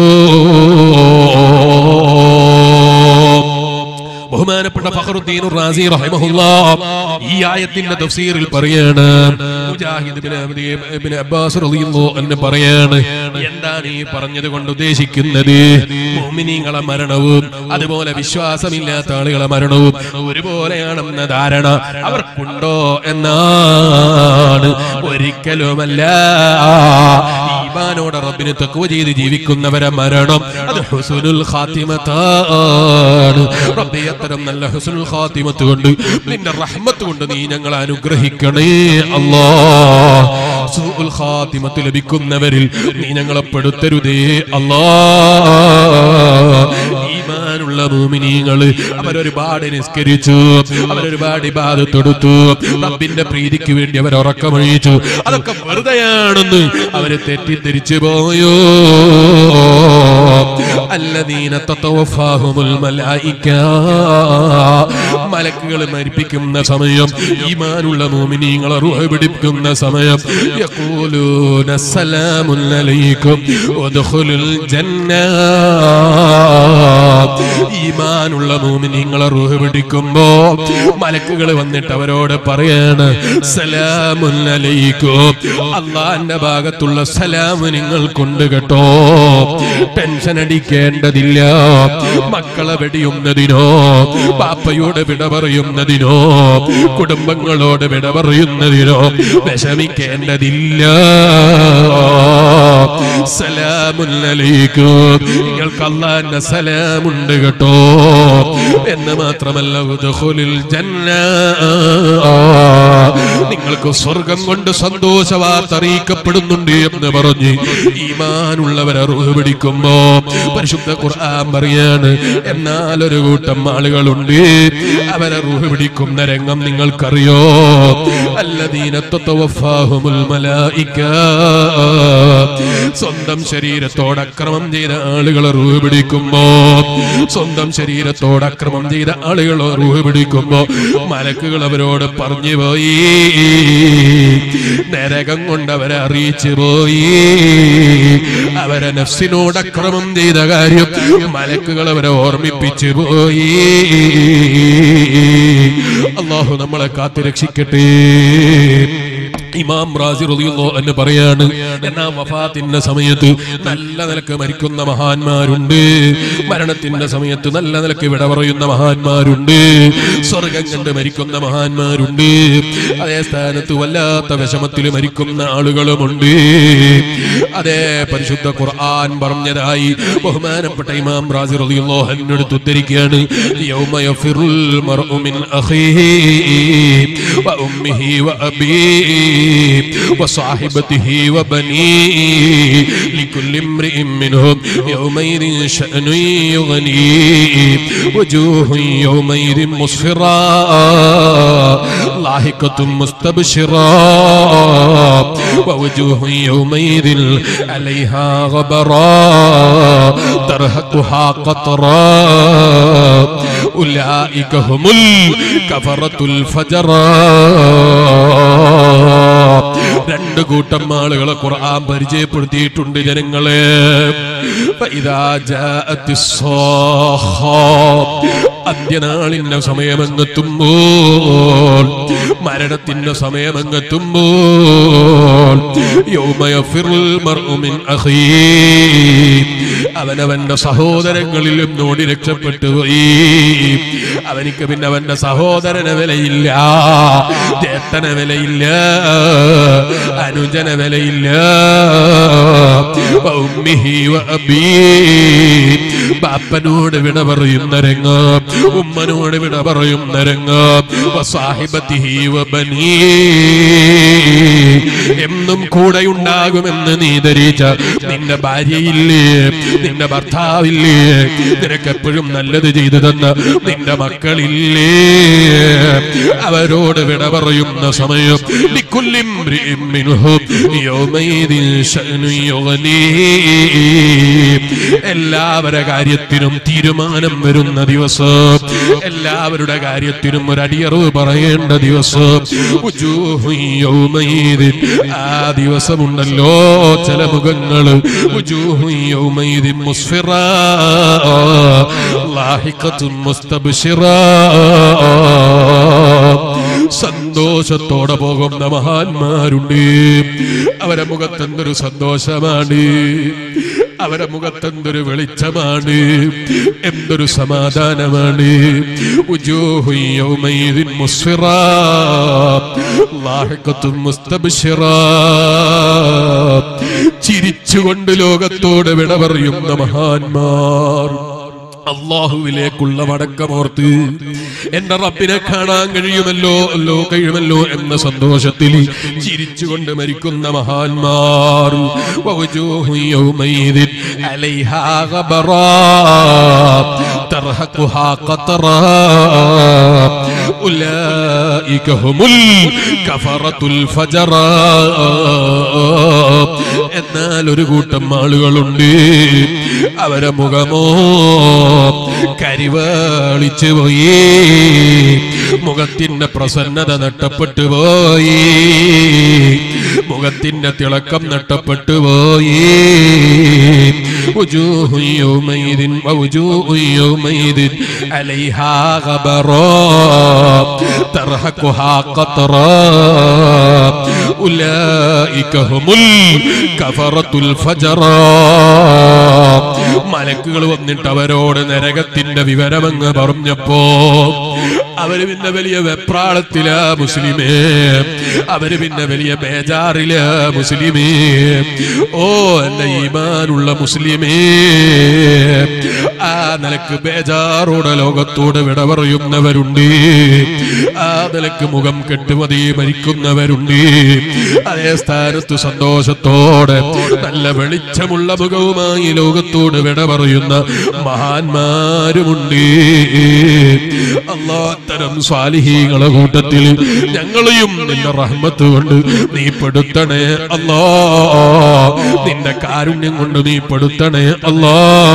ബഹുമാനപ്പെട്ട ഫഖറുദ്ദീൻ റാസി റഹിമഹുല്ലാ ഈ ആയത്തിന്റെ തഫ്സീറിൽ പറയാണ് മുജാഹിദ് ഇബ്നു അബ്ദി ഇബ്നു അബ്ബാസ് റളിയല്ലാഹു അൻഹു പറയാണ് എന്താണ് ഈ പറഞ്ഞത് കൊണ്ട് ഉദ്ദേശിക്കുന്നത് മുഅ്മിനീങ്ങളെ മരണവും അതുപോലെ വിശ്വാസമില്ലാത്ത ആളുകളെ മരണവും ഒരുപോലെയാണെന്ന ധാരണ അവർക്കുണ്ടോ എന്നാണ് ഒരിക്കലുമല്ല ഈമാനോടെ റബ്ബിന് തക്വ ചെയ്ത് ജീവിക്കുന്നവരെ മരണം അത് ഹുസുനുൽ ഖാത്തിമത്താണ് റബ്ബേ അത്തരം നല്ല ഹുസുനുൽ ഖാത്തിമത്ത് കൊണ്ട് നിന്റെ റഹ്മത്ത് കൊണ്ട് നീ ഞങ്ങളെ അനുഗ്രഹിക്കണേ അല്ലാ സൂഉൽ ഖാത്തിമത്ത് ലഭിക്കുന്നവരിൽ നീ ഞങ്ങളെ പെടുത്തരുതേ അല്ലാ ഈമാനുള്ള ഭൂമിനീങ്ങള് അവരൊരുപാട് നിസ്കരിച്ചു അവരൊരുപാട് ഇബാദത്തെടുത്തു റബ്ബിന്റെ പ്രീതിക്ക് വേണ്ടി അവർ ഉറക്കമഴിച്ചു അതൊക്കെ വെറുതെയാണെന്ന് അവര് തെറ്റിദ്ധരിച്ചു പോയോ അല്ലദീന തതവഫാഹുമുൽ മലായിക മലക്കുകൾ മരിപ്പിക്കുന്ന സമയം ഈമാനുള്ള മോമിനീങ്ങളെ റൂഹ് പിടിപ്പിക്കുന്ന സമയം യഖൂലൂന സലാമുൻ അലൈക്കും വദ്ഖുലുൽ ജന്ന ഈമാനുള്ള മോമിനീങ്ങളെ റൂഹ് പിടിക്കുമ്പോ മലക്കുകൾ വന്നിട്ട് അവരോട് പറയാണ് സലാമുൻ അലൈക്കും അള്ളാന്റെ ഭാഗത്തുള്ള സലാം നിങ്ങൾക്കുണ്ട് കേട്ടോ ടെൻഷൻ അടിക്കേണ്ടതില്ല മക്കളെ വെടിയുന്നതിനോ പാപ്പയോട് വിട പറയുന്നതിനോ കുടുംബങ്ങളോട് വിട പറയുന്നതിനോ വിഷമിക്കേണ്ടതില്ല സലാമുല്ലൈക്കും നിങ്ങൾക്ക് അള്ളാന്റെ സലാമുണ്ട് കേട്ടോ എന്ന് മാത്രമല്ല ഉദ്ഖുലുൽ ജന്ന നിങ്ങൾക്ക് സ്വർഗം കൊണ്ട് സന്തോഷ വാർത്ത അറിയിക്കപ്പെടുന്നുണ്ട് എന്ന് പറഞ്ഞ് ഈമാനുള്ളവരെ റൂഹ് പിടിക്കുമ്പോ പരിശുദ്ധ ഖുർആൻ പറയാണ് എന്നാൽ ഒരു കൂട്ടം ആളുകളുണ്ട് അവരെ റൂഹ് പിടിക്കുന്ന രംഗം നിങ്ങൾക്കറിയോ അല്ലദീന തതവഫാഹുമുൽ മലായിക സ്വന്തം ശരീരത്തോട് അക്രമം ചെയ്ത ആളുകളെ റൂഹ് പിടിക്കുമ്പോ സ്വന്തം ശരീരത്തോട് അക്രമം ചെയ്ത ആളുകളെ റൂഹ് പിടിക്കുമ്പോ മലക്കുകൾ അവരോട് പറഞ്ഞു പോയി നരകം കൊണ്ട് അവരെ അറിയിച്ചു പോയി അവരെ നഫ്സിനോട് അക്രമം ചെയ്ത കാര്യം മലക്കുകൾ അവരെ ഓർമ്മിപ്പിച്ചു പോയി അള്ളാഹു നമ്മളെ കാത്തു രക്ഷിക്കട്ടെ ഇമാം റാസി റളിയല്ലാഹു അൻഹു പറയാണ് എന്നാ വഫാത്തിന്റെ സമയത്ത് നല്ല നിലക്ക് മരിക്കുന്ന മഹാന്മാരുണ്ട് മരണത്തിന്റെ സമയത്ത് നല്ല നിലക്ക് വിട പറയുന്ന മഹാന്മാരുണ്ട് സ്വർഗം കണ്ട് മരിക്കുന്ന മഹാന്മാരുണ്ട് അതേ സ്ഥാനത്ത് വല്ലാത്ത വിഷമത്തിൽ മരിക്കുന്ന ആളുകളുമുണ്ട് അതേ പരിശുദ്ധ ഖുർആൻ പറഞ്ഞതായി ബഹുമാനപ്പെട്ട ഇമാം റാസി റളിയല്ലാഹു അൻഹു എടുത്ത് ഉദ്ധരിക്കുകയാണ് യൗമ യഫിറുൽ മർഉ മിൻ അഖീഹി وأمه وأبيه وصاحبته وبنيه لكل امرئ منهم يومئذ شأن يغنيه وجوه يومئذ مسفرة لاحقة مستبشرة ووجوه يومئذ عليها غبرا ترهقها قطرا أولئك هم الكفرة الفجرا രണ്ട് കൂട്ടം ആളുകളെ ഖുർആൻ പരിചയപ്പെടുത്തിയിട്ടുണ്ട് ജനങ്ങളെ فإذا جاءت الصاخة അന്ത്യനാളിന്റെ സമയമെങ്ങെത്തുമ്പോൾ മരണത്തിന്റെ സമയമെങ്ങെത്തുമ്പോൾ യൗമ യഫിറുൽ മർഉ മിൻ അഖീ അവനവന്റെ സഹോദരങ്ങളിൽ നിന്നോടി രക്ഷപ്പെട്ടു പോയി അവനിക്ക് പിന്നെ അവന്റെ സഹോദരന് വിലയില്ല ചേട്ടന് വിലയില്ല അനുജന വിലയില്ല ഉമ്മിഹി വ അബീ. ബാപ്പനോട് വിട പറയുന്ന രംഗം ഉമ്മനോട് വിട പറയുന്ന രംഗം വസാഹിബത്തിഹി വ ബനീ. എന്നും കൂടെ ഉണ്ടാകുമെന്ന് നീ ധരിച്ച നിന്റെ ഭാര്യയില്ലേ നിന്റെ ഭർത്താവില്ലേ നിനക്ക് എപ്പോഴും നല്ലത് ചെയ്തു തന്ന നിന്റെ മക്കളില്ലേ അവരോട് വിട പറയുന്ന സമയം لكل امرئ منهم يومئذ شأن يغنيه എല്ലാവരുടെ കാര്യത്തിനും തീരുമാനം വരുന്ന ദിവസം എല്ലാവരുടെ കാര്യത്തിനും ഒരു അടിയറവ് പറയേണ്ട ദിവസം ഉജൂഹു യൗമئذ ആ ദിവസമുണ്ടല്ലോ ചില മുഖങ്ങള് ഉജൂഹു യൗമئذ മുസ്ഫിറ ലാഹിഖത്തും മുസ്തബ്ശിറ സന്തോഷത്തോടെ പോകുന്ന മഹാന്മാരുണ്ട് അവരെ മുഖത്തെന്തൊരു സന്തോഷമാണ് അവരെ മുഖത്തെന്തൊരു വെളിച്ചമാണ് എന്തൊരു സമാധാനമാണ് ഉജൂഹു യൗമൈദിൻ മുസ്ഫിറ ലാഹിഖത്തും മുസ്തബ്ശിറ ചിരിച്ചുകൊണ്ട് ലോകത്തോട് വിട പറയുന്ന മഹാന്മാർ അള്ളാഹുവിലേക്കുള്ള വടക്കമോർത്ത് എന്റെ റബ്ബിനെ കാണാൻ കഴിയുമല്ലോ അല്ലോ കഴിയുമല്ലോ എന്ന സന്തോഷത്തിൽ ചിരിച്ചുകൊണ്ട് മരിക്കുന്ന മഹാന്മാർ വവജൂഹു യൗമൈദിൻ അലൈഹാ ഗബറാ തർഹഖുഹാ ഖതറാ ഉലൈക ഹുമുൽ കഫറത്തുൽ ഫജറാ എന്നാൽ ഒരു കൂട്ടം ആളുകളുണ്ട് അവരെ മുഖമോ കരിവാളിച്ചു പോയി മുഖത്തിന്റെ പ്രസന്നത നഷ്ടപ്പെട്ടു പോയി മുഖത്തിന്റെ തിളക്കം നഷ്ടപ്പെട്ടു പോയി وجوه يومئذ ووجوه يومئذ عليها غبرا ترهقها قطرا أولئك هم الكفرة الفجرا മലക്കുകൾ വന്നിട്ട് അവരോട് നരകത്തിന്റെ വിവരമങ്ങ് പറഞ്ഞപ്പോ അവര് പിന്നെ വലിയ വെപ്രാളത്തില മുസ്ലിമേ അവര് പിന്നെ വലിയ ബേജാറില മുസ്ലിമേ ഓ എന്റെ ഈമാനുള്ള മുസ്ലിമേ ആ നിലക്ക് ബേജാറോടെ ലോകത്തോട് വിട പറയുന്നവരുണ്ട് ആ നിലക്ക് മുഖം കെട്ടുമതി മരിക്കുന്നവരുണ്ട് അതേ സ്ഥാനത്ത് സന്തോഷത്തോടെ നല്ല വെളിച്ചമുള്ള മുഖവുമായി ലോകത്തോട് വിട പറയുന്ന മഹാന്മാരുമുണ്ട് അള്ളാത്തരം സ്വാലിഹീങ്ങളെ കൂട്ടത്തിൽ ഞങ്ങളെയും നിന്റെ റഹ്മത്ത് കൊണ്ട് നീ പെടുത്തണേ അല്ലാ നിന്റെ കാരുണ്യം കൊണ്ട് നീ പെടുത്തണേ അല്ലാ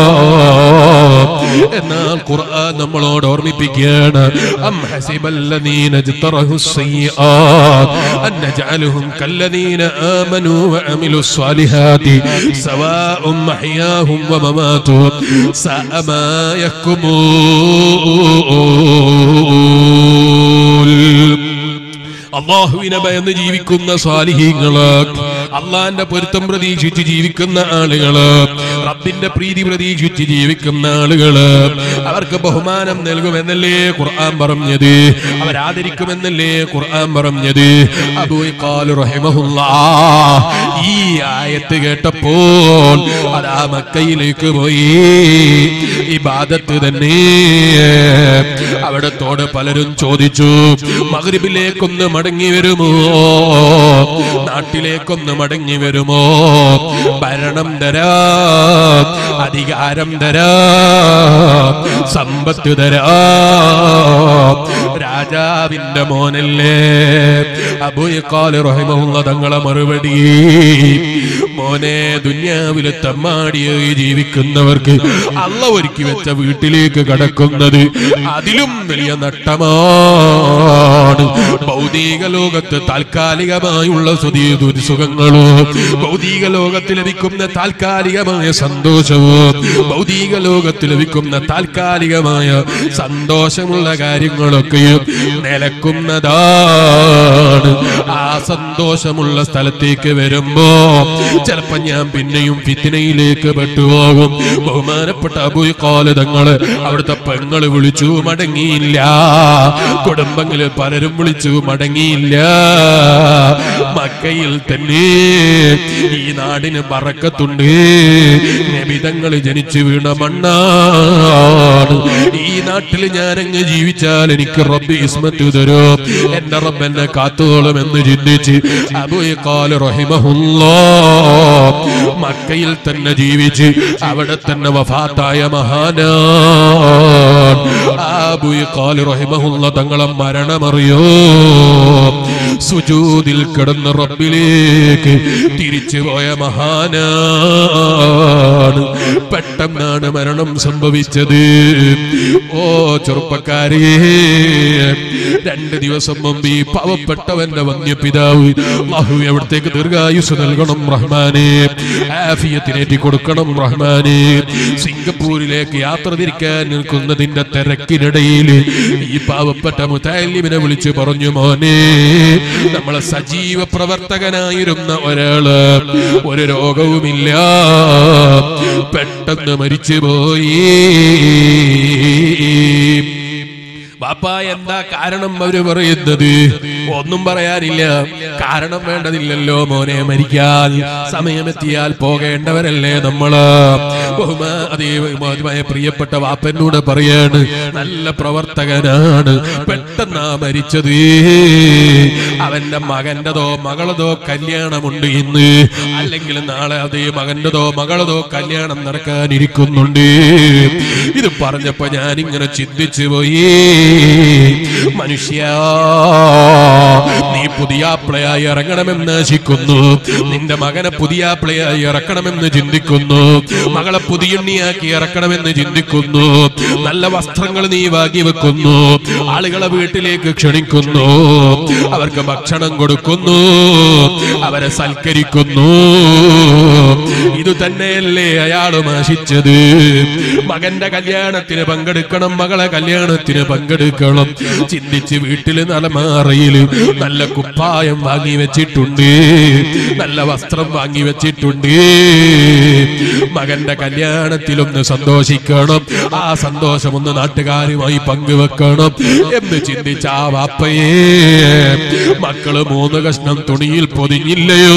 എന്നാൽ ഖുർആൻ നമ്മളോട് ഓർമ്മിപ്പിക്കുകയാണ് അം ഹസിബല്ലദീന ജ്തറഹു സയ്യിആത് അൻ നജഅലുഹും കല്ലദീന ആമനു വഅമിലു സ്വാലിഹാതി സവാഉം മഹ്യാഹും വമമാതുഹും സഅ മാ യഹ്കുമൂൻ അള്ളാഹുവിനെ ഭയന്ന് ജീവിക്കുന്ന സ്വാലിഹീങ്ങള് അള്ളാന്റെ പൊരുത്തം പ്രതീക്ഷിച്ച് ജീവിക്കുന്ന ആളുകള് റബ്ബിന്റെ പ്രീതി പ്രതീക്ഷിച്ച് ജീവിക്കുന്ന ആളുകള് അവർക്ക് ബഹുമാനം നൽകുമെന്നല്ലേ ഖുർആൻ പറഞ്ഞത് അവരാദരിക്കുമെന്നല്ലേ ഖുർആൻ പറഞ്ഞത് അബൂഖാൽ റഹിമഹുല്ലാ ഈ ആയത്ത് കേട്ടപ്പോൾ അതാ മക്കയിലേക്ക് പോയി ഇബാദത്ത് തന്നെ അവിടത്തോട് പലരും ചോദിച്ചു മഗ്രിബിലേക്കൊന്ന് മടങ്ങി വരുമോ നാട്ടിലേക്കൊന്ന് മടങ്ങി വരുമോ ഭരണം തരാ അധികാരം തരാ സമ്പത്ത് തരാ രാജാവിന്റെ മോനല്ലേ അബുയക്കാല് റഹിമുള്ള തങ്ങളെ മറുപടി മോനെ ദുന്യാവിലെ തമ്മാടിയായി ജീവിക്കുന്നവർക്ക് അള്ള ഒരുക്കി വെച്ച വീട്ടിലേക്ക് കടക്കുന്നത് അതിലും വലിയ നട്ടമാണ് ഭൗതിക ലോകത്ത് താൽക്കാലികമായുള്ള സുധീ സുഖങ്ങളോ ഭൗതിക ലോകത്ത് ലഭിക്കുന്ന താൽക്കാലികമായ സന്തോഷവും ഭൗതിക ലോകത്ത് ലഭിക്കുന്ന താൽക്കാലികമായ സന്തോഷമുള്ള കാര്യങ്ങളൊക്കെയും നിലക്കുന്നതാണ് ആ സന്തോഷമുള്ള സ്ഥലത്തേക്ക് വരുമ്പോ ചിലപ്പോ ഞാൻ പിന്നെയും ഫിത്തിനയിലേക്ക് പെട്ടുപോകും ബഹുമാനപ്പെട്ട അബുക്കാലതങ്ങള് അവിടുത്തെ പെങ്ങള് വിളിച്ചു മടങ്ങിയില്ല കുടുംബങ്ങളിൽ പലരും വിളിച്ചു മടങ്ങിയില്ല മക്കയിൽ തന്നെ ഈ നാടിന് പറക്കത്തുണ്ട് നബിതങ്ങൾ ജനിച്ചു വീണ മണ്ണാണ് ഈ നാട്ടിൽ ഞാൻ അങ്ങ് ജീവിച്ചാൽ എനിക്ക് റബ്ബ് ഇസ്മത്ത് തരും എന്റെ റബ്ബ് എന്നെ കാത്തോളും എന്ന് ചിന്തിച്ച് അബുക്കാല് റഹിമഹുല്ലാ മക്കയിൽ തന്നെ ജീവിച്ച് അവിടെ തന്നെ വഫാത്തായ മഹാനാ അബുക്കാല് റഹിമഹുല്ല തങ്ങളെ മരണമറിയോ സുജൂദിൽ കിടന്ന റബ്ബിലേക്ക് തിരിച്ചു പോയ മഹാനാണ് പെട്ടെന്നാണ് മരണം സംഭവിച്ചത് ഓ ചെറുപ്പക്കാരെ രണ്ട് ദിവസം മുമ്പ് ഈ പാവപ്പെട്ടവന്റെ വന്യപിതാവ് അഹു എവിടത്തേക്ക് ദീർഘായുസ് നൽകണം റഹ്മാനെ ആഫിയത്തിനേറ്റി കൊടുക്കണം റഹ്മാനെ സിംഗപ്പൂരിലേക്ക് യാത്ര തിരിക്കാൻ നിൽക്കുന്നതിന്റെ തിരക്കിനിടയിൽ ഈ പാവപ്പെട്ട മുത്താലിമിനെ വിളിച്ചു പറഞ്ഞു മോനെ നമ്മളെ സജീവ പ്രവർത്തകനായിരുന്ന ഒരാള് ഒരു രോഗവുമില്ല പെട്ടെന്ന് മരിച്ചുപോയി ബാപ്പ എന്താ കാരണം അവര് പറയുന്നത് ഒന്നും പറയാനില്ല കാരണം വേണ്ടതില്ലല്ലോ മോനെ മരിക്കാൻ സമയമെത്തിയാൽ പോകേണ്ടവരല്ലേ നമ്മള് ബഹുമാ അതേ ബഹുമാനമായ പ്രിയപ്പെട്ട വാപ്പനോട് പറയാണ് നല്ല പ്രവർത്തകനാണ് പെട്ടെന്നാ മരിച്ചത് അവന്റെ മകന്റെതോ മകളതോ കല്യാണമുണ്ട് ഇന്ന് അല്ലെങ്കിൽ നാളെ അതേ മകന്റെതോ മകളതോ കല്യാണം നടക്കാനിരിക്കുന്നുണ്ട് ഇത് പറഞ്ഞപ്പോ ഞാൻ ഇങ്ങനെ ചിന്തിച്ചു പോയി മനുഷ്യ നീ പുതിയാപ്പിളയായി ഇറങ്ങണമെന്ന് ആശിക്കുന്നു നിന്റെ മകനെ പുതിയാപ്പിളയായി ഇറക്കണമെന്ന് ചിന്തിക്കുന്നു മകളെ പുതിയണ്ണിയാക്കി ഇറക്കണമെന്ന് ചിന്തിക്കുന്നു നല്ല വസ്ത്രങ്ങൾ നീ വാങ്ങി വെക്കുന്നു ആളുകളെ വീട്ടിലേക്ക് ക്ഷണിക്കുന്നു അവർക്ക് ഭക്ഷണം കൊടുക്കുന്നു അവരെ സൽക്കരിക്കുന്നു ഇത് തന്നെയല്ലേ അയാളും ആശിച്ചത് മകന്റെ കല്യാണത്തിന് പങ്കെടുക്കണം മകളെ കല്യാണത്തിന് പങ്കെടുക്കണം ചിന്തിച്ച് വീട്ടില് നലമാറയിൽ നല്ല കുപ്പായം വാങ്ങി വെച്ചിട്ടുണ്ട് നല്ല വസ്ത്രം വാങ്ങി വെച്ചിട്ടുണ്ട് മകന്റെ കല്യാണത്തിലൊന്ന് സന്തോഷിക്കണം ആ സന്തോഷം ഒന്ന് നാട്ടുകാരുമായി പങ്കുവെക്കണം എന്ന് ചിന്തിച്ച ആ വാപ്പയെ മക്കള് മൂന്ന് കഷ്ണം തുണിയിൽ പൊതിഞ്ഞില്ലയോ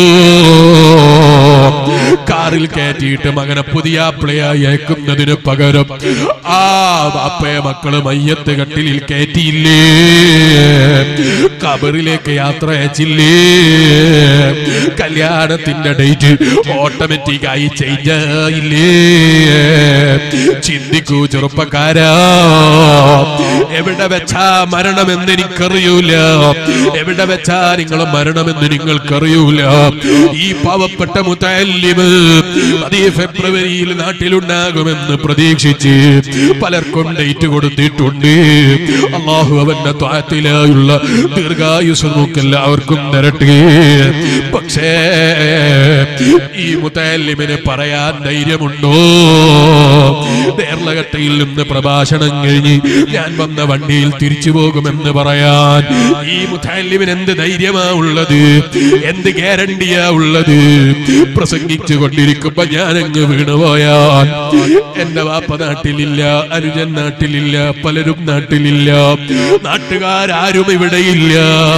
കാറിൽ കയറ്റിയിട്ട് മകനെ പുതിയ പ്ലയായി അയക്കുന്നതിന് പകരം ആ വാപ്പയെ മക്കള് മയ്യത്ത് കട്ടിലിൽ കയറ്റിയില്ലേ കബറിലേക്ക് യാത്ര അയച്ചില്ലേ കല്യാണത്തിന്റെ ഡേറ്റ് ഓട്ടോമാറ്റിക് ആയി ചേഞ്ച് ആയില്ലേ ചിന്തിക്കൂ ചെറുപ്പക്കാരാ എവിടെ വെച്ചാ മരണമെന്ന് എനിക്കറിയൂല എവിടെ വെച്ചാ നിങ്ങൾ മരണമെന്ന് നിങ്ങൾക്കറിയൂല ഈ പാവപ്പെട്ട മുത്തല്ലിമ് അതേ ഫെബ്രുവരിയിൽ നാട്ടിലുണ്ടാകുമെന്ന് പ്രതീക്ഷിച്ച് പലർക്കും ഡേറ്റ് കൊടുത്തിട്ടുണ്ട് അള്ളാഹു അവന്റെ ത്വാത്തിലായുള്ള ദീർഘായുസ് നമുക്ക് എല്ലാവർക്കും തരട്ടെ പക്ഷേ ഈ മുത്തല്ലിമിന് പറയാൻ ധൈര്യമുണ്ടോ നേർലകട്ടയിൽ നിന്ന് പ്രഭാഷണം കഴിഞ്ഞ് ഞാൻ വന്ന വണ്ടിയിൽ തിരിച്ചു പോകുമെന്ന് പറയാൻ ഈ മുത്തല്ലിമിന് എന്ത് ധൈര്യമാ ഉള്ളത് എന്ത് ഗ്യാരണ്ടിയാ ഉള്ളത് പ്രസംഗിച്ചു കൊണ്ടിരിക്കുമ്പോ ഞാൻ അങ്ങ് വീണുപോയാൽ എന്റെ വാപ്പ നാട്ടിലില്ല അനുജൻ നാട്ടിലില്ല പലരും നാട്ടിലില്ല നാട്ടുകാരും ഇവിടെയില്ല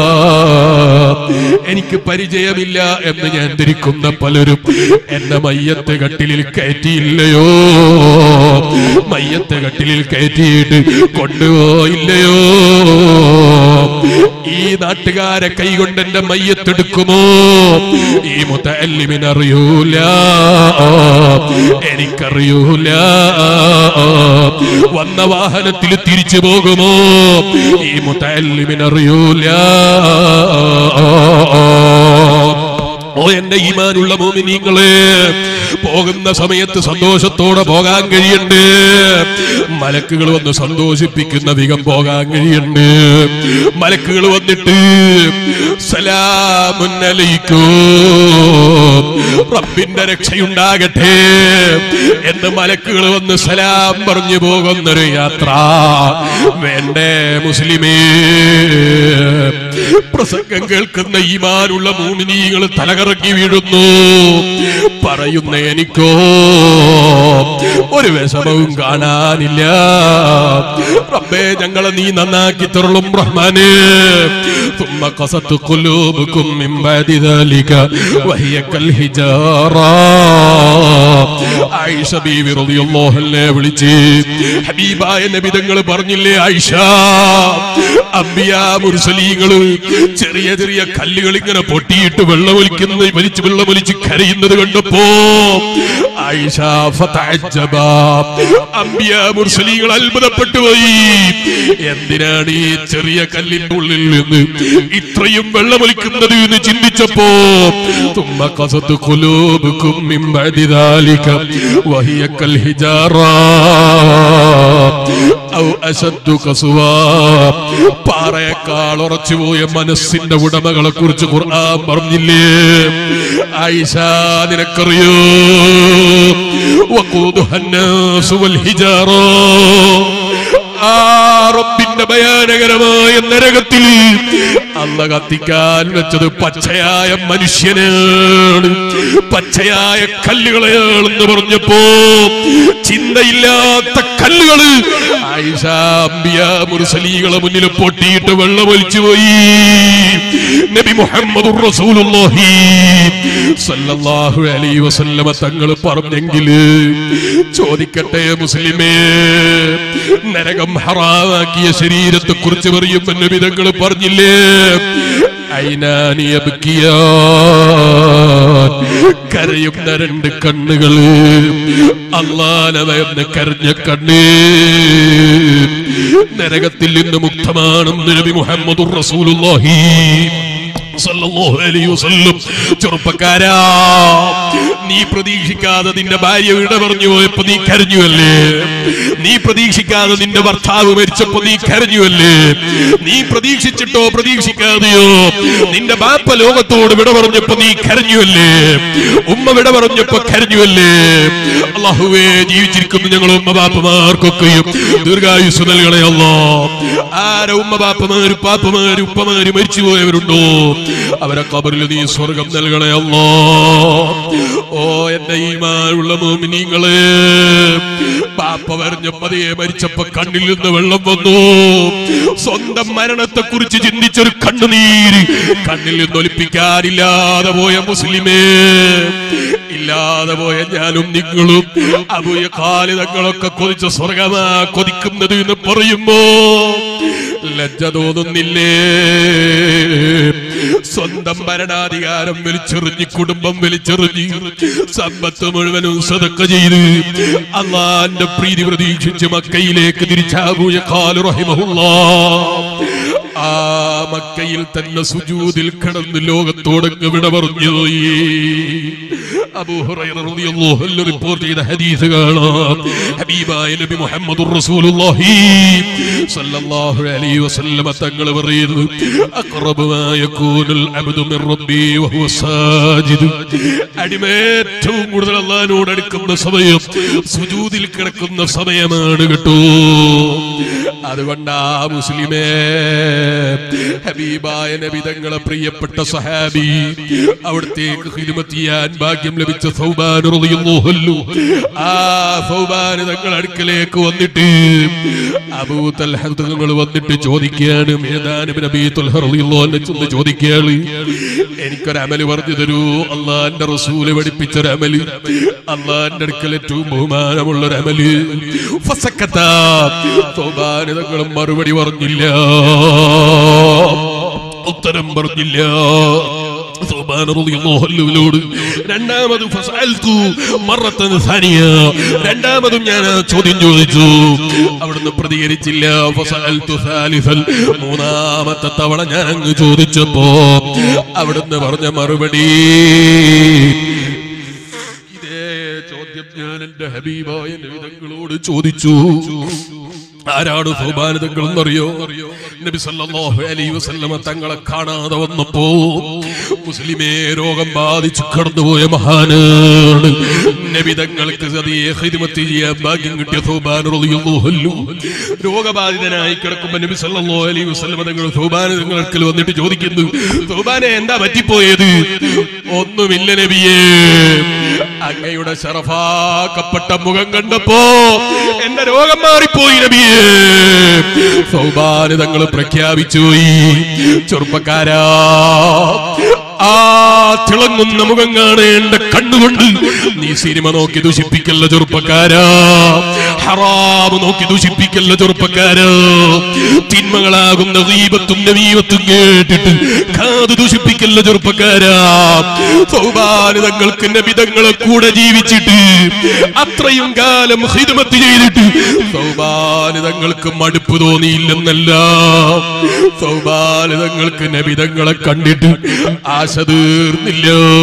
എനിക്ക് പരിചയമില്ല എന്ന് ഞാൻ ധരിക്കുന്ന പലരും എന്റെ മയ്യത്ത് കട്ടിലിൽ കയറ്റിയില്ലയോ മയ്യത്ത് കട്ടിലിൽ കയറ്റിയിട്ട് കൊണ്ടുപോയില്ലയോ ഈ നാട്ടുകാരെ കൈകൊണ്ട് എന്റെ മയ്യത്തെടുക്കുമോ ഈ മുത്തല്ലിമിനറിയൂല എനിക്കറിയൂല വന്ന വാഹനത്തിൽ തിരിച്ചു പോകുമോ ഈ മുത്തല്ലിമിനറിയൂല ഓ എന്റെ ഈമാനുള്ള മോമിനീങ്ങളെ പോകുന്ന സമയത്ത് സന്തോഷത്തോടെ പോകാൻ കഴിയണ്ട് മലക്കുകൾ വന്ന് സന്തോഷിപ്പിക്കുന്ന വിധം പോകാൻ കഴിയണ്ട് മലക്കുകൾ വന്നിട്ട് സലാമുന്നലയിക്കോ റബ്ബിന്റെ രക്ഷയുണ്ടാകട്ടെ എന്ന് മലക്കുകൾ വന്ന് സലാം പറഞ്ഞു പോകുന്നൊരു യാത്ര വേണ്ടേ മുസ്ലിമേ പ്രസംഗം കേൾക്കുന്ന ഈമാനുള്ള മൂമിനീകൾ തലകറങ്ങി വീഴുന്നു പറയുന്ന എനിക്കോ ഒരു വിഷമവും കാണാനില്ല റബ്ബേ ഞങ്ങളെ നീ നന്നാക്കി തരുളും റഹ്മാന് ثم قست قلوبكم من بعد ذلك وهي كالحجارة ആയിഷ ബീവി റളിയല്ലാഹു അൻഹയെ വിളിച്ച് ഹബീബായ നബി തങ്ങൾ പറഞ്ഞില്ലേ ആയിഷ അമ്പിയാ മുർസലീങ്ങള് ചെറിയ ചെറിയ കല്ലുകൾ ഇങ്ങനെ പൊട്ടിയിട്ട് വെള്ളമൊലിക്കുന്നത് വലിച്ച് വെള്ളമൊലിച്ച് കരയുന്നത് കണ്ടപ്പോ ആയിഷ ഫതഅജ്ജബ അമ്പിയാ മുർസലീങ്ങൾ അത്ഭുതപ്പെട്ടു പോയി എന്തിനാണ് ഈ ചെറിയ കല്ലിന്റെ ഉള്ളിൽ നിന്ന് ഇത്രയും വെള്ളമൊലിക്കുന്നത് എന്ന് ചിന്തിച്ചപ്പോ ثم قست قلوبكم من بعد ذلك وهي كالحجارة أو أشد قسوة പാറയേക്കാൾ ഉറച്ചുപോയ മനസ്സിന്റെ ഉടമകളെ കുറിച്ച് ഖുർആൻ പറഞ്ഞില്ലേ ആയിഷ നിനക്കറിയോ وقودها الناس والحجارة ആ റബ്ബിന്റെ ഭയാനകരമായ നരകത്തിൽ അല്ല കത്തിക്കാൻ വെച്ചത് പച്ചയായ മനുഷ്യനാണ് പച്ചയായ കല്ലുകളെയാണെന്ന് പറഞ്ഞപ്പോ ചിന്തയില്ലാത്ത കല്ലുകള് ആയിഷ അമ്പിയ മുർസലീകളെ മുന്നിൽ പൊട്ടിയിട്ട് വെള്ളമൊലിച്ചു പോയി നബി മുഹമ്മദ് റസൂലുള്ളാഹി സല്ലല്ലാഹു അലൈഹി വസല്ലമ തങ്ങൾ പറഞ്ഞെങ്കില് ചോദിക്കട്ടെ മുസ്ലിമേ നരകം ഹറാമാക്കിയ ശരീരത്തെ കുറിച്ച് പറയുമ്പോ നബിതങ്ങൾ പറഞ്ഞില്ലേ ഐനാനിയ കരയുന്ന രണ്ട് കണ്ണുകള് അള്ളാലവയെന്ന് കരഞ്ഞ കണ്ണ് നരകത്തിൽ നിന്ന് മുക്തമാണെന്ന് നബി മുഹമ്മദ് റസൂലുള്ളാഹി സല്ലല്ലാഹു അലൈഹി വസല്ലം ചെറുപ്പക്കാരാ നീ പ്രതീക്ഷിക്കാതെ നിന്റെ ഭാര്യ വിട പറഞ്ഞു പോയപ്പോ നീ കരഞ്ഞുവല്ലേ നീ പ്രതീക്ഷിക്കാതെ നിന്റെ ഭർത്താവ് മരിച്ചപ്പോ നീ കരഞ്ഞുവല്ലേ നീ പ്രതീക്ഷിച്ചിട്ടോ പ്രതീക്ഷിക്കാതെയോ നിന്റെ ബാപ്പ ലോകത്തോട് വിട പറഞ്ഞപ്പോ നീ കരഞ്ഞുവല്ലേ ഉമ്മ വിട പറഞ്ഞപ്പോ കരഞ്ഞുവല്ലേ അള്ളാഹുവേ ജീവിച്ചിരിക്കുന്ന ഞങ്ങൾ ഉമ്മ ബാപ്പമാർക്കൊക്കെയും ദീർഘായുസ് നൽകണേ അല്ലോ ആരെ ഉമ്മ ബാപ്പമാര് പാപ്പമാര് ഉപ്പമാര് മരിച്ചു പോയവരുണ്ടോ അവരെ കബറിൽ നീ സ്വർഗം നൽകണേ അല്ലോ ഓ എന്റെ ഈമാനുള്ള മോമിനിങ്ങള് പാപ്പ വരഞ്ഞപ്പതയെ മരിച്ചപ്പോ കണ്ണിൽ നിന്ന് വെള്ളം വന്നു സ്വന്തം മരണത്തെ കുറിച്ച് ചിന്തിച്ചൊരു കണ്ണുനീര് കണ്ണിൽ നിന്ന് ഒലിപ്പിക്കാനില്ലാതെ പോയ മുസ്ലിമേ ഇല്ലാതെ പോയ ഞാനും നിങ്ങളും അബുയ കാലിതങ്ങളൊക്കെ കൊതിച്ച സ്വർഗമാ കൊതിക്കുന്നത് എന്ന് പറയുമ്പോ ലജ്ജ തോന്നുന്നില്ലേ സ്വന്തം ഭരണാധികാരം വലിച്ചെറിഞ്ഞ് കുടുംബം വലിച്ചെറിഞ്ഞ് സമ്പത്ത് മുഴുവനും സതക്ക ചെയ്ത് അള്ളാന്റെ പ്രീതി പ്രതീക്ഷിച്ച് മക്കയിലേക്ക് തിരിച്ചാകൂയ കാലു റഹിമഹുള്ള ആ മക്കയിൽ തന്നെ സുജൂതിൽ കിടന്ന് ലോകത്തോടങ്ങ് വിട പറഞ്ഞു പോയി അബൂ ഹുറൈറ റളിയല്ലാഹു അൻഹു റിപ്പോർട്ട് ചെയ്ത ഹദീസ് കാണാം ഹബീബായ നബി മുഹമ്മദുർ റസൂലുള്ളാഹി സല്ലല്ലാഹു അലൈഹി വസല്ലമ തങ്ങൾ പറയുന്നു അഖറബു മാ യകൂനുൽ അബ്ദു മിർ റബ്ബി വഹുവ സാജിദ് അടിമ ഏറ്റവും കൂടുതൽ അള്ളാഹിനോട് അടുക്കുന്ന സമയം സുജൂദിൽ കിടക്കുന്ന സമയമാണ് കേട്ടോ അതുകൊണ്ടാ മുസ്ലിമേ ഹബീബായ നബി തങ്ങളെ പ്രിയപ്പെട്ട സഹാബി അവിടത്തേക്ക് ഹിദ്മത്ത് ചെയ്യാൻ ഭാഗ്യം ലഭിച്ച സൗബാൻ റളിയല്ലാഹു അൻഹു. ആ സൗബാൻ തങ്ങൾ അടുക്കലേക്ക് വന്നിട്ട് അബൂ തൽഹ തങ്ങൾ വന്നിട്ട് ചോദിക്കുകയാണ് മേദാനബി നബി തുൽഹ റളിയല്ലാഹു അൻഹു ചെന്ന് ചോദിക്കുകയാണ് എനിക്കൊരു അമല് പറഞ്ഞു തരൂ അള്ളാന്റെ റസൂല് പഠിപ്പിച്ച ഒരു അമല് അള്ളാന്റെ അടുക്കൽ ഏറ്റവും ബഹുമാനമുള്ള ഒരു അമല് ഫസക്കത്ത സൗബാനിതങ്ങളും മറുപടി പറഞ്ഞില്ല ഉത്തരം പറഞ്ഞില്ല സൗബാന റളിയല്ലാഹു അൻഹുവിനോട് രണ്ടാമത് ഫസഅൽതു മറത്തൻ സാനിയ രണ്ടാമതും ഞാൻ ആ ചോദ്യം ചോദിച്ചു അവിടുന്ന് പ്രതികരിച്ചില്ല ഫസഅൽതു സാലിസൽ മൂന്നാമത്തെ തവണ ഞാൻ അങ്ങ് ചോദിച്ചപ്പോ അവിടുന്ന് പറഞ്ഞ മറുപടി ഇതേ ചോദ്യം ഞാൻ എന്റെ ഹബീബായ നബിതങ്ങളോട് ചോദിച്ചു ആരാണ് സൗബാനിതങ്ങൾ എന്നറിയോ നബി സല്ലല്ലാഹു അലൈഹി വസല്ലമ തങ്ങളെ കാണാതെ വന്നപ്പോ മുസ്ലിമേ രോഗം ബാധിച്ചു കടന്നുപോയ മഹാനാണ് നബി തങ്ങൾക്ക് അതേ ഹിദ്മത്ത് ചെയ്യാൻ ഭാഗ്യം കിട്ടിയ സൗബാൻ റളിയല്ലാഹു അൻഹു രോഗബാധിതനായി കിടക്കുമ്പോ നബി സല്ലല്ലാഹു അലൈഹി വസല്ലമ തങ്ങൾ സൗബാൻ തങ്ങൾക്ക് വന്നിട്ട് ചോദിക്കുന്നു സൗബാനെ എന്താ പറ്റിപ്പോയത് ഒന്നുമില്ല നബിയേ അങ്ങയുടെ ശറഫാക്കപ്പെട്ട മുഖം കണ്ടപ്പോ എന്റെ രോഗം മാറിപ്പോയി നബിയേ സൗബാനിതങ്ങൾ പ്രഖ്യാപിച്ചു പോയി ചെറുപ്പക്കാരാ ആ തിളങ്ങുന്ന മുഖം കാണേണ്ട കണ്ണുകൊണ്ട് നീ സിനിമ നോക്കി ദുഷിപ്പിക്കല്ല ചെറുപ്പക്കാരാ ഹറാമ് നോക്കി ദുഷിപ്പിക്കല്ല ചെറുപ്പക്കാരാ തിന്മകളാകുന്ന ദീപത്തും നവീപത്തും കേട്ടിട്ട് കാത് ദുഷിപ്പിക്കല്ല ചെറുപ്പക്കാരാ സൗബാനിതങ്ങൾക്ക് നബിതങ്ങളെ കൂടെ ജീവിച്ചിട്ട് അത്രയും കാലം ഹിദ്മത്ത് ചെയ്തിട്ട് സൗബാനിതങ്ങൾക്ക് മടുപ്പ് തോന്നിയില്ലെന്നല്ല സൗബാനിതങ്ങൾക്ക് നബിതങ്ങളെ കണ്ടിട്ട് ആശ തീർന്നില്ല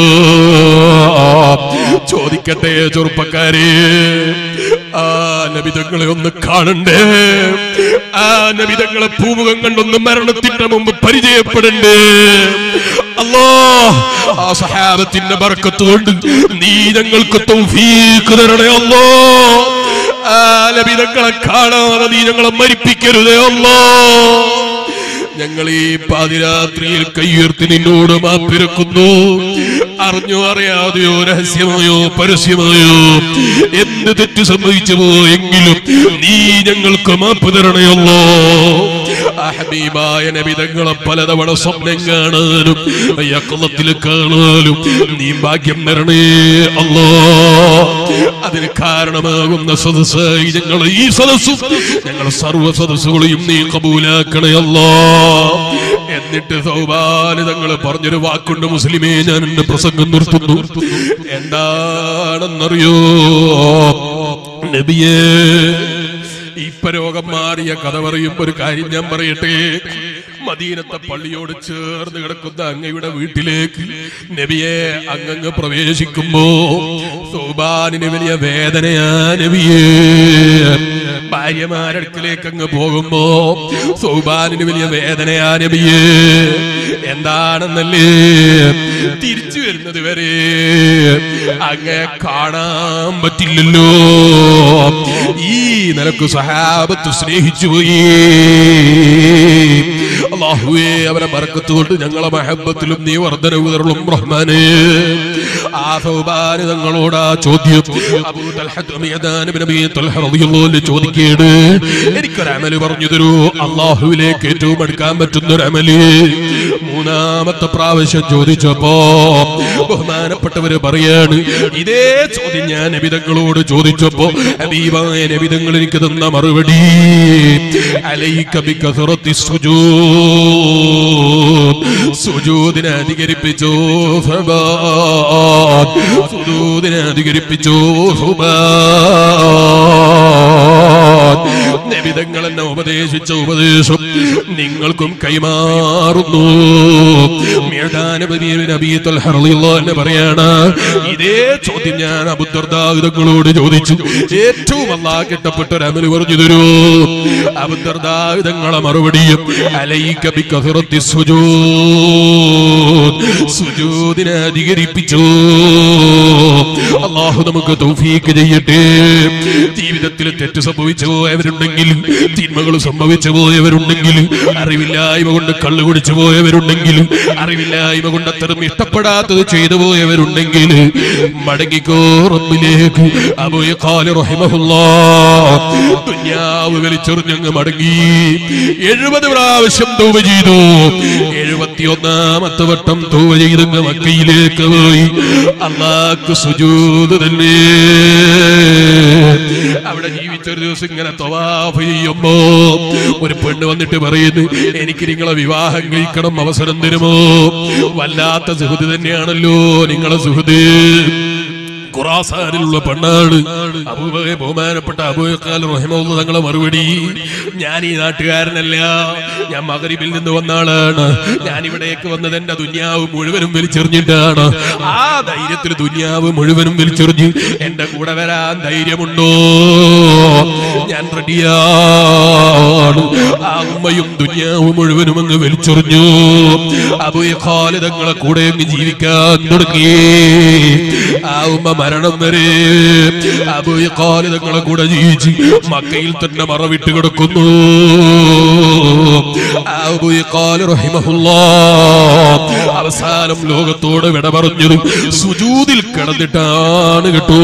ചോദിക്കട്ടെ ചെറുപ്പക്കാരെ ആ നബിതങ്ങളെ ഒന്ന് കാണണ്ടേ ആ നബിതങ്ങളെ പൂമുഖം കണ്ടൊന്ന് മരണത്തിന്റെ മുമ്പ് പരിചയപ്പെടണ്ടേ അല്ലോ ആ സഹാബത്തിന്റെ ബർക്കത്ത് കൊണ്ട് നീ ഞങ്ങൾക്ക് തൗഫീഖ് തരണേ അല്ലോ ആ നബിതങ്ങളെ കാണാതെ നീ ഞങ്ങളെ മരിപ്പിക്കരുതേ അല്ലോ ഞങ്ങൾ ഈ പാതിരാത്രിയിൽ കയ്യുയർത്തി നിന്നോട് മാപ്പിരക്കുന്നു അറിഞ്ഞോ അറിയാതെയോ രഹസ്യമായോ പരസ്യമായോ എന്ത് തെറ്റ് സംഭവിച്ചു പോയെങ്കിലും നീ ഞങ്ങൾക്ക് മാപ്പ് തരണയല്ലോ ഹബീബായ നബിതങ്ങളെ പലതവണ സ്വപ്നം കാണാനും യക്കളത്തിൽ കാണാനും നീ ഭാഗ്യം തരണേ അല്ലോ അതിന് കാരണമാകുന്ന സദസ്സായി ഞങ്ങൾ ഈ സദസ്സും ഞങ്ങൾ സർവ്വ സദസ്സുകളെയും നീ കബൂലാക്കണയല്ലോ എന്നിട്ട് സൗബാലിതങ്ങൾ പറഞ്ഞൊരു വാക്കുണ്ട് മുസ്ലിമേ ഞാൻ എന്റെ പ്രസംഗം നിർത്തുന്നു എന്താണെന്നറിയോ നബിയേ ഇപ്പൊ രോഗം മാറിയ കഥ പറയുമ്പോ ഒരു കാര്യം ഞാൻ പറയട്ടെ മദീനത്തെ പള്ളിയോട് ചേർന്ന് കിടക്കുന്ന അങ്ങയുടെ വീട്ടിലേക്ക് നബിയെ അങ്ങങ്ങ് പ്രവേശിക്കുമ്പോ സൗബാനിന് വലിയ വേദനയാ നബിയേ ഭാര്യമാരടുക്കിലേക്ക് അങ്ങ് പോകുമ്പോ സൗബാനിന് വലിയ വേദനയാ നബിയേ എന്താണെന്നല്ലേ തിരിച്ചു വരുന്നത് വരെ അങ്ങെ കാണാൻ പറ്റില്ലല്ലോ ഈ നിലക്ക് സഹാബത്ത് സ്നേഹിച്ചു പോയി അള്ളാഹുവേ അവരെ ബർക്കത്ത് കൊണ്ട് ഞങ്ങളെ മഹബത്തിലും നീ വർധനവ് തരളും റഹ്മാനെ ആ സൗബാന് തങ്ങളോട് ആ ചോദ്യം അബൂ തൽഹത്ത് അമിയദാൻ ഇബ്നു അബീ തൽഹ റളിയല്ലാഹു അൻഹു ചോദിക്കേട് എനിക്കൊരു അമല് പറഞ്ഞു തരൂ അള്ളാഹുവിലേക്ക് ഏറ്റവും അടുക്കാൻ പറ്റുന്ന ഒരു അമല് മൂന്നാമത്തെ പ്രാവശ്യം ചോദിച്ചപ്പോ ബഹുമാനപ്പെട്ടവര് പറയാണ് ഇതേ ചോദ്യം ഞാൻ നബിതങ്ങളോട് ചോദിച്ചപ്പോ ഹബീബായ നബിതങ്ങൾ എനിക്ക് തന്ന മറുപടി അലൈക ബികസറത്തി സുജൂദ് സുജൂദിനെ അധികരിപ്പിച്ചു സബാത് സുജൂദിനെ അധികരിപ്പിച്ചു സുബാത് നബിതങ്ങൾ എന്നെ ഉപദേശിച്ച ഉപദേശം നിങ്ങൾക്കും കൈമാറുന്നു മിഅ്ദാന ബനി നബി ത്വൽഹ റളിയല്ലാഹു അൻഹു പറയാണ് ഇതേ ചോദ്യം ഞാൻ അബുദർദാവിതങ്ങളോട് ചോദിച്ചു ഏറ്റവും അള്ളാഹ് കിട്ടപ്പെട്ട ഒരു അമല് പറഞ്ഞു തരൂ അബുദർദാവിതങ്ങളെ മറുപടിയും അലൈക ബികഫറത്തി സുജൂദ് സുജൂദിനെ അധികരിപ്പിച്ചു അള്ളാഹു നമുക്ക് തൗഫീക്ക് ചെയ്യട്ടെ ജീവിതത്തിൽ തെറ്റ് സംഭവിച്ചു പോയവരുണ്ടെങ്കിൽ തിന്മകൾ സംഭവിച്ചു പോയവരുണ്ടെങ്കിൽ അറിവില്ലായ്മ കൊണ്ട് കള്ളു കുടിച്ചു പോയവരുണ്ടെങ്കിൽ അറിവില്ലായ്മ കൊണ്ട് അത്തരം ഇഷ്ടപ്പെടാത്തത് ചെയ്തു പോയവരുണ്ടെങ്കിൽ മടങ്ങിക്കോ റബ്ബിലേക്ക് അബൂയ ഖാലി റഹിമഹുല്ലാ ദുനിയാവ് വലിച്ചെറിഞ്ഞങ്ങ് മടങ്ങി എഴുപത് പ്രാവശ്യം തൂവ ചെയ്തു എഴുപത്തിയൊന്നാമത്തെ വട്ടം തൂവ ചെയ്തങ്ങ് മക്കയിലേക്ക് പോയി അള്ളാഹ്ക്ക് സുജൂത് തന്നെ അവിടെ ജീവിച്ചൊരു ദിവസം ഇങ്ങനെ തവാഫ് ചെയ്യുമ്പോ ഒരു പെണ്ണ് വന്നിട്ട് പറയുന്നു എനിക്ക് നിങ്ങളെ വിവാഹം കഴിക്കണം അവസരം തരുമോ വല്ലാത്ത സുഹൃത് തന്നെയാണല്ലോ നിങ്ങളെ സുഹൃത് ഖുറാസാനിലുള്ള പെണ്ണാണ് അബൂബയെ ബഹുമാനപ്പെട്ട അബൂഖാൽ റഹിമുള്ള തങ്ങളെ മറുപടി ഞാൻ ഈ നാട്ടുകാരനല്ല ഞാൻ മകരിബിൽ നിന്ന് വന്ന ആളാണ് ഞാൻ ഇവിടേക്ക് വന്നത് എന്റെ ദുന്യാവ് മുഴുവനും വലിച്ചെറിഞ്ഞിട്ടാണ് ആ ധൈര്യത്തിൽ ദുന്യാവ് മുഴുവനും വലിച്ചെറിഞ്ഞ് എന്റെ കൂടെ വരാൻ ധൈര്യമുണ്ടോ ഞാൻ റെഡിയാണ് ആ ഉമ്മയും ദുന്യാവ് മുഴുവനും അങ്ങ് വലിച്ചെറിഞ്ഞു അബൂഖാല് തങ്ങളെ കൂടെ അങ്ങ് ജീവിക്കാൻ തുടങ്ങി ആ ഉമ്മ മരണം വരെ അബൂഖാല് തങ്ങളെ കൂടെ ജീവിച്ച് മക്കയിൽ തന്നെ മറവിട്ട് കിടക്കുന്നു ആ അബൂഖാല് റഹിമഹുല്ലാ അവസാനം ലോകത്തോട് വിട പറഞ്ഞത് സുജൂതിൽ കിടന്നിട്ടാണ് കേട്ടോ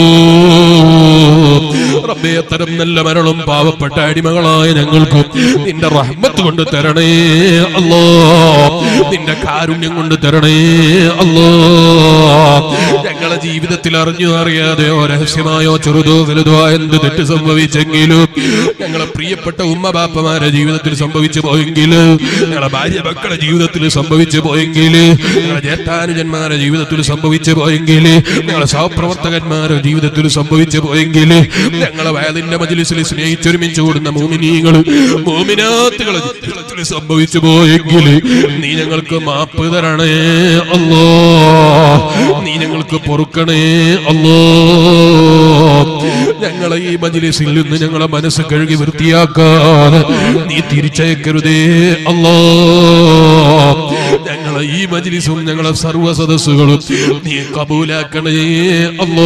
റബ്ബേ അത്തരം നല്ല മരണം പാവപ്പെട്ട അടിമകളായ ഞങ്ങൾക്ക് നിന്റെ റഹ്മത്ത് കൊണ്ട് തരണേ അല്ലോ നിന്റെ കാരുണ്യം കൊണ്ട് തരണേ അല്ലോ ഞങ്ങളെ ജീവിതത്തിൽ അറിഞ്ഞു അറിയാതെയോ രഹസ്യമായോ ചെറുതോ വലുതോ എന്ത് തെറ്റ് സംഭവിച്ചെങ്കിലും ഞങ്ങളെ പ്രിയപ്പെട്ട ഉമ്മ ബാപ്പമാരെ ജീവിതത്തിൽ സംഭവിച്ചു പോയെങ്കിൽ ഞങ്ങളെ ഭാര്യ മക്കളെ ജീവിതത്തിൽ സംഭവിച്ചു പോയെങ്കിൽ ഞങ്ങളെ ജേഷ്ഠാനുജന്മാരെ ജീവിതത്തിൽ സംഭവിച്ചു പോയെങ്കിൽ ഞങ്ങളെ സഹപ്രവർത്തകന്മാരെ ജീവിതത്തിൽ സംഭവിച്ചു പോയെങ്കിൽ ഞങ്ങളെ വയതിന്റെ മജിലിസിൽ സ്നേഹിച്ചൊരുമിച്ച് കൂടുന്ന മോമിനീകൾ മോമിനാത്തുകളെ ജീവിതത്തിൽ സംഭവിച്ചു പോയെങ്കിൽ നീ ഞങ്ങൾക്ക് മാപ്പ് തരണേ അല്ലോ നീ ഞങ്ങൾക്ക് പൊറുക്കണേ അല്ലോ ഞങ്ങളെ ഈ മജിലിസിൽ നിന്ന് ഞങ്ങളെ മനസ്സ് കഴുകി വൃത്തിയാക്കാതെ നീ തിരിച്ചയക്കരുതേ അല്ലോ ഞങ്ങളെ ഈ മജിലിസും ഞങ്ങളെ സർവ്വ സദസ്സുകളും നീ കബൂലാക്കണേ അല്ലോ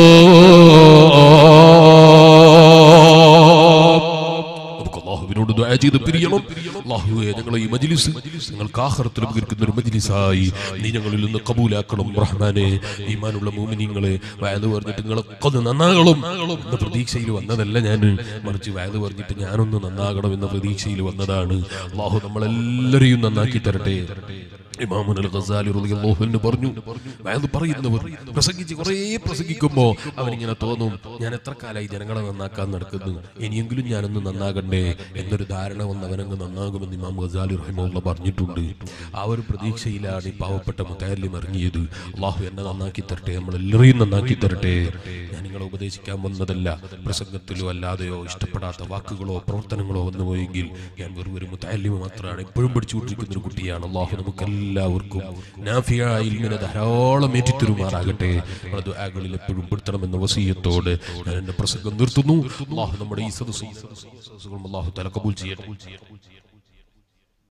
നമുക്ക് അള്ളാഹുവിനോട് ദുആ ചെയ്ത് പിരിയണം അള്ളാഹുവേ ഞങ്ങളെ ഈ മജ്ലിസ് ഞങ്ങൾക്ക് ആഖിറത്തിൽ ഉപകരിക്കുന്ന ഒരു മജ്ലിസായി നീ ഞങ്ങളിൽ നിന്ന് കബൂലാക്കണം റഹ്മാനെ ഈമാനുള്ള മൂമിനീങ്ങളെ വയത് പറഞ്ഞിട്ട് നിങ്ങളൊക്കെ ഒന്ന് നന്നാകണം എന്ന പ്രതീക്ഷയിൽ വന്നതല്ല ഞാൻ മറിച്ച് വയത് പറഞ്ഞിട്ട് ഞാനൊന്ന് നന്നാകണം എന്ന പ്രതീക്ഷയിൽ വന്നതാണ് അള്ളാഹു നമ്മളെല്ലാരെയും നന്നാക്കി തരട്ടെ ഇമാമുൻ അൽ ഖസാലി റളിയല്ലാഹു അൻഹു പറഞ്ഞു വയത് പറയുന്നവർ പ്രസംഗിച്ച് കുറേ പ്രസംഗിക്കുമ്പോ അവനിങ്ങനെ തോന്നും ഞാൻ എത്ര കാലമായി ജനങ്ങളെ നന്നാക്കാൻ നടക്കുന്നു ഇനിയെങ്കിലും ഞാനൊന്ന് നന്നാകണ്ടേ എന്നൊരു ധാരണ വന്ന് അവനങ്ങ് നന്നാകുമെന്ന് ഇമാം ഖസാലി റഹിമുള്ള പറഞ്ഞിട്ടുണ്ട് ആ ഒരു പ്രതീക്ഷയിലാണ് ഈ പാവപ്പെട്ട മുത്തായാലും ഇറങ്ങിയത് അള്ളാഹു എന്നെ നന്നാക്കി തരട്ടെ നമ്മളെല്ലാവരെയും നന്നാക്കി തരട്ടെ ഞാൻ നിങ്ങളെ ഉപദേശിക്കാൻ വന്നതല്ല പ്രസംഗത്തിലോ അല്ലാതെയോ ഇഷ്ടപ്പെടാത്ത വാക്കുകളോ പ്രവർത്തനങ്ങളോ വന്നു പോയെങ്കിൽ ഞാൻ വെറും ഒരു മുത്തായാലിമ മാത്രമാണ് എപ്പോഴും പഠിച്ചുകൊണ്ടിരിക്കുന്ന ഒരു കുട്ടിയാണ് അള്ളാഹു നമുക്ക് എല്ലാവർക്കും നാഫിയായ ഇൽമിനെ ധാരാളം ഏറ്റിത്തരുമാറാകട്ടെ നമ്മുടെ ദുആകളിൽ എപ്പോഴും പെടുത്തണമെന്ന വസീയത്തോട് ഞാൻ എന്റെ പ്രസംഗം നിർത്തുന്നു അള്ളാഹു നമ്മുടെ ഈ സദസ്സും സദസ്സുകളും അള്ളാഹു തല കബൂൽ ചെയ്യട്ടെ